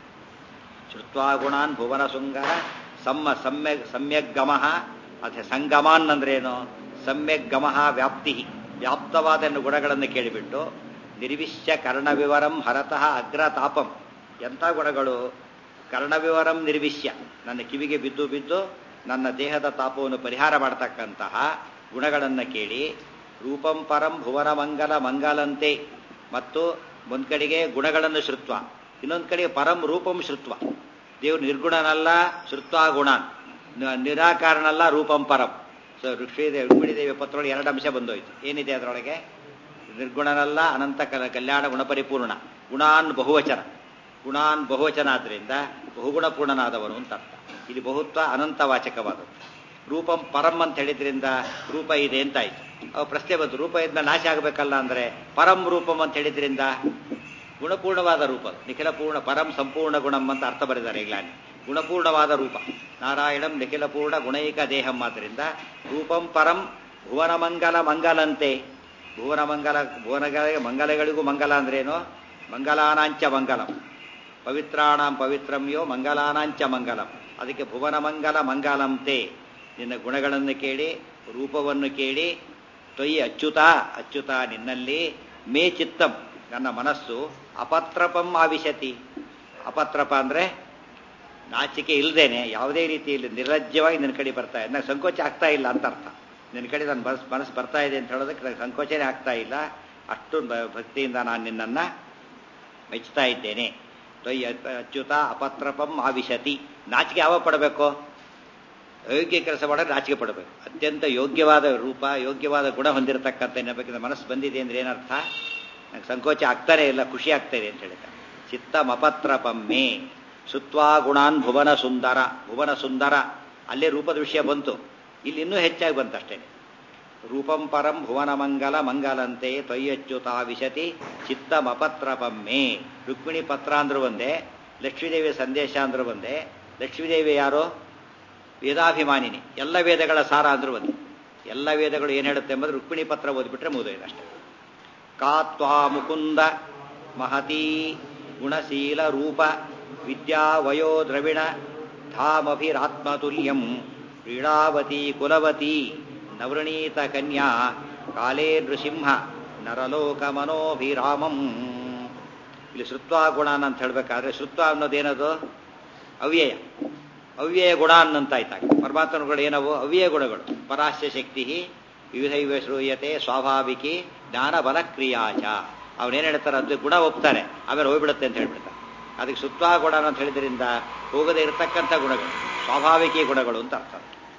ಶ್ರುತ್ವಾ ಗುಣಾನ್ ಭುವನ ಸುಂದರ ಸಮ್ಮ ಸಮ್ಯಕ್ ಸಮ್ಯಕ್ ಗಮಃ ಅಥ ಸಂಗಮಾನ್ ಅಂದ್ರೇನು ಸಮ್ಯಕ್ ಗಮಃ ವ್ಯಾಪ್ತಿ ವ್ಯಾಪ್ತವಾದ ಗುಣಗಳನ್ನು ಕೇಳಿಬಿಟ್ಟು ನಿರ್ವಿಶ್ಯ ಕರ್ಣವಿವರಂ ಹರತಃ ಅಗ್ರತಾಪಂ ಎಂಥ ಗುಣಗಳು ಕರ್ಣವಿವರಂ ನಿರ್ವಿಶ್ಯ ನನ್ನ ಕಿವಿಗೆ ಬಿದ್ದು ಬಿದ್ದು ನನ್ನ ದೇಹದ ತಾಪವನ್ನು ಪರಿಹಾರ ಮಾಡತಕ್ಕಂತಹ ಗುಣಗಳನ್ನು ಕೇಳಿ ರೂಪಂ ಪರಂ ಭುವನ ಮಂಗಲ ಮಂಗಲಂತೆ ಮತ್ತು ಒಂದ್ ಕಡೆಗೆ ಗುಣಗಳನ್ನು ಶ್ರುತ್ವ ಇನ್ನೊಂದು ಕಡೆಗೆ ಪರಂ ರೂಪಂ ಶ್ರುತ್ವ ದೇವ್ರು ನಿರ್ಗುಣನಲ್ಲ ಶ್ರುತ್ವ ಗುಣಾನ್ ನಿರಾಕಾರನಲ್ಲ ರೂಪಂ ಪರಂ ಸೊ ಋಷಿದೇವಿ ರುಕ್ಮಿಣಿದೇವಿ ಪತ್ರೊಳಗೆ ಎರಡು ಅಂಶ ಬಂದೋಯ್ತು ಏನಿದೆ ಅದರೊಳಗೆ ನಿರ್ಗುಣನಲ್ಲ ಅನಂತ ಕಲ ಕಲ್ಯಾಣ ಗುಣಪರಿಪೂರ್ಣ ಗುಣಾನ್ ಬಹುವಚನ ಗುಣಾನ್ ಬಹುವಚನ ಆದ್ರಿಂದ ಬಹುಗುಣಪೂರ್ಣನಾದವನು ಅಂತ ಅರ್ಥ ಇಲ್ಲಿ ಬಹುತ್ವ ಅನಂತವಾಚಕವಾದದ್ದು ರೂಪಂ ಪರಂ ಅಂತ ಹೇಳಿದ್ರಿಂದ ರೂಪ ಇದೆ ಅಂತ ಆಯ್ತು ಅವ ಪ್ರಶ್ನೆ ಬಂತು ರೂಪ ಇದ್ಮೇಲೆ ನಾಶ ಆಗಬೇಕಲ್ಲ ಅಂದ್ರೆ ಪರಂ ರೂಪಂ ಅಂತ ಹೇಳಿದ್ರಿಂದ ಗುಣಪೂರ್ಣವಾದ ರೂಪ ನಿಖಿಲ ಪೂರ್ಣ ಪರಂ ಸಂಪೂರ್ಣ ಗುಣಂ ಅಂತ ಅರ್ಥ ಬರೆದಾರೆ ಈಗಲಾನೆ ಗುಣಪೂರ್ಣವಾದ ರೂಪ ನಾರಾಯಣಂ ನಿಖಿಲ ಪೂರ್ಣ ಗುಣೈಕ ದೇಹಂ ಆದ್ದರಿಂದ ರೂಪಂ ಪರಂ ಭುವನ ಮಂಗಲ ಮಂಗಲಂತೆ ಭುವನ ಮಂಗಲ ಭುವನಗಳಿಗೆ ಮಂಗಲಗಳಿಗೂ ಮಂಗಲ ಅಂದ್ರೇನು ಮಂಗಲಾನಾಂಚ ಮಂಗಲಂ ಪವಿತ್ರಾಣಾಂ ಪವಿತ್ರಮ್ಯೋ ಮಂಗಲಾನಾಂಚ ಮಂಗಲಂ ಅದಕ್ಕೆ ಭುವನ ಮಂಗಲ ಮಂಗಲಂತೆ ನಿನ್ನ ಗುಣಗಳನ್ನು ಕೇಳಿ ರೂಪವನ್ನು ಕೇಳಿ ತೊಯ್ ಅಚ್ಯುತ ಅಚ್ಯುತ ನಿನ್ನಲ್ಲಿ ಮೇ ಚಿತ್ತಂ ನನ್ನ ಮನಸ್ಸು ಅಪತ್ರಪಂ ಆವಿಶತಿ ಅಪತ್ರಪ ಅಂದ್ರೆ ನಾಚಿಕೆ ಇಲ್ಲದೇನೆ ಯಾವುದೇ ರೀತಿಯಲ್ಲಿ ನಿರ್ಲಜ್ಜವಾಗಿ ನಿನ್ನ ಕಡೆ ಬರ್ತಾ ಇದೆ ನನಗೆ ಸಂಕೋಚ ಆಗ್ತಾ ಇಲ್ಲ ಅಂತ ಅರ್ಥ ನಿನ್ನ ಕಡೆ ನನ್ನ ಮನಸ್ಸು ಮನಸ್ಸು ಬರ್ತಾ ಇದೆ ಅಂತ ಹೇಳೋದಕ್ಕೆ ನನಗೆ ಸಂಕೋಚನೆ ಆಗ್ತಾ ಇಲ್ಲ ಅಷ್ಟು ಭಕ್ತಿಯಿಂದ ನಾನು ನಿನ್ನನ್ನು ಮೆಚ್ಚುತ್ತಾ ಇದ್ದೇನೆ ತ್ವಯ್ ಅಚ್ಯುತ ಅಪತ್ರಪಂ ಆವಿಶತಿ ನಾಚಿಕೆ ಯಾವ ಪಡಬೇಕು ಅಯೋಗ್ಯ ಕೆಲಸ ಮಾಡೋದು ನಾಚಿಕೆ ಪಡಬೇಕು ಅತ್ಯಂತ ಯೋಗ್ಯವಾದ ರೂಪ ಯೋಗ್ಯವಾದ ಗುಣ ಹೊಂದಿರತಕ್ಕಂಥ ಏನಬೇಕಿಂದ ಮನಸ್ಸು ಬಂದಿದೆ ಅಂದ್ರೆ ಏನರ್ಥ ನಂಗೆ ಸಂಕೋಚ ಆಗ್ತಾನೆ ಇಲ್ಲ ಖುಷಿ ಆಗ್ತಾ ಇದೆ ಅಂತ ಹೇಳ್ತಾರೆ ಚಿತ್ತಮಪತ್ರಪಮ್ಮೆ ಸುತ್ವಾ ಗುಣಾನ್ ಭುವನ ಸುಂದರ ಭುವನ ಸುಂದರ ಅಲ್ಲೇ ರೂಪದ ವಿಷಯ ಬಂತು ಇಲ್ಲಿ ಇನ್ನೂ ಹೆಚ್ಚಾಗಿ ಬಂತಷ್ಟೇ ರೂಪಂ ಪರಂ ಭುವನ ಮಂಗಲ ಮಂಗಲಂತೆ ತ್ವಯ್ಯಚ್ಯುತ ವಿಶತಿ ಚಿತ್ತಮಪತ್ರಪಮ್ಮೆ ರುಕ್ಮಿಣಿ ಪತ್ರ ಅಂದ್ರೂ ಒಂದೇ ಲಕ್ಷ್ಮೀದೇವಿಯ ಸಂದೇಶ ಅಂದ್ರೂ ಒಂದೇ ಲಕ್ಷ್ಮೀದೇವಿ ಯಾರೋ ವೇದಾಭಿಮಾನಿನಿ ಎಲ್ಲ ವೇದಗಳ ಸಾರ ಅಂದ್ರೂ ಒಂದೇ ಎಲ್ಲ ವೇದಗಳು ಏನು ಹೇಳುತ್ತೆ ಎಂಬುದು ರುಕ್ಮಿಣಿ ಪತ್ರ ಓದ್ಬಿಟ್ರೆ ಮುಗಿದೋಯ್ತು ಅಷ್ಟೇ ಕಾ ತ್ವಾ ಮುಕುಂದ ಮಹತೀ ಗುಣಶೀಲ ರೂಪ ವಿದ್ಯಾ ವಯೋ ದ್ರವಿಣ ಧಾಮಭಿರಾತ್ಮತುಲ್ಯಂ ಕ್ರೀಡಾವತಿ ಕುಲವತಿ ನವೃಣೀತ ಕನ್ಯಾ ಕಾಲೇ ನೃಸಿಂಹ ನರಲೋಕ ಮನೋಭಿರಾಮಂ ಇಲ್ಲಿ ಶ್ರುತ್ವ ಗುಣ ಅಂತ ಹೇಳ್ಬೇಕಾದ್ರೆ ಶ್ರುತ್ವ ಅನ್ನೋದೇನದು ಅವ್ಯಯ ಅವ್ಯಯ ಗುಣ ಅನ್ನಂತಾಯ್ತಾಗ ಪರಮಾತ್ಮಗಳು ಏನವು ಅವ್ಯಯ ಗುಣಗಳು ಪರಾಸ್ಯ ಶಕ್ತಿ ವಿವಿಧೈವ ಶ್ರೂಯತೆ ಸ್ವಾಭಾವಿಕಿ ಜ್ಞಾನ ಬಲ ಕ್ರಿಯಾಚ ಅವನೇನು ಹೇಳ್ತಾರೆ ಅದು ಗುಣ ಒಪ್ತಾರೆ ಆಮೇಲೆ ಹೋಗ್ಬಿಡುತ್ತೆ ಅಂತ ಹೇಳ್ಬಿಡ್ತಾರೆ ಅದಕ್ಕೆ ಸುತ್ವ ಗುಣ ಅಂತ ಹೇಳಿದ್ರಿಂದ ಹೋಗದೆ ಇರತಕ್ಕಂಥ ಗುಣಗಳು ಸ್ವಾಭಾವಿಕ ಗುಣಗಳು ಅಂತ ಅರ್ಥ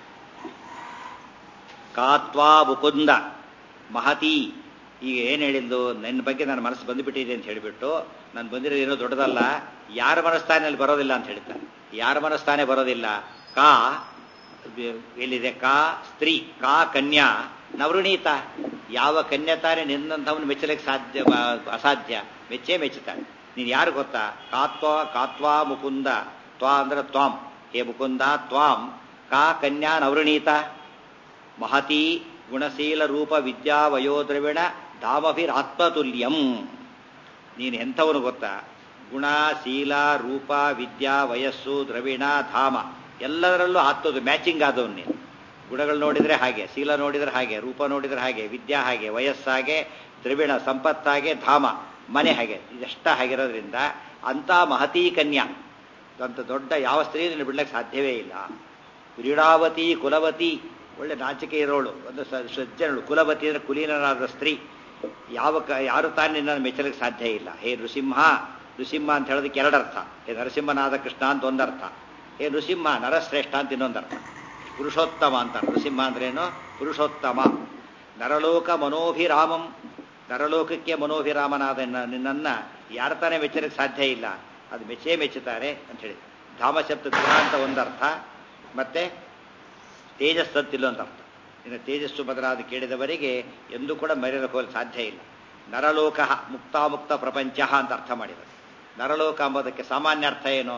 ಕಾತ್ವಾ ಮುಕುಂದ ಮಹತಿ ಈಗ ಏನು ಹೇಳಿದ್ದು ನನ್ನ ಬಗ್ಗೆ ನನ್ನ ಮನಸ್ಸು ಬಂದುಬಿಟ್ಟಿದೆ ಅಂತ ಹೇಳಿಬಿಟ್ಟು ನಾನು ಬಂದಿರೋದು ಏನೋ ದೊಡ್ಡದಲ್ಲ ಯಾರ ಮನಸ್ಥಾನಲ್ಲಿ ಬರೋದಿಲ್ಲ ಅಂತ ಹೇಳ್ತಾರೆ ಯಾರ ಮನಸ್ಥಾನೆ ಬರೋದಿಲ್ಲ ಕಾ ಎಲ್ಲಿದೆ ಕಾ ಸ್ತ್ರೀ ಕಾ ಕನ್ಯಾ ನವೃಣೀತ ಯಾವ ಕನ್ಯಾ ತಾನೇ ನಿನ್ನಂಥವನು ಮೆಚ್ಚಲಿಕ್ಕೆ ಸಾಧ್ಯ ಅಸಾಧ್ಯ ಮೆಚ್ಚೇ ಮೆಚ್ಚುತ್ತಾಳೆ ನೀನು ಯಾರು ಗೊತ್ತಾ ಕಾತ್ವ ಕಾತ್ವಾ ಮುಕುಂದ ತ್ವಾ ಅಂದ್ರೆ ತ್ವಾಂ ಹೇ ಮುಕುಂದ ತ್ವಾಂ ಕಾ ಕನ್ಯಾ ನವೃಣೀತ ಮಹತಿ ಗುಣಶೀಲ ರೂಪ ವಿದ್ಯಾ ವಯೋದ್ರವಿಣ ಧಾಮಭಿರಾತ್ಮತುಲ್ಯಂ ನೀನು ಎಂಥವನು ಗೊತ್ತಾ ಗುಣ ಶೀಲ ರೂಪ ವಿದ್ಯಾ ವಯಸ್ಸು ದ್ರವಿಣ ಧಾಮ ಎಲ್ಲದರಲ್ಲೂ ಆತ್ಮದು ಮ್ಯಾಚಿಂಗ್ ಆದವನು ನೀನು ಗುಣಗಳು ನೋಡಿದ್ರೆ ಹಾಗೆ ಶೀಲ ನೋಡಿದ್ರೆ ಹಾಗೆ ರೂಪ ನೋಡಿದ್ರೆ ಹಾಗೆ ವಿದ್ಯಾ ಹಾಗೆ ವಯಸ್ಸಾಗೆ ದ್ರವಿಣ ಸಂಪತ್ತಾಗೆ ಧಾಮ ಮನೆ ಹಾಗೆ ಇದೆಷ್ಟ ಹಾಗಿರೋದ್ರಿಂದ ಅಂಥ ಮಹತೀ ಕನ್ಯಾ ಅಂತ ದೊಡ್ಡ ಯಾವ ಸ್ತ್ರೀ ಬಿಡ್ಲಿಕ್ಕೆ ಸಾಧ್ಯವೇ ಇಲ್ಲ ಕ್ರೀಡಾವತಿ ಕುಲವತಿ ಒಳ್ಳೆ ನಾಚಿಕೆ ಇರೋಳು ಒಂದು ಸಜ್ಜನಳು ಕುಲವತಿ ಅಂದ್ರೆ ಕುಲೀನರಾದ ಸ್ತ್ರೀ ಯಾವ ಕ ಯಾರು ತಾನು ನಿನ್ನನ್ನು ಮೆಚ್ಚಲಿಕ್ಕೆ ಸಾಧ್ಯ ಇಲ್ಲ ಹೇ ನೃಸಿಂಹ ನೃಸಿಂಹ ಅಂತ ಹೇಳೋದಕ್ಕೆ ಎರಡರ್ಥ ಹೇ ನರಸಿಂಹನಾದ ಕೃಷ್ಣ ಅಂತ ಒಂದರ್ಥ ಹೇ ನೃಸಿಂಹ ನರಶ್ರೇಷ್ಠ ಅಂತ ಇನ್ನೊಂದರ್ಥ ಪುರುಷೋತ್ತಮ ಅಂತ ನರಸಿಂಹ ಅಂದ್ರೇನು ಪುರುಷೋತ್ತಮ ನರಲೋಕ ಮನೋಭಿರಾಮಂ ನರಲೋಕಕ್ಕೆ ಮನೋಭಿರಾಮನಾದ ನಿನ್ನ- ನಿನ್ನನ್ನ ಯಾರ ತಾನೇ ಮೆಚ್ಚಲಿಕ್ಕೆ ಸಾಧ್ಯ ಇಲ್ಲ ಅದು ಮೆಚ್ಚೇ ಮೆಚ್ಚುತ್ತಾರೆ ಅಂತ ಹೇಳಿ ಧಾಮ ಶಬ್ದ ಗುಣ ಅಂತ ಒಂದರ್ಥ ಮತ್ತೆ ತೇಜಸ್ ಅಂತಿಲ್ಲ ಅಂತ ಅರ್ಥ ಇನ್ನು ತೇಜಸ್ಸು ಬದಲಾದ ಕೇಳಿದವರಿಗೆ ಎಂದೂ ಕೂಡ ಮರೆಯಲು ಹೋಗಲು ಸಾಧ್ಯ ಇಲ್ಲ ನರಲೋಕ ಮುಕ್ತಾಮುಕ್ತ ಪ್ರಪಂಚ ಅಂತ ಅರ್ಥ ಮಾಡಿದರು ನರಲೋಕ ಎಂಬುದಕ್ಕೆ ಸಾಮಾನ್ಯ ಅರ್ಥ ಏನು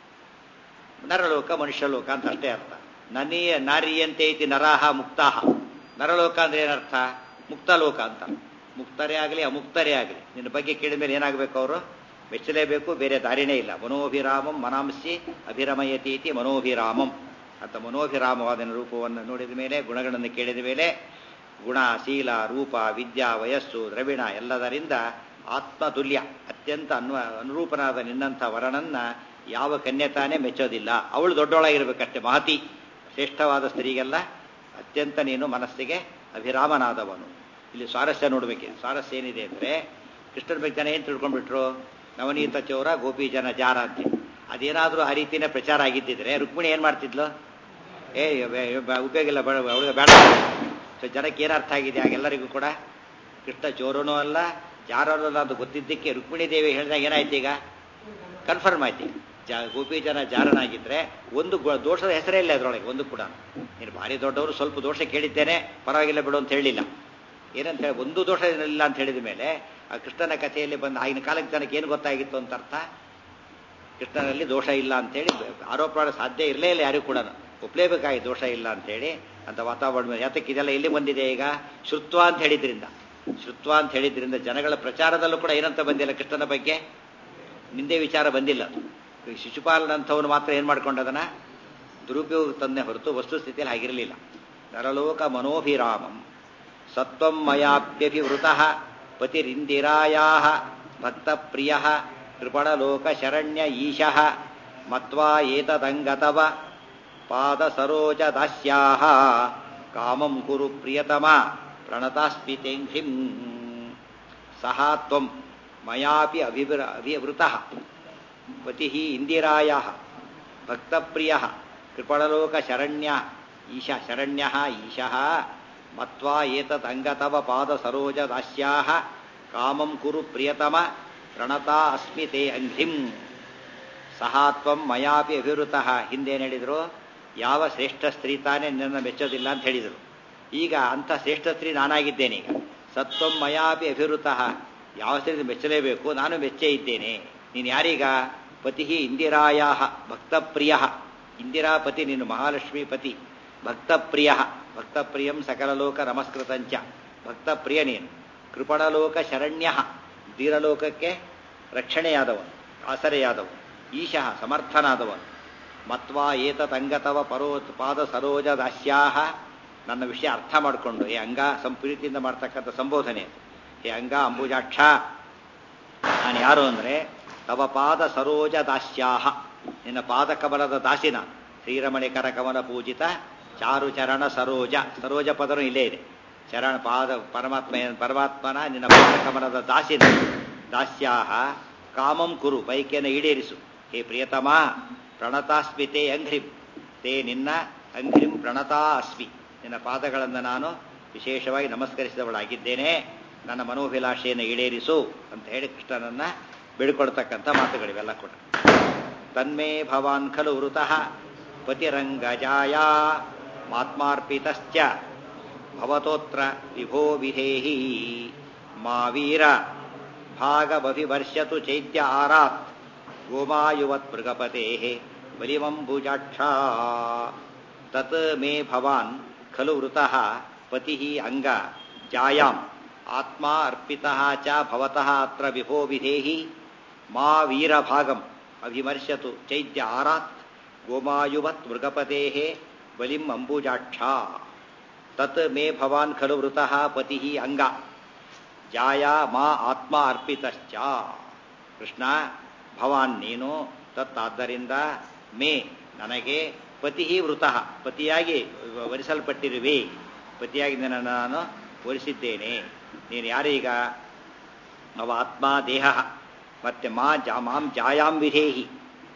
ನರಲೋಕ ಮನುಷ್ಯಲೋಕ ಅಂತ ಅಷ್ಟೇ ಅರ್ಥ ನನಿಯ ನಾರಿಯಂತೆ ಐತಿ ನರಾಹ ಮುಕ್ತಾಹ ನರಲೋಕ ಅಂದ್ರೆ ಏನರ್ಥ ಮುಕ್ತಲೋಕ ಅಂತ ಮುಕ್ತರೇ ಆಗಲಿ ಅಮುಕ್ತರೇ ಆಗಲಿ ನಿನ್ನ ಬಗ್ಗೆ ಕೇಳಿದ ಮೇಲೆ ಏನಾಗಬೇಕು ಅವರು ಮೆಚ್ಚಲೇಬೇಕು ಬೇರೆ ದಾರಿನೇ ಇಲ್ಲ ಮನೋಭಿರಾಮಂ ಮನಾಂಸಿ ಅಭಿರಮಯತೀತಿ ಮನೋಭಿರಾಮಂ ಅಂತ ಮನೋಭಿರಾಮವಾದ ರೂಪವನ್ನು ನೋಡಿದ ಮೇಲೆ ಗುಣಗಳನ್ನು ಕೇಳಿದ ಮೇಲೆ ಗುಣ ಶೀಲ ರೂಪ ವಿದ್ಯಾ ವಯಸ್ಸು ದ್ರವಿಣ ಎಲ್ಲದರಿಂದ ಆತ್ಮತುಲ್ಯ ಅತ್ಯಂತ ಅನ್ವ ಅನುರೂಪನಾದ ನಿನ್ನಂಥ ವರನನ್ನ ಯಾವ ಕನ್ಯತಾನೇ ಮೆಚ್ಚೋದಿಲ್ಲ ಅವಳು ದೊಡ್ಡವಳಾಗಿರ್ಬೇಕಷ್ಟೇ ಮಹತಿ ಶ್ರೇಷ್ಠವಾದ ಸ್ತ್ರೀಗೆಲ್ಲ ಅತ್ಯಂತ ನೀನು ಮನಸ್ಸಿಗೆ ಅಭಿರಾಮನಾದವನು ಇಲ್ಲಿ ಸ್ವಾರಸ್ಯ ನೋಡ್ಬೇಕು ಸ್ವಾರಸ್ಯ ಏನಿದೆ ಅಂದರೆ ಕೃಷ್ಣನ ಬಗ್ಗೆ ಜನ ಏನು ತಿಳ್ಕೊಂಡ್ಬಿಟ್ರು ನವನೀತ ಚೌರ ಗೋಪಿ ಜನ ಜಾರ ಅಂತ ಅದೇನಾದರೂ ಆ ರೀತಿನೇ ಪ್ರಚಾರ ಆಗಿದ್ದಿದ್ರೆ ರುಕ್ಮಿಣಿ ಏನು ಮಾಡ್ತಿದ್ಲು ಏ ಬೆ- ಬೆ- ಉಪಯೋಗ ಇಲ್ಲ ಬೇಡ ಅವಳಿಗೆ ಬೇಡ ಸೊ ಜನಕ್ಕೆ ಏನು ಅರ್ಥ ಆಗಿದೆ ಆಗೆಲ್ಲರಿಗೂ ಕೂಡ ಕೃಷ್ಣ ಚೋರನೂ ಅಲ್ಲ ಜಾರನೂ ಅಲ್ಲ ಅಂತ ಗೊತ್ತಿದ್ದಕ್ಕೆ ರುಕ್ಮಿಣಿ ದೇವಿ ಹೇಳಿದಾಗ ಏನಾಯ್ತು ಈಗ ಕನ್ಫರ್ಮ್ ಆಯ್ತು ಈಗ. ಜಾ ಗೋಪಿ ಜನ ಜಾರನಾಗಿದ್ರೆ ಒಂದು ಗೊ- ದೋಷದ ಹೆಸರೇ ಇಲ್ಲ ಅದರೊಳಗೆ ಒಂದು ಕೂಡ ನೀನು ಭಾರಿ ದೊಡ್ಡವರು ಸ್ವಲ್ಪ ದೋಷ ಕೇಳಿದ್ದೇನೆ ಪರವಾಗಿಲ್ಲ ಬಿಡು ಅಂತ ಹೇಳಿಲ್ಲ ಏನಂತ ಹೇಳಿ ಒಂದು ದೋಷ ಇಲ್ಲ ಅಂತ ಹೇಳಿದ ಮೇಲೆ ಆ ಕೃಷ್ಣನ ಕಥೆಯಲ್ಲಿ ಬಂದ ಆಗಿನ ಕಾಲಕ್ಕೆ ಜನಕ್ಕೆ ಏನು ಗೊತ್ತಾಗಿತ್ತು ಅಂತ ಅರ್ಥ ಕೃಷ್ಣನಲ್ಲಿ ದೋಷ ಇಲ್ಲ ಅಂತೇಳಿ ಆರೋಪ ಮಾಡೋ ಸಾಧ್ಯ ಇರಲೇ ಇಲ್ಲ ಯಾರಿಗೂ ಕೂಡ ಒಪ್ಲೇಬೇಕಾಗಿ ದೋಷ ಇಲ್ಲ ಅಂತೇಳಿ ಅಂತ ವಾತಾವರಣ ಯಾತಕ್ಕೆ ಇದೆಲ್ಲ ಎಲ್ಲಿ ಬಂದಿದೆ ಈಗ ಶ್ರುತ್ವ ಅಂತ ಹೇಳಿದ್ರಿಂದ ಶ್ರುತ್ವ ಅಂತ ಹೇಳಿದ್ರಿಂದ ಜನಗಳ ಪ್ರಚಾರದಲ್ಲೂ ಕೂಡ ಏನಂತ ಬಂದಿಲ್ಲ ಕೃಷ್ಣನ ಬಗ್ಗೆ ನಿಂದೆ ವಿಚಾರ ಬಂದಿಲ್ಲ ಈ ಶಿಶುಪಾಲನಂಥವನು ಮಾತ್ರ ಏನು ಮಾಡ್ಕೊಂಡದನ ದುರುಪಯೋಗ ತಂದೆ ಹೊರತು ವಸ್ತುಸ್ಥಿತಿಯಲ್ಲಿ ಆಗಿರಲಿಲ್ಲ ನರಲೋಕ ಮನೋಭಿರಾಮಂ ಸತ್ವಂ ಮಯಾಪ್ಯಭಿವೃತಃ ಪತಿರಿಂದಿರಾಯಾ ಭಕ್ತಪ್ರಿಯ ಕೃಪಣಲೋಕ ಶರಣ್ಯ ಈಶಃ ಮತ್ವಾ ಏತದಂಗತವ ಪಾದ ಸರೋಜ ದಾಸ್ಯಾಹ ಕಾಮಂ ಕುರು ಪ್ರಿಯತಮ ಪ್ರಣತಾಸ್ಮಿತೆಂಘ್ರಿಂ ಸಹ ತ್ವಂ ಮಯಾಪಿ ಅಭಿವೃ ಅಭಿವೃತಃ ಪತಿ ಇಂದಿರಾಯ ಭಕ್ತಪ್ರಿಯ ಕೃಪಣಲೋಕ ಶರಣ್ಯ ಈಶ ಶರಣ್ಯ ಈಶಃ ಮತ್ವಾ ಏತತ್ ಅಂಗತವ ಪಾದ ಸರೋಜ ದಾಸ್ಯಾಹ ಕಾಮಂ ಕುರು ಪ್ರಿಯತಮ ಪ್ರಣತಾ ಅಸ್ಮಿ ತೇ ಅಂಘ್ರಿಂ ಸಹ ತ್ವಂ ಮಯಾಪಿ ಅಭಿವೃತಃ ಹಿಂದೇನು ಹೇಳಿದ್ರು ಯಾವ ಶ್ರೇಷ್ಠ ಸ್ತ್ರೀ ತಾನೇ ನಿನ್ನ ಮೆಚ್ಚೋದಿಲ್ಲ ಅಂತ ಹೇಳಿದರು ಈಗ ಅಂಥ ಶ್ರೇಷ್ಠ ಸ್ತ್ರೀ ನಾನಾಗಿದ್ದೇನೆ ಈಗ ಸತ್ವಂ ಮಯಾಪಿ ಅಭಿವೃತಃ ಯಾವ ಸ್ತ್ರೀ ಮೆಚ್ಚಲೇಬೇಕು ನಾನು ಮೆಚ್ಚೇ ಇದ್ದೇನೆ ನೀನು ಯಾರೀಗ ಪತಿ ಇಂದಿರಾಯ ಭಕ್ತಪ್ರಿಯ ಇಂದಿರಾಪತಿ ನೀನು ಮಹಾಲಕ್ಷ್ಮೀ ಪತಿ ಭಕ್ತಪ್ರಿಯ ಭಕ್ತಪ್ರಿಯಂ ಸಕಲಲೋಕ ನಮಸ್ಕೃತಂಚ ಭಕ್ತಪ್ರಿಯ ನೀನು ಕೃಪಣಲೋಕ ಶರಣ್ಯ ದೀರಲೋಕಕ್ಕೆ ರಕ್ಷಣೆಯಾದವನು ಆಸರೆಯಾದವನು ಈಶಃ ಸಮರ್ಥನಾದವನು ಮತ್ವಾ ಏತದಂಗತವ ಪರೋ ಪಾದ ಸರೋಜ ದಾಸ್ಯಾಹ ನನ್ನ ವಿಷಯ ಅರ್ಥ ಮಾಡಿಕೊಂಡು ಈ ಅಂಗ ಸಂಪ್ರೀತಿಯಿಂದ ಮಾಡ್ತಕ್ಕಂಥ ಸಂಬೋಧನೆ ಅದು. ಈ ಅಂಗ ಅಂಬುಜಾಕ್ಷ ನಾನು ಯಾರು ಅಂದರೆ ತವ ಪಾದ ಸರೋಜ ದಾಸ್ಯಾಹ ನಿನ್ನ ಪಾದ ಕಮಲದ ದಾಸಿನ ಶ್ರೀರಮಣಿ ಕರಕಮಲ ಪೂಜಿತ ಚಾರು ಚರಣ ಸರೋಜ ಸರೋಜ ಪದನು ಇಲ್ಲೇ ಇದೆ ಚರಣ ಪಾದ ಪರಮಾತ್ಮ ಪರಮಾತ್ಮನ ನಿನ್ನ ಪಾದ ಕಮಲದ ದಾಸಿನ ದಾಸ್ಯಾಹ ಕಾಮಂ ಕುರು ಬೈಕೆಯನ್ನು ಈಡೇರಿಸು ಹೇ ಪ್ರಿಯತಮ ಪ್ರಣತಾಸ್ಮಿ ತೇ ಅಂಘ್ರಿಂ ತೇ ನಿನ್ನ ಅಂಘ್ರಿಂ ಪ್ರಣತಾ ಅಸ್ಮಿ ನಿನ್ನ ಪಾದಗಳನ್ನು ನಾನು ವಿಶೇಷವಾಗಿ ನಮಸ್ಕರಿಸಿದವಳಾಗಿದ್ದೇನೆ ನನ್ನ ಮನೋಭಿಲಾಷೆಯನ್ನು ಈಡೇರಿಸು ಅಂತ ಹೇಳಿ ಕೃಷ್ಣನನ್ನ ಬೇಡಿಕೊಳ್ತಕ್ಕಂಥ ಮಾತುಗಳಿವೆಲ್ಲ ಕೂಡ ತನ್ಮೇ ಭವಾನ್ ಖಲು ವೃತಃ ಪತಿರಂಗಜಾಯ ಮಾತ್ಮಾರ್ಪಿತಶ್ಚ ಭವತೋತ್ರ ವಿಭೋ ವಿಧೇಹಿ ಮಾ ವೀರ ಭಾಗಮಭಿವರ್ಷತು ಚೈತ್ಯ ಆರಾತ್ ಗೋಮಾಯುವತ್ ಮೃಗಪತೆ ಬಲಿಮಂಬುಜಾಕ್ಷ ತತ್ ಮೇ ಭವಾನ್ ಖಲು ವೃತಃ ಪತಿ ಅಂಗ ಜಾಯಾಂ ಆತ್ಮ ಅರ್ಪಿತಃ ಚ ಭವತಃ ಅತ್ರ ವಿಭೋ ವಿಧೇಹಿ ಮಾ ವೀರಭಾಗಂ ಅಭಿಮರ್ಶತು ಚೈತ್ಯ ಆರಾತ್ ಗೋಮಾಯುವತ್ ಮೃಗಪತೆ ಬಲಿಂ ಅಂಬುಜಾಕ್ಷ ತತ್ ಮೇ ಭವಾನ್ ಖಲು ವೃತಃ ಪತಿ ಅಂಗ ಜಾಯ ಮಾ ಆತ್ಮ ಅರ್ಪಿತಶ್ಚ ಕೃಷ್ಣ ಭವಾನ್ ನೀನು ತತ್ತಾದ್ದರಿಂದ ಮೇ ನನಗೆ ಪತಿ ವೃತಃ ಪತಿಯಾಗಿ ವರಿಸಲ್ಪಟ್ಟಿರುವೆ ಪತಿಯಾಗಿ ನಿನ್ನನ್ನು ನಾನು ವರಿಸಿದ್ದೇನೆ ನೀನು ಯಾರೀಗ ಅವ ಆತ್ಮ ದೇಹ ಮತ್ತೆ ಮಾ ಜಾ ಮಾಂ ಜಾಯಾಂ ವಿಧೇಹಿ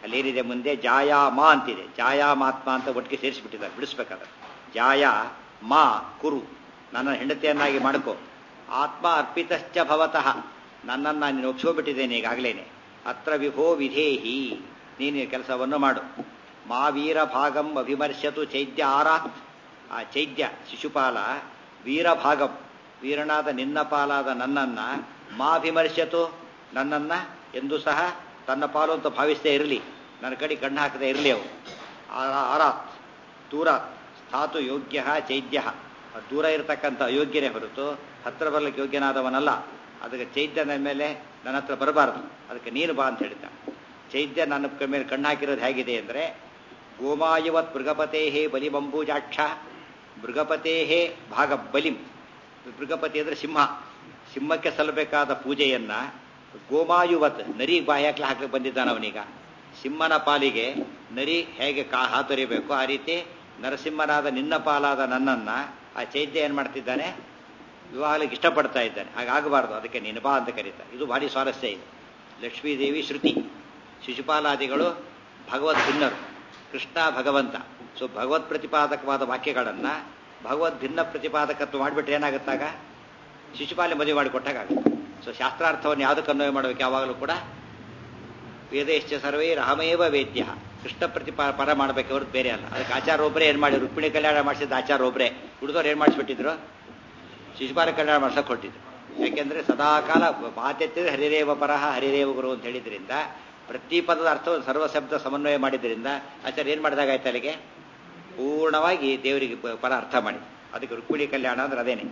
ಅಲ್ಲೇನಿದೆ ಮುಂದೆ ಜಾಯಾಮ ಅಂತಿದೆ ಜಾಯಾಮಾತ್ಮ ಅಂತ ಒಟ್ಟಿಗೆ ಸೇರಿಸಿಬಿಟ್ಟಿದ್ದಾರೆ ಬಿಡಿಸ್ಬೇಕಾದ್ರೆ ಜಾಯ ಮಾ ಕುರು ನನ್ನ ಹೆಂಡತಿಯನ್ನಾಗಿ ಮಾಡ್ಕೋ ಆತ್ಮ ಅರ್ಪಿತಶ್ಚ ಭವತಃ ನನ್ನನ್ನು ನೀನು ಒಪ್ಪಿಸ್ಕೊಂಡ್ಬಿಟ್ಟಿದ್ದೇನೆ ಈಗಾಗಲೇನೆ ಅತ್ರ ವಿಭೋ ವಿಧೇಹಿ ನೀನು ಈ ಕೆಲಸವನ್ನು ಮಾಡು ಮಾ ವೀರ ಭಾಗಂ ಅಭಿಮರ್ಶತು ಚೈದ್ಯ ಆರಾತ್ ಆ ಚೈದ್ಯ ಶಿಶುಪಾಲ ವೀರಭಾಗಂ ವೀರನಾದ ನಿನ್ನ ಪಾಲಾದ ನನ್ನನ್ನ ಮಾಭಿಮರ್ಶತು ನನ್ನನ್ನ ಎಂದು ಸಹ ತನ್ನ ಪಾಲು ಅಂತ ಭಾವಿಸದೇ ಇರಲಿ ನನ್ನ ಕಡೆ ಕಣ್ಣು ಹಾಕದೇ ಇರಲಿ ಅವು ಆರಾ- ಆರಾತ್ ದೂರ ಸ್ಥಾತು ಯೋಗ್ಯ ಚೈದ್ಯ ದೂರ ಇರತಕ್ಕಂಥ ಅಯೋಗ್ಯನೇ ಹೊರತು ಹತ್ರ ಬರ್ಲಿಕ್ಕೆ ಯೋಗ್ಯನಾದವನಲ್ಲ ಅದಕ್ಕೆ ಚೈದ್ಯ ನನ್ನ ಮೇಲೆ ನನ್ನ ಹತ್ರ ಬರಬಾರದು ಅದಕ್ಕೆ ನೀನು ಬಾ ಅಂತ ಹೇಳಿದ್ದ ಚೈದ್ಯ ನನ್ನ ಕ- ಮೇಲೆ ಕಣ್ಣು ಹಾಕಿರೋದು ಹೇಗಿದೆ ಅಂದರೆ ಗೋಮಾಯುವತ್ ಮೃಗಪತೇಹೇ ಬಲಿಬಂಬೂಜಾಕ್ಷ ಮೃಗಪತೇಹೇ ಭಾಗ ಬಲಿಂ ಮೃಗಪತಿ ಅಂದರೆ ಸಿಂಹ ಸಿಂಹಕ್ಕೆ ಸಲ್ಲಬೇಕಾದ ಪೂಜೆಯನ್ನ ಗೋಮಾಯುವತ್ ನರಿ ಬಾಯಾಕ್ಲೆ ಹಾಕ್ಲಿಕ್ಕೆ ಬಂದಿದ್ದಾನ ಅವನೀಗ ಸಿಂಹನ ಪಾಲಿಗೆ ನರಿ ಹೇಗೆ ಕಾ ಹಾತೊರಿಬೇಕು ಆ ರೀತಿ ನರಸಿಂಹನಾದ ನಿನ್ನ ಪಾಲಾದ ನನ್ನನ್ನ ಆ ಚೈತ್ಯ ಏನ್ ಮಾಡ್ತಿದ್ದಾನೆ ವಿವಾಹಲಿಕ್ಕೆ ಇಷ್ಟಪಡ್ತಾ ಇದ್ದಾನೆ ಹಾಗಾಗಬಾರ್ದು ಅದಕ್ಕೆ ನೀನು ಬಾ ಅಂತ ಕರೀತಾರೆ ಇದು ಭಾರಿ ಸ್ವಾರಸ್ಯ ಇದೆ ಲಕ್ಷ್ಮೀದೇವಿ ಶ್ರುತಿ ಶಿಶುಪಾಲಾದಿಗಳು ಭಗವತ್ ಭಿನ್ನರು ಕೃಷ್ಣ ಭಗವಂತ ಸೊ ಭಗವತ್ ಪ್ರತಿಪಾದಕವಾದ ವಾಕ್ಯಗಳನ್ನ ಭಗವದ್ ಭಿನ್ನ ಪ್ರತಿಪಾದಕತ್ವ ಮಾಡಿಬಿಟ್ರೆ ಏನಾಗುತ್ತಾಗ ಶಿಶುಪಾಲಿ ಮದುವೆ ಮಾಡಿಕೊಟ್ಟಾಗುತ್ತೆ ಸೊ ಶಾಸ್ತ್ರಾರ್ಥವನ್ನು ಯಾವುದಕ್ಕೆ ಅನ್ವಯ ಮಾಡಬೇಕು ಯಾವಾಗಲೂ ಕೂಡ ವೇದೇಶ್ಚ ಸರ್ವೇ ರಾಮೇವ ವೇದ್ಯ ಕೃಷ್ಣ ಪ್ರತಿಪಾ ಪರ ಮಾಡಬೇಕು ಹೊರತು ಬೇರೆ ಅಲ್ಲ ಅದಕ್ಕೆ ಆಚಾರ ಒಬ್ಬರೇ ಏನು ಮಾಡಿ ರುಕ್ಮಿಣಿ ಕಲ್ಯಾಣ ಮಾಡಿಸಿದ ಆಚಾರ ಒಬ್ಬರೇ ಹುಡುಗರು ಏನು ಮಾಡಿಸ್ಬಿಟ್ಟಿದ್ರು ಶಿಶುಪಾಲ ಕಲ್ಯಾಣ ಮಾಡ್ಸಕ್ಕೆ ಹೊಟ್ಟಿದ್ರು ಯಾಕೆಂದ್ರೆ ಸದಾಕಾಲ ಮಾತೆತ್ತಿದ್ರೆ ಹರಿರೇವ ಪರಹ ಹರಿರೇವ ಗುರು ಅಂತ ಹೇಳಿದ್ರಿಂದ ಪ್ರತಿ ಪದದ ಅರ್ಥವನ್ನು ಸರ್ವಶಬ್ದ ಸಮನ್ವಯ ಮಾಡಿದ್ರಿಂದ ಆಚಾರ್ಯ ಏನು ಮಾಡಿದಾಗಾಯ್ತು ಅಲ್ಲಿಗೆ ಪೂರ್ಣವಾಗಿ ದೇವರಿಗೆ ಪ- ಪರ ಅರ್ಥ ಮಾಡಿ ಅದಕ್ಕೆ ರುಕ್ಮಿಣಿ ಕಲ್ಯಾಣ ಅಂದ್ರೆ ಅದೇನೆ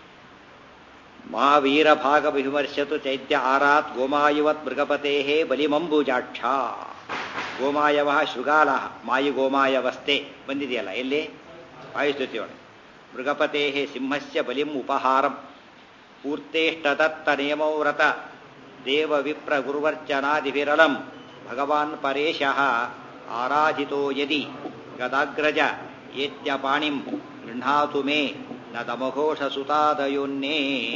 ಮಾ ವೀರ ಭಾಗ ವಿಮರ್ಶತು ಚೈತ್ಯ ಆರಾತ್ ಗೋಮಾಯುವತ್ ಮೃಗಪತೆ ಬಲಿಮಂಬುಜಾಕ್ಷ ಗೋಮಾಯವ ಶೃಗಾಲ ಮಾಯು ಗೋಮಾಯವಸ್ತೆ ಬಂದಿದೆಯಲ್ಲ ಎಲ್ಲಿ ವಾಯುಸ್ತುತಿಯೊಳಗೆ ಮೃಗಪತೆ ಸಿಂಹಸ್ಯ ಬಲಿಂ ಉಪಹಾರಂ ಪೂರ್ತೇಷ್ಟದತ್ತ ನಿಯಮೌವ್ರತ ದೇವ ವಿಪ್ರ ಗುರುವರ್ಚನಾದಿಭಿರಳಂ ಭಗವಾನ್ ಪರೇಶಃ ಆರಾಧಿತೋ ಯದಿ ಗದಾಗ್ರಜ ಏತ್ಯ ಪಾಣಿಂ ಗೃಹಾತು ಮೇ ನ ದಮಘೋಷ ಸುತಾದಯೋನ್ನೇ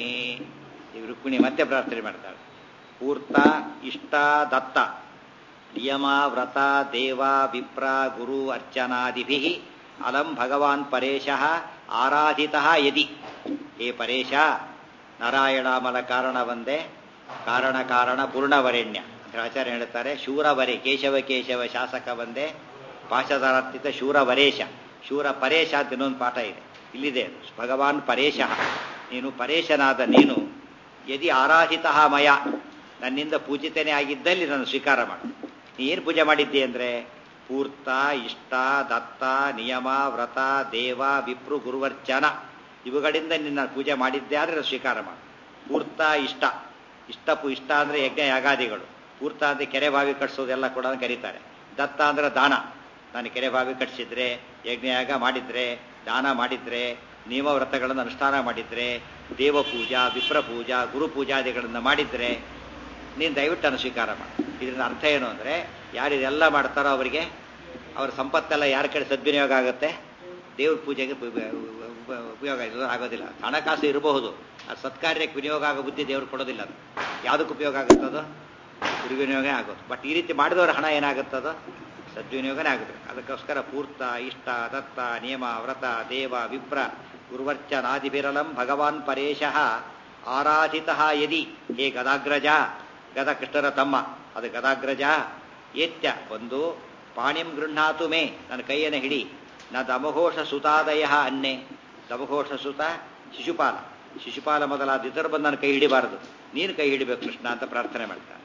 ಈ ರುಕ್ಮಿಣಿ ಮತ್ತೆ ಪ್ರಾರ್ಥನೆ ಮಾಡ್ತಾಳೆ ಪೂರ್ತ ಇಷ್ಟ ದತ್ತ ನಿಯಮ ವ್ರತ ದೇವ ವಿಪ್ರ ಗುರು ಅರ್ಚನಾದಿಭಿ ಅಲಂ ಭಗವಾನ್ ಪರೇಶಃ ಆರಾಧಿತ ಯದಿ ಹೇ ಪರೇಶ ನಾರಾಯಣಾಮಲ ಕಾರಣ ಒಂದೇ ಕಾರಣ ಕಾರಣ ಪೂರ್ಣವರೆಣ್ಯ ಅಂತ ಆಚಾರ್ಯ ಹೇಳ್ತಾರೆ ಶೂರವರೆ ಕೇಶವ ಕೇಶವ ಶಾಸಕ ಒಂದೇ ಪಾಶಧಾರಾರ್ಥಿತ ಶೂರವರೇಶ ಶೂರ ಪರೇಶ ಅಂತ ಇನ್ನೊಂದು ಪಾಠ ಇದೆ ಇಲ್ಲಿದೆ ಭಗವಾನ್ ಪರೇಶ ನೀನು ಪರೇಶನಾದ ನೀನು ಯದಿ ಆರಾಧಿತ ಮಯ ನನ್ನಿಂದ ಪೂಜಿತನೇ ಆಗಿದ್ದಲ್ಲಿ ನಾನು ಸ್ವೀಕಾರ ಮಾಡು ನೀ ಏನು ಪೂಜೆ ಮಾಡಿದ್ದಿ ಅಂದ್ರೆ ಪೂರ್ತ ಇಷ್ಟ ದತ್ತ ನಿಯಮ ವ್ರತ ದೇವ ವಿಪ್ರು ಗುರುವರ್ಚನ ಇವುಗಳಿಂದ ನಿನ್ನ ಪೂಜೆ ಮಾಡಿದ್ದೆ ಆದ್ರೆ ನಾನು ಸ್ವೀಕಾರ ಮಾಡು ಪೂರ್ತ ಇಷ್ಟ ಇಷ್ಟ ಪು ಇಷ್ಟ ಅಂದ್ರೆ ಯಜ್ಞ ಯಾಗಾದಿಗಳು ಪೂರ್ತ ಅಂದ್ರೆ ಕೆರೆ ಬಾವಿ ಕಟ್ಸೋದೆಲ್ಲ ಕೂಡ ಕರೀತಾರೆ ದತ್ತ ಅಂದ್ರೆ ದಾನ ನಾನು ಕೆರೆ ಬಾವಿ ಕಟ್ಸಿದ್ರೆ ಯಜ್ಞಯಾಗ ಮಾಡಿದ್ರೆ ದಾನ ಮಾಡಿದ್ರೆ ನಿಯಮ ವ್ರತಗಳನ್ನು ಅನುಷ್ಠಾನ ಮಾಡಿದ್ರೆ ದೇವ ಪೂಜಾ ವಿಪ್ರ ಪೂಜಾ ಗುರು ಪೂಜಾದಿಗಳನ್ನು ಮಾಡಿದ್ರೆ ನೀನು ದಯವಿಟ್ಟು ನಾನು ಸ್ವೀಕಾರ ಮಾಡಿ ಇದರಿಂದ ಅರ್ಥ ಏನು ಅಂದರೆ ಯಾರು ಇದೆಲ್ಲ ಮಾಡ್ತಾರೋ ಅವರಿಗೆ ಅವರ ಸಂಪತ್ತೆಲ್ಲ ಯಾರ ಕಡೆ ಸದ್ವಿನಿಯೋಗ ಆಗುತ್ತೆ ದೇವ್ರ ಪೂಜೆಗೆ ಉಪ- ಉಪ- ಉಪ- ಉಪಯೋಗ ಇದು ಆಗೋದಿಲ್ಲ ಹಣಕಾಸು ಇರಬಹುದು ಆ ಸತ್ಕಾರ್ಯಕ್ಕೆ ವಿನಿಯೋಗ ಆಗೋ ಬುದ್ಧಿ ದೇವ್ರು ಕೊಡೋದಿಲ್ಲ ಅದು ಯಾವುದಕ್ಕೆ ಉಪಯೋಗ ಆಗುತ್ತದೋ ದುರ್ವಿನಿಯೋಗ ಆಗೋದು ಬಟ್ ಈ ರೀತಿ ಮಾಡಿದವರ ಹಣ ಏನಾಗುತ್ತದೋ ಸದ್ವಿನಿಯೋಗನೇ ಆಗುತ್ತೆ ಅದಕ್ಕೋಸ್ಕರ ಪೂರ್ತ ಇಷ್ಟ ದತ್ತ ನಿಯಮ ವ್ರತ ದೇವ ವಿಪ್ರ ಗುರುವರ್ಚನಾದಿಭಿರಲಂ ಭಗವಾನ್ ಪರೇಶಃ ಆರಾಧಿತ ಯದಿ ಹೇ ಗದಾಗ್ರಜ ಗದ ಕೃಷ್ಣರ ತಮ್ಮ ಅದು ಗದಾಗ್ರಜ ಏತ್ಯ ಒಂದು ಪಾಣಿಂ ಗೃಹಾತು ಮೇ ನನ್ನ ಕೈಯನ್ನು ಹಿಡಿ ನ ದಮಘೋಷ ಸುತಾದಯ ಅನ್ನೆ ದಮಘೋಷ ಸುತ ಶಿಶುಪಾಲ ಶಿಶುಪಾಲ ಮೊದಲಾದ ಇತರ ಬಂದು ನನ್ನ ಕೈ ಹಿಡಿಬಾರದು ನೀನು ಕೈ ಹಿಡಿಬೇಕು ಕೃಷ್ಣ ಅಂತ ಪ್ರಾರ್ಥನೆ ಮಾಡ್ತಾನೆ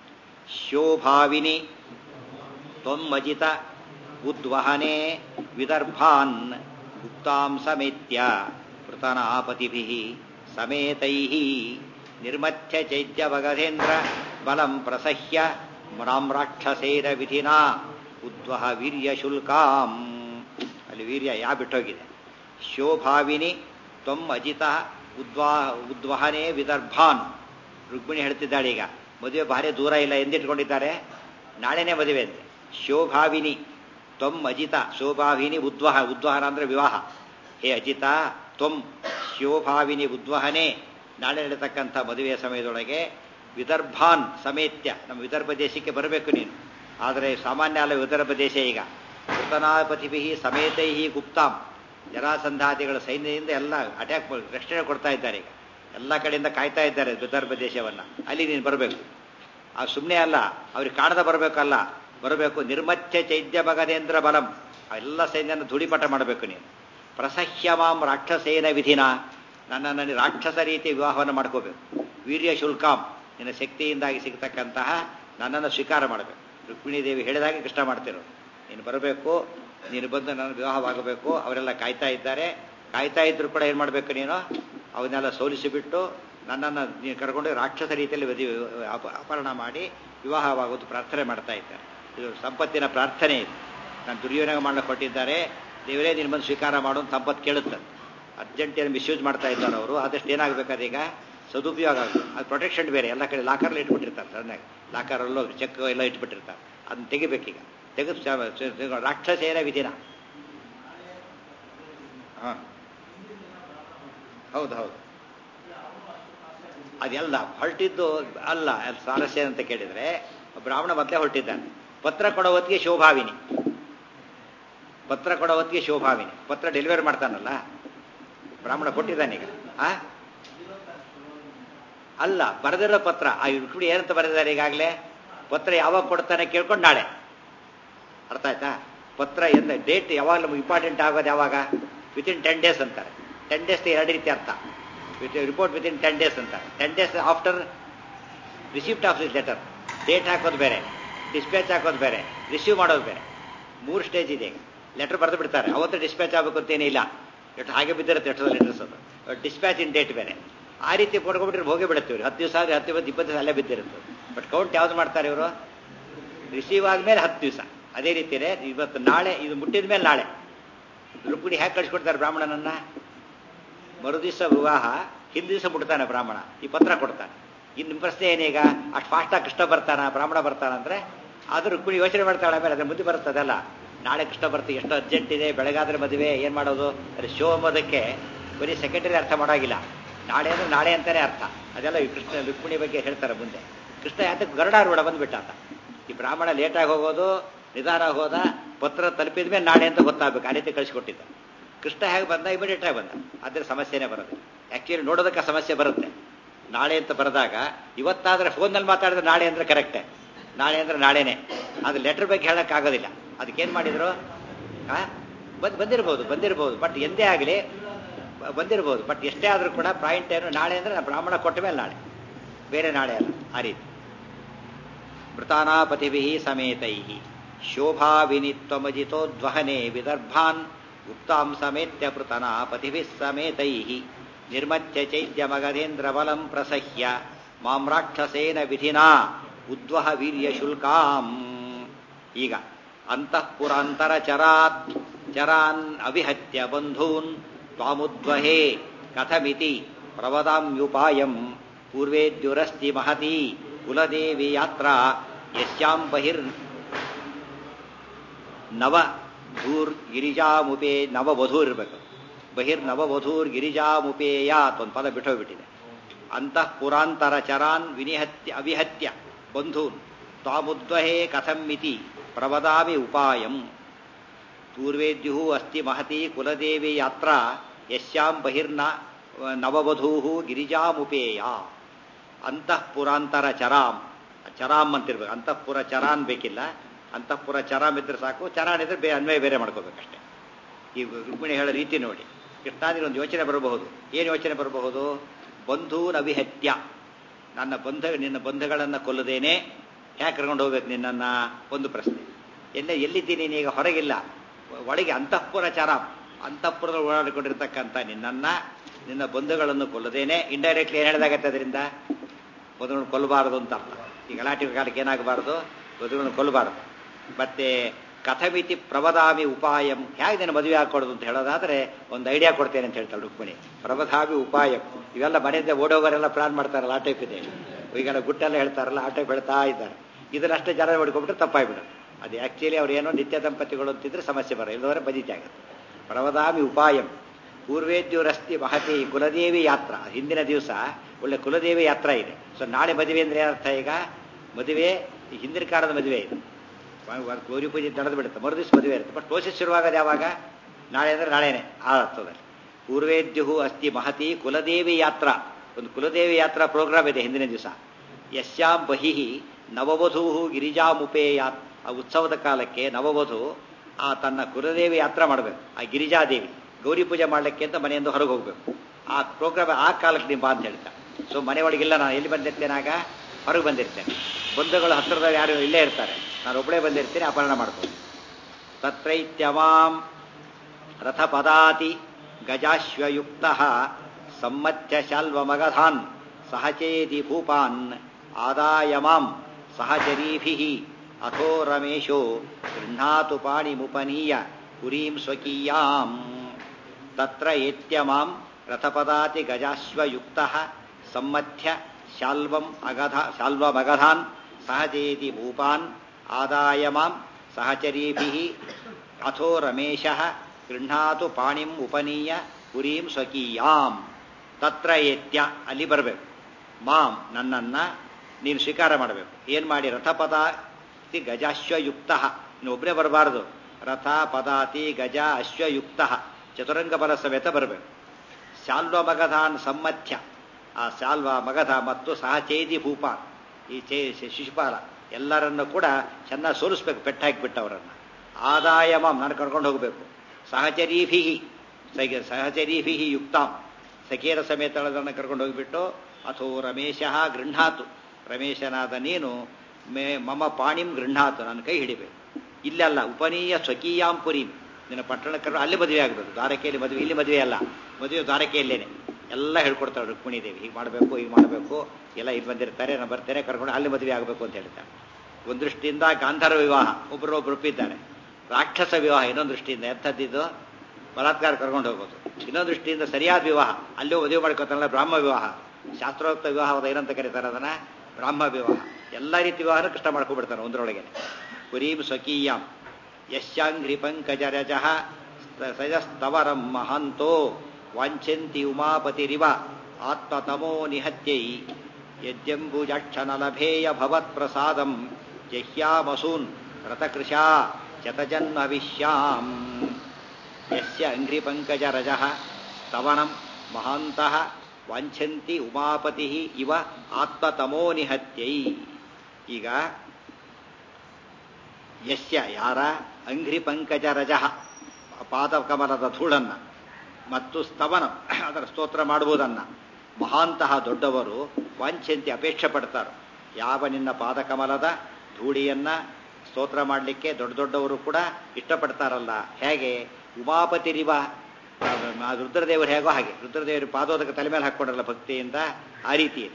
ಶೋಭಾವಿನಿ ತ್ವಮ್ಮಜಿತ ಉದ್ವಹನೆ ವಿದರ್ಭಾನ್ ಗುಪ್ತಾಂ ಸಮೇತ್ಯ ಪೃತನಾಪತಿಭಿಃ ಸಮೇತೈಃ ನಿರ್ಮಥ್ಯ ಚೈತ್ಯ ಭಗಧೇಂದ್ರ ಬಲಂ ಪ್ರಸಹ್ಯ ರಾಕ್ಷಸೇರ ವಿಧಿನಾ ಉದ್ವಹ ವೀರ್ಯ ಶುಲ್ಕಾಂ ಅಲ್ಲಿ ವೀರ್ಯ ಯಾ ಬಿಟ್ಟೋಗಿದೆ ಶೋಭಾವಿನಿ ತ್ವಂ ಅಜಿತ ಉದ್ವಾ ಉದ್ವಹನೆ ವಿದರ್ಭಾನ್ ರುಕ್ಮಿಣಿ ಹೇಳ್ತಿದ್ದಾಳೆ ಈಗ ಮದುವೆ ಭಾರಿ ದೂರ ಇಲ್ಲ ಎಂದಿಟ್ಕೊಂಡಿದ್ದಾರೆ ನಾಳೆನೇ ಮದುವೆ ಅಂತೆ ಶೋಭಾವಿನಿ ತ್ವಂ ಅಜಿತ ಶೋಭಾವಿನಿ ಉದ್ವಹ ಉದ್ವಹನ ಅಂದ್ರೆ ವಿವಾಹ ಹೇ ಅಜಿತ ತ್ವಂ ಶೋಭಾವಿನಿ ಉದ್ವಹನೆ ನಾಳೆ ನಡೆತಕ್ಕಂಥ ಮದುವೆಯ ಸಮಯದೊಳಗೆ ವಿದರ್ಭಾನ್ ಸಮೇತ್ಯ ನಮ್ಮ ವಿದರ್ಭ ದೇಶಕ್ಕೆ ಬರಬೇಕು ನೀನು ಆದರೆ ಸಾಮಾನ್ಯ ಅಲ್ಲ ವಿದರ್ಭ ದೇಶ ಈಗ ಕೃತನಾಪತಿಭಿ ಸಮೇತೈ ಗುಪ್ತಾಂ ಜರಾಸಂಧಾದಿಗಳ ಸೈನ್ಯದಿಂದ ಎಲ್ಲ ಅಟ್ಯಾಕ್ ರಕ್ಷಣೆ ಕೊಡ್ತಾ ಇದ್ದಾರೆ ಈಗ ಎಲ್ಲ ಕಡೆಯಿಂದ ಕಾಯ್ತಾ ಇದ್ದಾರೆ ವಿದರ್ಭ ದೇಶವನ್ನ ಅಲ್ಲಿ ನೀನು ಬರಬೇಕು ಆ ಸುಮ್ಮನೆ ಅಲ್ಲ ಅವ್ರಿಗೆ ಕಾಣದ ಬರಬೇಕಲ್ಲ ಬರಬೇಕು ನಿರ್ಮತ್ಯ ಚೈದ್ಯ ಮಗನೇಂದ್ರ ಬಲಂ ಎಲ್ಲ ಸೈನ್ಯನ ಧೂಳಿಪಟ ಮಾಡಬೇಕು ನೀನು ಪ್ರಸಹ್ಯಮಾಂ ರಾಕ್ಷಸೇನ ವಿಧಿನ ನನ್ನನ್ನು ರಾಕ್ಷಸ ರೀತಿ ವಿವಾಹವನ್ನು ಮಾಡ್ಕೋಬೇಕು ವೀರ್ಯ ಶುಲ್ಕಾಂ ನಿನ್ನ ಶಕ್ತಿಯಿಂದಾಗಿ ಸಿಗತಕ್ಕಂತಹ ನನ್ನನ್ನು ಸ್ವೀಕಾರ ಮಾಡಬೇಕು ರುಕ್ಮಿಣಿ ದೇವಿ ಹೇಳಿದಾಗೆ ಕೃಷ್ಣ ಮಾಡ್ತಿರೋದು ನೀನು ಬರಬೇಕು ನೀನು ಬಂದು ನನ್ನ ವಿವಾಹವಾಗಬೇಕು ಅವರೆಲ್ಲ ಕಾಯ್ತಾ ಇದ್ದಾರೆ ಕಾಯ್ತಾ ಇದ್ರು ಕೂಡ ಏನು ಮಾಡಬೇಕು ನೀನು ಅವನ್ನೆಲ್ಲ ಸೋಲಿಸಿಬಿಟ್ಟು ನನ್ನನ್ನು ನೀನು ಕರ್ಕೊಂಡು ರಾಕ್ಷಸ ರೀತಿಯಲ್ಲಿ ವದಿ ಅಪ ಅಪಹರಣ ಮಾಡಿ ವಿವಾಹವಾಗೋದು ಪ್ರಾರ್ಥನೆ ಮಾಡ್ತಾ ಇದ್ದಾರೆ ಇದು ಸಂಪತ್ತಿನ ಪ್ರಾರ್ಥನೆ ಇದು ನಾನು ದುರ್ಯೋಧನ ಮಾಡಲು ಕೊಟ್ಟಿದ್ದಾರೆ ದೇವರೇ ನೀನು ಬಂದು ಸ್ವೀಕಾರ ಮಾಡು ಅಂತ ಸಂಪತ್ತು ಕೇಳುತ್ತೆ ಅರ್ಜೆಂಟೇನು ಮಿಸ್ಯೂಸ್ ಮಾಡ್ತಾ ಇದ್ದಾರೆ ಅವರು ಆದಷ್ಟು ಏನಾಗಬೇಕಾದ್ರೆ ಈಗ ಸದುಪಯೋಗ ಆಗಬೇಕು ಅದು ಪ್ರೊಟೆಕ್ಷನ್ ಬೇರೆ ಎಲ್ಲ ಕಡೆ ಲಾಕರ್ಲ್ಲಿ ಇಟ್ಬಿಟ್ಟಿರ್ತಾರೆ ಸಣ್ಣಾಗಿ ಲಾಕರಲ್ಲೋ ಚೆಕ್ ಎಲ್ಲ ಇಟ್ಬಿಟ್ಟಿರ್ತಾರೆ ಅದನ್ನ ತೆಗಿಬೇಕೀಗ ತೆಗೆದು ರಾಕ್ಷಸೇನ ವಿಧಿನ ಹಾಂ ಹೌದು ಹೌದು ಅದೆಲ್ಲ ಹೊರಟಿದ್ದು ಅಲ್ಲ ಅದು ಸ್ವಾರಸ್ಯ ಅಂತ ಕೇಳಿದ್ರೆ ಬ್ರಾಹ್ಮಣ ಮೊದಲೇ ಹೊರಟಿದ್ದಾನೆ ಪತ್ರ ಕೊಡೋ ಹೊತ್ತಿಗೆ ಶೋಭಾವಿನಿ ಪತ್ರ ಕೊಡೋ ಹೊತ್ತಿಗೆ ಶೋಭಾವಿನಿ ಪತ್ರ ಡೆಲಿವರಿ ಮಾಡ್ತಾನಲ್ಲ ಬ್ರಾಹ್ಮಣ ಕೊಟ್ಟಿದ್ದಾನೀಗ ಆ ಅಲ್ಲ ಬರೆದಿರೋ ಪತ್ರ ಆ ರುಕ್ಮಿಣಿ ಏನಂತ ಬರೆದಿದ್ದಾರೆ ಈಗಾಗಲೇ ಪತ್ರ ಯಾವಾಗ ಕೊಡ್ತಾನೆ ಕೇಳ್ಕೊಂಡು ನಾಳೆ ಅರ್ಥ ಆಯ್ತಾ ಪತ್ರ ಎಂದ ಡೇಟ್ ಯಾವಾಗ ಇಂಪಾರ್ಟೆಂಟ್ ಆಗೋದು ಯಾವಾಗ ವಿತಿನ್ ಟೆನ್ ಡೇಸ್ ಅಂತಾರೆ ಟೆನ್ ಡೇಸ್ ಎರಡು ರೀತಿ ಅರ್ಥ with report within ten days ಅಂತಾರೆ ten days after receipt of this letter date ಹಾಕೋದು ಬೇರೆ ಡಿಸ್ಪ್ಯಾಚ್ ಹಾಕೋದು ಬೇರೆ ರಿಸೀವ್ ಮಾಡೋದು ಬೇರೆ ಮೂರು ಸ್ಟೇಜ್ ಇದೆ ಲೆಟರ್ ಬರೆದು ಬಿಡ್ತಾರೆ ಅವತ್ತು ಡಿಸ್ಪ್ಯಾಚ್ ಆಗಬೇಕು ಅಂತೇನೇ ಇಲ್ಲ ಲೆಟರ್ ಹಾಗೆ ಬಿದ್ದಿರುತ್ತೆ ಎಷ್ಟೋ ಲೆಟರ್ಸ್ ಅದು ಡಿಸ್ಪ್ಯಾಚ್ ಇನ್ ಡೇಟ್ ಬೇರೆ ಆ ರೀತಿ ಕೊಡ್ಕೊಂಡ್ಬಿಟ್ರೆ ಹೋಗಿ ಬಿಡುತ್ತೆ ಹತ್ತು ದಿವಸ ಆದರೆ ಹತ್ತು ಇವತ್ತು ಇಪ್ಪತ್ತು ದಿವಸ ಅಲ್ಲೇ ಬಿದ್ದಿರುತ್ತೆ ಬಟ್ ಕೌಂಟ್ ಯಾವ್ದು ಮಾಡ್ತಾರೆ ಇವರು ರಿಸೀವ್ ಆದ್ಮೇಲೆ ಹತ್ತು ದಿವಸ ಅದೇ ರೀತಿಯೇ ಇವತ್ತು ನಾಳೆ ಇದು ಮುಟ್ಟಿದ ಮೇಲೆ ನಾಳೆ ರುಕ್ಮಿಣಿ ಹೇಗೆ ಕಳಿಸ್ಕೊಡ್ತಾರೆ ಬ್ರಾಹ್ಮಣನನ್ನ ಮರು ದಿವಸ ವಿವಾಹ ಹಿಂದ್ ದಿವಸ ಮುಟ್ತಾನೆ ಬ್ರಾಹ್ಮಣ ಈ ಪತ್ರ ಕೊಡ್ತಾನೆ ಇನ್ನು ಪ್ರಶ್ನೆ ಏನೀಗ ಅಷ್ಟು ಫಾಸ್ಟಾಗಿ ಕೃಷ್ಣ ಬರ್ತಾನ ಬ್ರಾಹ್ಮಣ ಬರ್ತಾನಂದ್ರೆ ಆದ್ರೂ ರುಕ್ಮಿಣಿ ಯೋಚನೆ ಮಾಡ್ತಾಳೆ ಆಮೇಲೆ ಅದ್ರ ಮುಂದೆ ಬರ್ತದಲ್ಲ ನಾಳೆ ಕೃಷ್ಣ ಬರ್ತೀವಿ ಎಷ್ಟು ಅರ್ಜೆಂಟ್ ಇದೆ ಬೆಳಗಾದ್ರೆ ಮದುವೆ ಏನು ಮಾಡೋದು ಅದೇ ಶೋ ಅಂಬೋದಕ್ಕೆ ಬರೀ ಸೆಕೆಂಡರಿ ಅರ್ಥ ಮಾಡೋಗಿಲ್ಲ ನಾಳೆ ಅಂದ್ರೆ ನಾಳೆ ಅಂತಾನೆ ಅರ್ಥ ಅದೆಲ್ಲ ಈ ಕೃಷ್ಣ ರುಕ್ಮಿಣಿ ಬಗ್ಗೆ ಹೇಳ್ತಾರೆ ಮುಂದೆ ಕೃಷ್ಣ ಯಾತಕ್ಕೆ ಗರುಡಾರೂಢ ಬಂದ್ಬಿಟ್ಟ ಅಂತ ಈ ಬ್ರಾಹ್ಮಣ ಲೇಟಾಗಿ ಹೋಗೋದು ನಿಧಾನ ಹೋದ ಪತ್ರ ತಲುಪಿದ ಮೇಲೆ ನಾಳೆ ಅಂತ ಗೊತ್ತಾಗಬೇಕು ಆ ರೀತಿ ಕಳಿಸ್ಕೊಟ್ಟಿದ್ದ ಕೃಷ್ಣ ಹೇಗೆ ಬಂದ ಇಮಿಡಿಯೇಟ್ ಆಗಿ ಬಂದ ಅದ್ರ ಸಮಸ್ಯೆನೇ ಬರುತ್ತೆ ಆಕ್ಚುಲಿ ನೋಡೋದಕ್ಕೆ ಸಮಸ್ಯೆ ಬರುತ್ತೆ ನಾಳೆ ಅಂತ ಬರೆದಾಗ ಇವತ್ತಾದ್ರೆ ಫೋನ್ನಲ್ಲಿ ಮಾತಾಡಿದ್ರೆ ನಾಳೆ ಅಂದ್ರೆ ಕರೆಕ್ಟೇ ನಾಳೆ ಅಂದ್ರೆ ನಾಳೆನೇ ಅದು ಲೆಟರ್ ಬಗ್ಗೆ ಹೇಳೋಕ್ಕಾಗೋದಿಲ್ಲ ಅದಕ್ಕೇನು ಮಾಡಿದ್ರು ಆ ಬಂದ್ ಬಂದಿರ್ಬೋದು ಬಂದಿರ್ಬೋದು ಬಟ್ ಎಂದೇ ಆಗಲಿ ಬಂದಿರ್ಬೋದು ಬಟ್ ಎಷ್ಟೇ ಆದರೂ ಕೂಡ ಪಾಯಿಂಟ್ ಏನು ನಾಳೆ ಅಂದ್ರೆ ಬ್ರಾಹ್ಮಣ ಕೊಟ್ಟ ಮೇಲೆ ನಾಳೆ ಬೇರೆ ನಾಳೆ ಅಲ್ಲ ಆ ರೀತಿ ಮೃತಾನಾಪತಿಭಿ ಸಮೇತೈ ಶೋಭಾ ವಿನಿತ್ವಮಜಿತೋದ್ವಹನೆ ವಿದರ್ಭಾನ್ ಗುಪ್ತಾಂ ಸಮೇತ್ಯ ಪೃತನಾಪತಿಭಿ ಸಮೇತೈ ನಿರ್ಮತ್ಯ ಚೈದ್ಯಮಗಧೇಂದ್ರ ಬಲಂ ಪ್ರಸಹ್ಯ ಮಾಂ ರಾಕ್ಷಸೇನ ವಿಧಿನಾ ಉದ್ವಹ ವೀರ್ಯ ಶುಲ್ಕಾಂ ಈಗ ಅಂತಃಪುರಾಂತರ ಚರಾತ್ ಚರಾನ್ ಅವಿಹತ್ಯ ಬಂಧೂನ್ ತ್ವಾಮುದ್ವಹೇ ಕಥಮಿತಿ ಪ್ರವದಾಮ್ಯುಪಾಯಂ ಪೂರ್ವೇದ್ಯುರಸ್ತಿ ಮಹತಿ ಕುಲದೇವಿ ಯಾತ್ರಾ ಯಸ್ಯಾಂ ಬಹಿರ್ ನವ ಧೂರ್ ಗಿರಿಜಾಮುಪೇ ನವವಧೂರ್ ಇರಬೇಕು ಬಹಿರ್ ನವವಧೂರ್ ಗಿರಿಜಾಮುಪೇಯಾತ್ ಒಂದು ಪದ ಬಿಟ್ಟೋಗ್ಬಿಟ್ಟಿದೆ ಅಂತಃಪುರಾಂತರ ಚರಾನ್ ವಿನಿಹತ್ಯ ಅವಿಹತ್ಯ ಬಂಧೂನ್ ತ್ವಾಮುದ್ವಹೇ ಕಥಮಿತಿ ಪ್ರವದಾಮಿ ಉಪಾಯಂ ಪೂರ್ವೇದ್ಯು ಅಸ್ತಿ ಮಹತಿ ಕುಲದೇವಿ ಯಾತ್ರಾ ಯಸ್ಯಾಂ ಬಹಿರ್ನ ನವವಧೂ ಗಿರಿಜಾಮುಪೇಯ ಅಂತಃಪುರಾಂತರ ಚರಾಮ್ ಚರಾಮ್ ಅಂತಿರ್ಬೇಕು ಅಂತಃಪುರ ಚರಾನ್ ಬೇಕಿಲ್ಲ ಅಂತಃಪುರ ಚರಾಮ್ ಇದ್ರೆ ಸಾಕು ಚರಾನ್ ಇದ್ರೆ ಬೇ ಅನ್ವಯ ಬೇರೆ ಮಾಡ್ಕೋಬೇಕಷ್ಟೆ ಈ ರುಕ್ಮಿಣಿ ಹೇಳೋ ರೀತಿ ನೋಡಿ ಕೃಷ್ಣಾದಿನ ಒಂದು ಯೋಚನೆ ಬರಬಹುದು ಏನು ಯೋಚನೆ ಬರಬಹುದು ಬಂಧೂನ್ ಅವಿಹತ್ಯ ನನ್ನ ಬಂಧ ನಿನ್ನ ಬಂಧಗಳನ್ನು ಕೊಲ್ಲದೇನೆ ಯಾಕೆ ಕರ್ಕೊಂಡು ಹೋಗ್ಬೇಕು ನಿನ್ನನ್ನ ಒಂದು ಪ್ರಶ್ನೆ ಎಲ್ಲ ಎಲ್ಲಿದ್ದೀನಿ ನೀನೀಗ ಹೊರಗಿಲ್ಲ ಒಳಗೆ ಅಂತಃಪುರ ಚರಾಮ್ ಅಂತಃಪುರದ ಓಡಾಡಿಕೊಂಡಿರ್ತಕ್ಕಂಥ ನಿನ್ನನ್ನ ನಿನ್ನ ಬಂಧುಗಳನ್ನು ಕೊಲ್ಲದೇನೆ ಇಂಡೈರೆಕ್ಟ್ಲಿ ಏನು ಹೇಳಿದಾಗತ್ತೆ ಅದರಿಂದ ಬಂಧುಗಳನ್ನು ಕೊಲ್ಲಬಾರದು ಅಂತ ಅರ್ಥ ಈ ಗಲಾಟೆ ಕಾಲಕ್ಕೆ ಏನಾಗಬಾರದು ಬಂಧುಗಳನ್ನು ಕೊಲ್ಲಬಾರದು ಮತ್ತೆ ಕಥಮಿತಿ ಪ್ರವದಾಮಿ ಉಪಾಯಂ ಹೇಗೆ ನೀನು ಮದುವೆ ಹಾಕೊಡೋದು ಅಂತ ಹೇಳೋದಾದ್ರೆ ಒಂದು ಐಡಿಯಾ ಕೊಡ್ತೇನೆ ಅಂತ ಹೇಳ್ತಾಳೆ ರುಕ್ಮಿಣಿ ಪ್ರವದಾಮಿ ಉಪಾಯಂ ಇವೆಲ್ಲ ಮನೆಯಿಂದ ಓಡೋವರೆಲ್ಲ ಪ್ಲಾನ್ ಮಾಡ್ತಾರಲ್ಲ ಆ ಟೈಪ್ ಇದೆ ಈಗೆಲ್ಲ ಗುಟ್ಟೆಲ್ಲ ಹೇಳ್ತಾರಲ್ಲ ಆ ಟೈಪ್ ಹೇಳ್ತಾ ಇದ್ದಾರೆ ಇದನ್ನಷ್ಟೇ ಜನ ಹೊಡ್ಕೊಂಡ್ಬಿಟ್ರೆ ತಪ್ಪಾಗ್ಬಿಡುತ್ತೆ ಅದು ಆಕ್ಚುಲಿ ಅವ್ರು ಏನೋ ನಿತ್ಯ ದಂಪತಿಗಳು ಅಂತಿದ್ರೆ ಸಮಸ್ಯೆ ಬರ ಇಲ್ಲದವರೆ ಬದೀತಿ ಆಗುತ್ತೆ ಪ್ರವದಾಮಿ ಉಪಾಯಂ ಪೂರ್ವೇದ್ಯೂರಸ್ತಿ ಮಹತಿ ಕುಲದೇವಿ ಯಾತ್ರಾ ಹಿಂದಿನ ದಿವಸ ಒಳ್ಳೆ ಕುಲದೇವಿ ಯಾತ್ರಾ ಇದೆ ಸೊ ನಾಳೆ ಮದುವೆ ಅಂದ್ರೆ ಏನರ್ಥ ಈಗ ಮದುವೆ ಹಿಂದಿನ ಕಾಲದ ಮದುವೆ ಇದು ಗೌರಿ ಪೂಜೆ ನಡೆದು ಬಿಡುತ್ತೆ ಮರುದಿವ್ಸ ಮದುವೆ ಇರುತ್ತೆ ಬಟ್ ಪ್ರೋಸೆಸ್ ಶುರುವಾಗೋದು ಯಾವಾಗ ನಾಳೆ ಅಂದರೆ ನಾಳೆನೇ ಆ ಅರ್ಥದಲ್ಲಿ ಪೂರ್ವೇದ್ಯು ಅಸ್ತಿ ಮಹತಿ ಕುಲದೇವಿ ಯಾತ್ರಾ ಒಂದು ಕುಲದೇವಿ ಯಾತ್ರಾ ಪ್ರೋಗ್ರಾಮ್ ಇದೆ ಹಿಂದಿನ ದಿವಸ ಯಶ್ಯಾಂ ಬಹಿ ನವವಧೂ ಗಿರಿಜಾಮುಪೇಯಾತ್ ಆ ಉತ್ಸವದ ಕಾಲಕ್ಕೆ ನವವಧು ಆ ತನ್ನ ಕುಲದೇವಿ ಯಾತ್ರಾ ಮಾಡಬೇಕು ಆ ಗಿರಿಜಾದೇವಿ ಗೌರಿ ಪೂಜೆ ಮಾಡಲಿಕ್ಕೆ ಅಂತ ಮನೆಯಿಂದ ಹೊರಗೆ ಹೋಗಬೇಕು ಆ ಪ್ರೋಗ್ರಾಮ್ ಆ ಕಾಲಕ್ಕೆ ನೀವು ಬಾ ಅಂತ ಹೇಳ್ತಾರೆ ಸೊ ಮನೆ ಒಳಗಿಲ್ಲ ನಾನು ಎಲ್ಲಿ ಬಂದಿರ್ತೇನೆ ಆಗ ಹೊರಗೆ ಬಂದಿರ್ತೇನೆ ಬಂಧುಗಳು ಹತ್ತಿರದ ಯಾರು ಇಲ್ಲೇ ಇರ್ತಾರೆ ನಾನು ಒಬ್ಬಳೇ ಬಂದಿರ್ತೀನಿ ಅಪಹರಣ ಮಾಡ್ಕೊಂಡು ತತ್ರೈತ್ಯವಾಂ ರಥಪದಾತಿ ಗಜಾಶ್ವಯುಕ್ತ ಸಮ್ಮತ್ಯ ಶಾಲ್ವಮಗಧಾನ್ ಸಹಚೇತಿ ಭೂಪಾನ್ ಆದಾಯ ಮಾಂ ಸಹಚರೀಭಿ ಅಥೋ ರಮೇಶೋ ಗೃಹ್ಣಾತು ಪಾಣಿಮುಪನೀಯ ಪುರೀಂ ಸ್ವಕೀಯಾಂ ತತ್ರ ಏತ್ಯ ಮಾಂ ರಥಪದಾತಿ ಗಜಾಶ್ವಯುಕ್ತ ಸಮ್ಮಥ್ಯ ಶಾಲ್ವಂ ಅಗಧ ಶಾಲ್ವಮಗಧಾನ್ ಸಹಚೇತಿ ಭೂಪಾನ್ ಆದಾಯ ಮಾಂ ಸಹಚರೀಭಿ ಅಥೋ ರಮೇಶ ಗೃಹ್ಣಾತು ಪಾಣಿಂ ಉಪನೀಯ ಪುರೀಂ ಸ್ವಕೀಯಾಂ ತತ್ರ ಏತ್ಯ ಅಲ್ಲಿ ಬರಬೇಕು ಮಾಂ ನನ್ನನ್ನ ನೀನು ಸ್ವೀಕಾರ ಮಾಡಬೇಕು ಏನು ಮಾಡಿ ರಥಪದಾತಿ ಗಜಾಶ್ವಯುಕ್ತ ನೀನು ಒಬ್ಬರೇ ಬರಬಾರದು ರಥ ಪದಾತಿ ಗಜ ಅಶ್ವಯುಕ್ತ ಚತುರಂಗ ಬಲ ಸಮೇತ ಬರಬೇಕು ಶಾಲ್ವ ಮಗಧಾನ್ ಸಮ್ಮಥ್ಯ ಆ ಶಾಲ್ವ ಮಗಧ ಮತ್ತು ಸಹಚೇದಿ ಭೂಪ ಈ ಚೇ ಶಿಶುಪಾಲ ಎಲ್ಲರನ್ನು ಕೂಡ ಚೆನ್ನಾಗಿ ಸೋಲಿಸ್ಬೇಕು ಪೆಟ್ಟಾಕಿಬಿಟ್ಟು ಅವರನ್ನು ಆದಾಯ ಮಾಂ ನಾನು ಕರ್ಕೊಂಡು ಹೋಗಬೇಕು ಸಹಚರೀಭಿ ಸಹಚರೀಭಿ ಯುಕ್ತಾಂ ಸಖಿಯರ ಸಮೇತಳದನ್ನು ಕರ್ಕೊಂಡು ಹೋಗಿಬಿಟ್ಟು ಅಥೋ ರಮೇಶ ಗೃಹಾತು ರಮೇಶನಾದ ನೀನು ಮೇ ಮಮ ಪಾಣಿಂ ಗೃಹಾತು ನನ್ನ ಕೈ ಹಿಡಿಬೇಕು ಇಲ್ಲಲ್ಲ ಉಪನೀಯ ಸ್ವಕೀಯಾಂ ಪುರೀಂ ನಿನ್ನ ಪಟ್ಟಣಕ್ಕೆ ಅಲ್ಲಿ ಮದುವೆ ಆಗಬೇಕು ದ್ವಾರಕೆಯಲ್ಲಿ ಮದುವೆ ಇಲ್ಲಿ ಮದುವೆ ಅಲ್ಲ ಮದುವೆ ದ್ವಾರಕೆಯಲ್ಲೇನೆ ಎಲ್ಲ ಹೇಳ್ಕೊಡ್ತಾಳೆ ರುಕ್ಮಿಣಿ ದೇವಿ ಹೀಗೆ ಮಾಡಬೇಕು ಹೀಗೆ ಮಾಡಬೇಕು ಎಲ್ಲ ಇಲ್ಲಿ ಬಂದಿರ್ತಾರೆ ನಾನು ಬರ್ತೇನೆ ಕರ್ಕೊಂಡು ಅಲ್ಲಿ ಮದುವೆ ಆಗಬೇಕು ಅಂತ ಹೇಳ್ತಾರೆ ಒಂದು ದೃಷ್ಟಿಯಿಂದ ಗಾಂಧರ್ವ ವಿವಾಹ ಒಬ್ಬರೊಬ್ಬರು ಒಪ್ಪಿದ್ದಾರೆ ರಾಕ್ಷಸ ವಿವಾಹ ಇನ್ನೊಂದು ದೃಷ್ಟಿಯಿಂದ ಎಂಥದ್ದಿದ್ದು ಬಲಾತ್ಕಾರ ಕರ್ಕೊಂಡು ಹೋಗೋದು ಇನ್ನೊಂದು ದೃಷ್ಟಿಯಿಂದ ಸರಿಯಾದ ವಿವಾಹ ಅಲ್ಲೂ ಮದುವೆ ಮಾಡ್ಕೊತಾರಲ್ಲ ಬ್ರಾಹ್ಮ ವಿವಾಹ ಶಾಸ್ತ್ರೋಕ್ತ ವಿವಾಹವಾದ ಏನಂತ ಕರೀತಾರೆ ಅದನ್ನ ಬ್ರಾಹ್ಮ ವಿವಾಹ ಎಲ್ಲ ರೀತಿ ವಿವಾಹನ ಕೃಷ್ಣ ಮಾಡ್ಕೊಬಿಡ್ತಾರೆ ಒಂದರೊಳಗೆ ಪುರೀಂ ಸ್ವಕೀಯಾಂ ಯಶ್ಯಾಂಘ್ರಿ ಪಂಕಜರಜ ಸಜಸ್ತವರಂ ಮಹಾಂತೋ ವಾಂಛಂತಿ ಉಮಾಪತಿರಿವ ಆತ್ಮತಮೋ ನಿಹತ್ಯೈ ಯದ್ಯಂಬುಜಕ್ಷನಲಭೇಯ ಭವತ್ಪ್ರಸಾದಂ ಜಹ್ಯಾಮಸೂನ್ ರಥಕೃಶಾ ಶತಜನ್ಮವಿಶ್ಯಾಂ ಯಸ್ಯ ಅಂಘ್ರಿಪಂಕಜರಜ ಸ್ತವನಂ ಮಹಾಂತಃ ವಾಂಛಂತಿ ಉಮಾಪತಿ ಇವ ಆತ್ಮತಮೋ ನಿಹತ್ಯೈ ಈಗ ಯಸ್ಯ ಯಾರ ಅಂಘ್ರಿ ಪಂಕಜರಜ ಪಾದಕಮಲದ ಧೂಳನ್ನ ಮತ್ತು ಸ್ತವನ ಅದರ ಸ್ತೋತ್ರ ಮಾಡುವುದನ್ನ ಮಹಾಂತಹ ದೊಡ್ಡವರು ವಾಂಛಂತಿ ಅಪೇಕ್ಷೆ ಪಡ್ತಾರೆ ಯಾವ ನಿನ್ನ ಪಾದಕಮಲದ ಧೂಳಿಯನ್ನ ಸ್ತೋತ್ರ ಮಾಡಲಿಕ್ಕೆ ದೊಡ್ಡ ದೊಡ್ಡವರು ಕೂಡ ಇಷ್ಟಪಡ್ತಾರಲ್ಲ ಹೇಗೆ ಉಮಾಪತಿ ರಿವ ರುದ್ರದೇವರು ಹೇಗೋ ಹಾಗೆ ರುದ್ರದೇವರು ಪಾದೋದಕ ತಲೆ ಮೇಲೆ ಹಾಕ್ಕೊಂಡ್ರಲ್ಲ ಭಕ್ತಿಯಿಂದ ಆ ರೀತಿ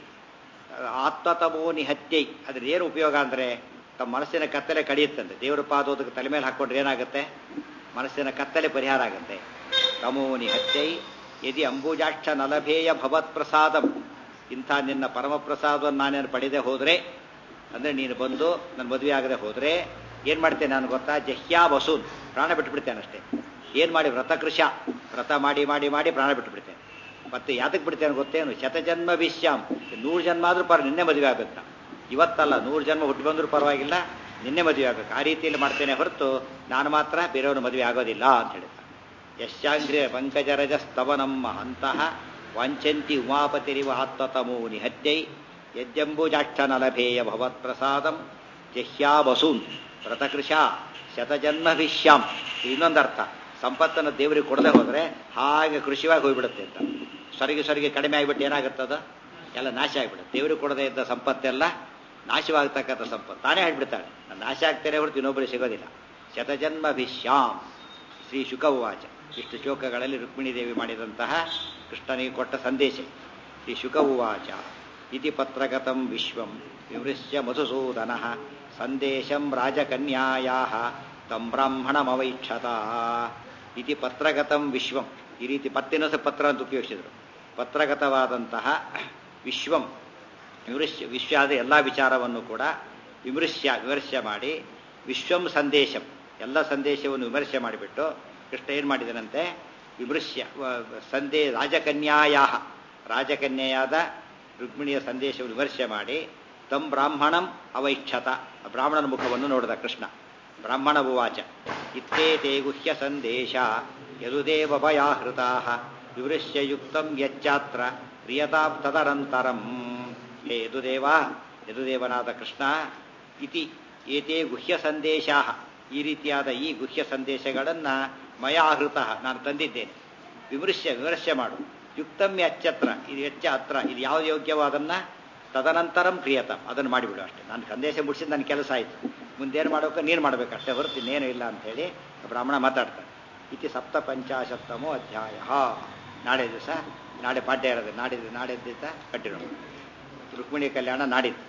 ಆತ್ಮತಮೋ ನಿಹತ್ಯೈ ಅದ್ರ ಏನು ಉಪಯೋಗ ಅಂದರೆ ತಮ್ಮ ಮನಸ್ಸಿನ ಕತ್ತಲೆ ಕಡಿಯುತ್ತಂತೆ ದೇವರ ಪಾದೋದಕ ತಲೆ ಮೇಲೆ ಹಾಕ್ಕೊಂಡ್ರೆ ಏನಾಗುತ್ತೆ ಮನಸ್ಸಿನ ಕತ್ತಲೆ ಪರಿಹಾರ ಆಗುತ್ತೆ ತಮೋ ನಿಹತ್ಯೈ ಯದಿ ಅಂಬುಜಾಕ್ಷ ನಲಭೇಯ ಭವತ್ ಪ್ರಸಾದಂ ಇಂಥ ನಿನ್ನ ಪರಮ ಪ್ರಸಾದವನ್ನು ನಾನೇನು ಪಡೆದೇ ಹೋದರೆ ಅಂದರೆ ನೀನು ಬಂದು ನನ್ನ ಮದುವೆ ಆಗದೆ ಹೋದರೆ ಏನು ಮಾಡ್ತೇನೆ ನಾನು ಗೊತ್ತಾ ಜಹ್ಯಾ ವಸೂನ್ ಪ್ರಾಣ ಬಿಟ್ಟುಬಿಡ್ತೇನೆ ಅಷ್ಟೇ ಏನು ಮಾಡಿ ವ್ರತಕೃಷ ವ್ರತ ಮಾಡಿ ಮಾಡಿ ಮಾಡಿ ಪ್ರಾಣ ಬಿಟ್ಟುಬಿಡ್ತೇನೆ ಮತ್ತೆ ಯಾತಕ್ಕೆ ಬಿಡ್ತೇನೆ ಗೊತ್ತೇನು ಶತಜನ್ಮ ವಿಶ್ಯಾಮ್ ನೂರು ಜನ್ಮ ಆದರೂ ಪರ ನಿನ್ನೆ ಮದುವೆ ಆಗಬೇಕು ಇವತ್ತಲ್ಲ ನೂರು ಜನ್ಮ ಹುಟ್ಟು ಬಂದರೂ ಪರವಾಗಿಲ್ಲ ನಿನ್ನೆ ಮದುವೆ ಆಗಬೇಕು ಆ ರೀತಿಯಲ್ಲಿ ಮಾಡ್ತೇನೆ ಹೊರತು ನಾನು ಮಾತ್ರ ಬೇರೆಯವರು ಮದುವೆ ಆಗೋದಿಲ್ಲ ಅಂತ ಹೇಳ್ತಾರೆ ಯಶ್ಯಾಂಗ್ರ್ಯ ಪಂಕಜರಜ ಸ್ತವನಂ ಅಂತಹ ವಾಂಛಂತಿ ಉಮಾಪತಿರಿವ ಆತ್ಮತಮೋ ನಿಹತ್ಯೈ ಯಜ್ಜಂಬುಜಾಕ್ಷನಲಭೇಯ ಭವತ್ಪ್ರಸಾದಂ ಜಹ್ಯಾ ವಸೂನ್ ವ್ರತಕೃಷ ಶತಜನ್ಮಭಿಶ್ಯಾಂ ಇನ್ನೊಂದು ಅರ್ಥ ಸಂಪತ್ತನ್ನು ದೇವರಿಗೆ ಕೊಡದೆ ಹೋದರೆ ಹಾಗೆ ಕೃಷಿವಾಗಿ ಹೋಗ್ಬಿಡುತ್ತೆ ಅಂತ ಸ್ವರಿಗೆ ಸ್ವರಿಗೆ ಕಡಿಮೆ ಆಗಿಬಿಟ್ಟು ಏನಾಗುತ್ತದ ಎಲ್ಲ ನಾಶ ಆಗಿಬಿಡುತ್ತೆ ದೇವರಿಗೆ ಕೊಡದೇ ಇದ್ದ ಸಂಪತ್ತೆಲ್ಲ ನಾಶವಾಗ್ತಕ್ಕಂಥ ಸಂಪತ್ತು ತಾನೇ ಹೇಳ್ಬಿಡ್ತಾಳೆ ನಾನು ನಾಶ ಆಗ್ತೇನೆ ಹೊರತು ಇನ್ನೊಬ್ಬರಿಗೆ ಸಿಗೋದಿಲ್ಲ ಶತಜನ್ಮಭಿಶ್ಯಾಂ ಶ್ರೀ ಶುಕವಾಚ ಇಷ್ಟು ಶ್ಲೋಕಗಳಲ್ಲಿ ರುಕ್ಮಿಣಿ ದೇವಿ ಮಾಡಿದಂತಹ ಕೃಷ್ಣನಿಗೆ ಕೊಟ್ಟ ಸಂದೇಶ ಶ್ರೀ ಶುಕವಾಚ ಇತಿ ಪತ್ರಗತಂ ವಿಶ್ವಂ ವಿಮೃಶ್ಯ ಮಧುಸೂದನ ಸಂದೇಶಂ ರಾಜಕನ್ಯಾಯಾ ತಂ ಬ್ರಾಹ್ಮಣಮವೈಕ್ಷತ ಇತಿ ಪತ್ರಗತಂ ವಿಶ್ವಂ ಈ ರೀತಿ ಪತ್ತಿನಸ ಪತ್ರ ಅಂತ ಉಪಯೋಗಿಸಿದರು ಪತ್ರಗತವಾದಂತಹ ವಿಶ್ವಂ ವಿಮೃಶ್ಯ ವಿಶ್ವಾದ ಎಲ್ಲ ವಿಚಾರವನ್ನು ಕೂಡ ವಿಮೃಶ್ಯ ವಿಮರ್ಶೆ ಮಾಡಿ ವಿಶ್ವಂ ಸಂದೇಶಂ ಎಲ್ಲ ಸಂದೇಶವನ್ನು ವಿಮರ್ಶೆ ಮಾಡಿಬಿಟ್ಟು ಕೃಷ್ಣ ಏನು ಮಾಡಿದನಂತೆ ವಿಮೃಶ್ಯ ಸಂದೇ ರಾಜಕನ್ಯಾಯ ರಾಜಕನ್ಯೆಯಾದ ರುಕ್ಮಿಣಿಯ ಸಂದೇಶವನ್ನು ವಿಮರ್ಶೆ ಮಾಡಿ ತಂ ಬ್ರಾಹ್ಮಣಂ ಅವೈಕ್ಷತ ಬ್ರಾಹ್ಮಣನ ಮುಖವನ್ನು ನೋಡಿದ ಕೃಷ್ಣ ಬ್ರಾಹ್ಮಣ ಉವಾಚ ಇತ್ತೇತೆ ಗುಹ್ಯ ಸಂದೇಶ ಯದುದೇವ ಭಯಾಹೃತಾ ವಿವೃಶ್ಯ ಯುಕ್ತಂ ಯಚ್ಚಾತ್ರ ಕ್ರಿಯತಾಂ ತದನಂತರಂ ಹೇ ಯದುದೇವ ಯದುದೇವನಾದ ಕೃಷ್ಣ ಇತಿ ಏತೇ ಗುಹ್ಯ ಸಂದೇಶಾ ಈ ರೀತಿಯಾದ ಈ ಗುಹ್ಯ ಸಂದೇಶಗಳನ್ನು ಮಯಾಹೃತ ನಾನು ತಂದಿದ್ದೇನೆ ವಿಮೃಶ್ಯ ವಿಮರ್ಶೆ ಮಾಡು ಯುಕ್ತಂ ಅಚ್ಚತ್ರ ಇದು ಹೆಚ್ಚ ಹತ್ರ ಇದು ಯಾವ್ದು ಯೋಗ್ಯವಾದನ್ನ ತದನಂತರಂ ಕ್ರಿಯತಂ ಅದನ್ನು ಮಾಡಿಬಿಡು ಅಷ್ಟೇ ನಾನು ಸಂದೇಶ ಮುಗಿಸಿದ ನನ್ನ ಕೆಲಸ ಆಯಿತು ಮುಂದೇನು ಮಾಡಬೇಕು ನೀನು ಮಾಡಬೇಕು ಅಷ್ಟೇ ಹೊರತು ಇನ್ನೇನು ಇಲ್ಲ ಅಂಥೇಳಿ ಬ್ರಾಹ್ಮಣ ಮಾತಾಡ್ತಾನೆ ಇತಿ ಸಪ್ತ ಪಂಚಾಶತ್ತಮೋ ಅಧ್ಯಾಯ ನಾಳೆ ದಿವಸ ನಾಳೆ ಪಾಠ್ಯ ಇರೋದು ನಾಡಿದ್ದು ನಾಳೆ ದಿವಸ ಕಂಟಿನ್ಯೂ ರುಕ್ಮಿಣಿ ಕಲ್ಯಾಣ ನಾಡಿದ್ದು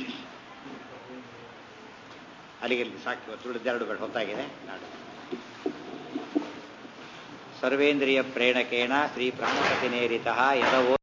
ಅಲ್ಲಿಗೆ ಸಾಕು ಇವತ್ತು ಉಳಿದೆರಡುಗಳು ಹೊತ್ತಾಗಿದೆ ನಾಡು ಸರ್ವೇಂದ್ರಿಯ ಪ್ರೇಣಕೇಣ ಶ್ರೀ ಪ್ರಾಣಪತಿ ನೇರಿತ ಯದವೋ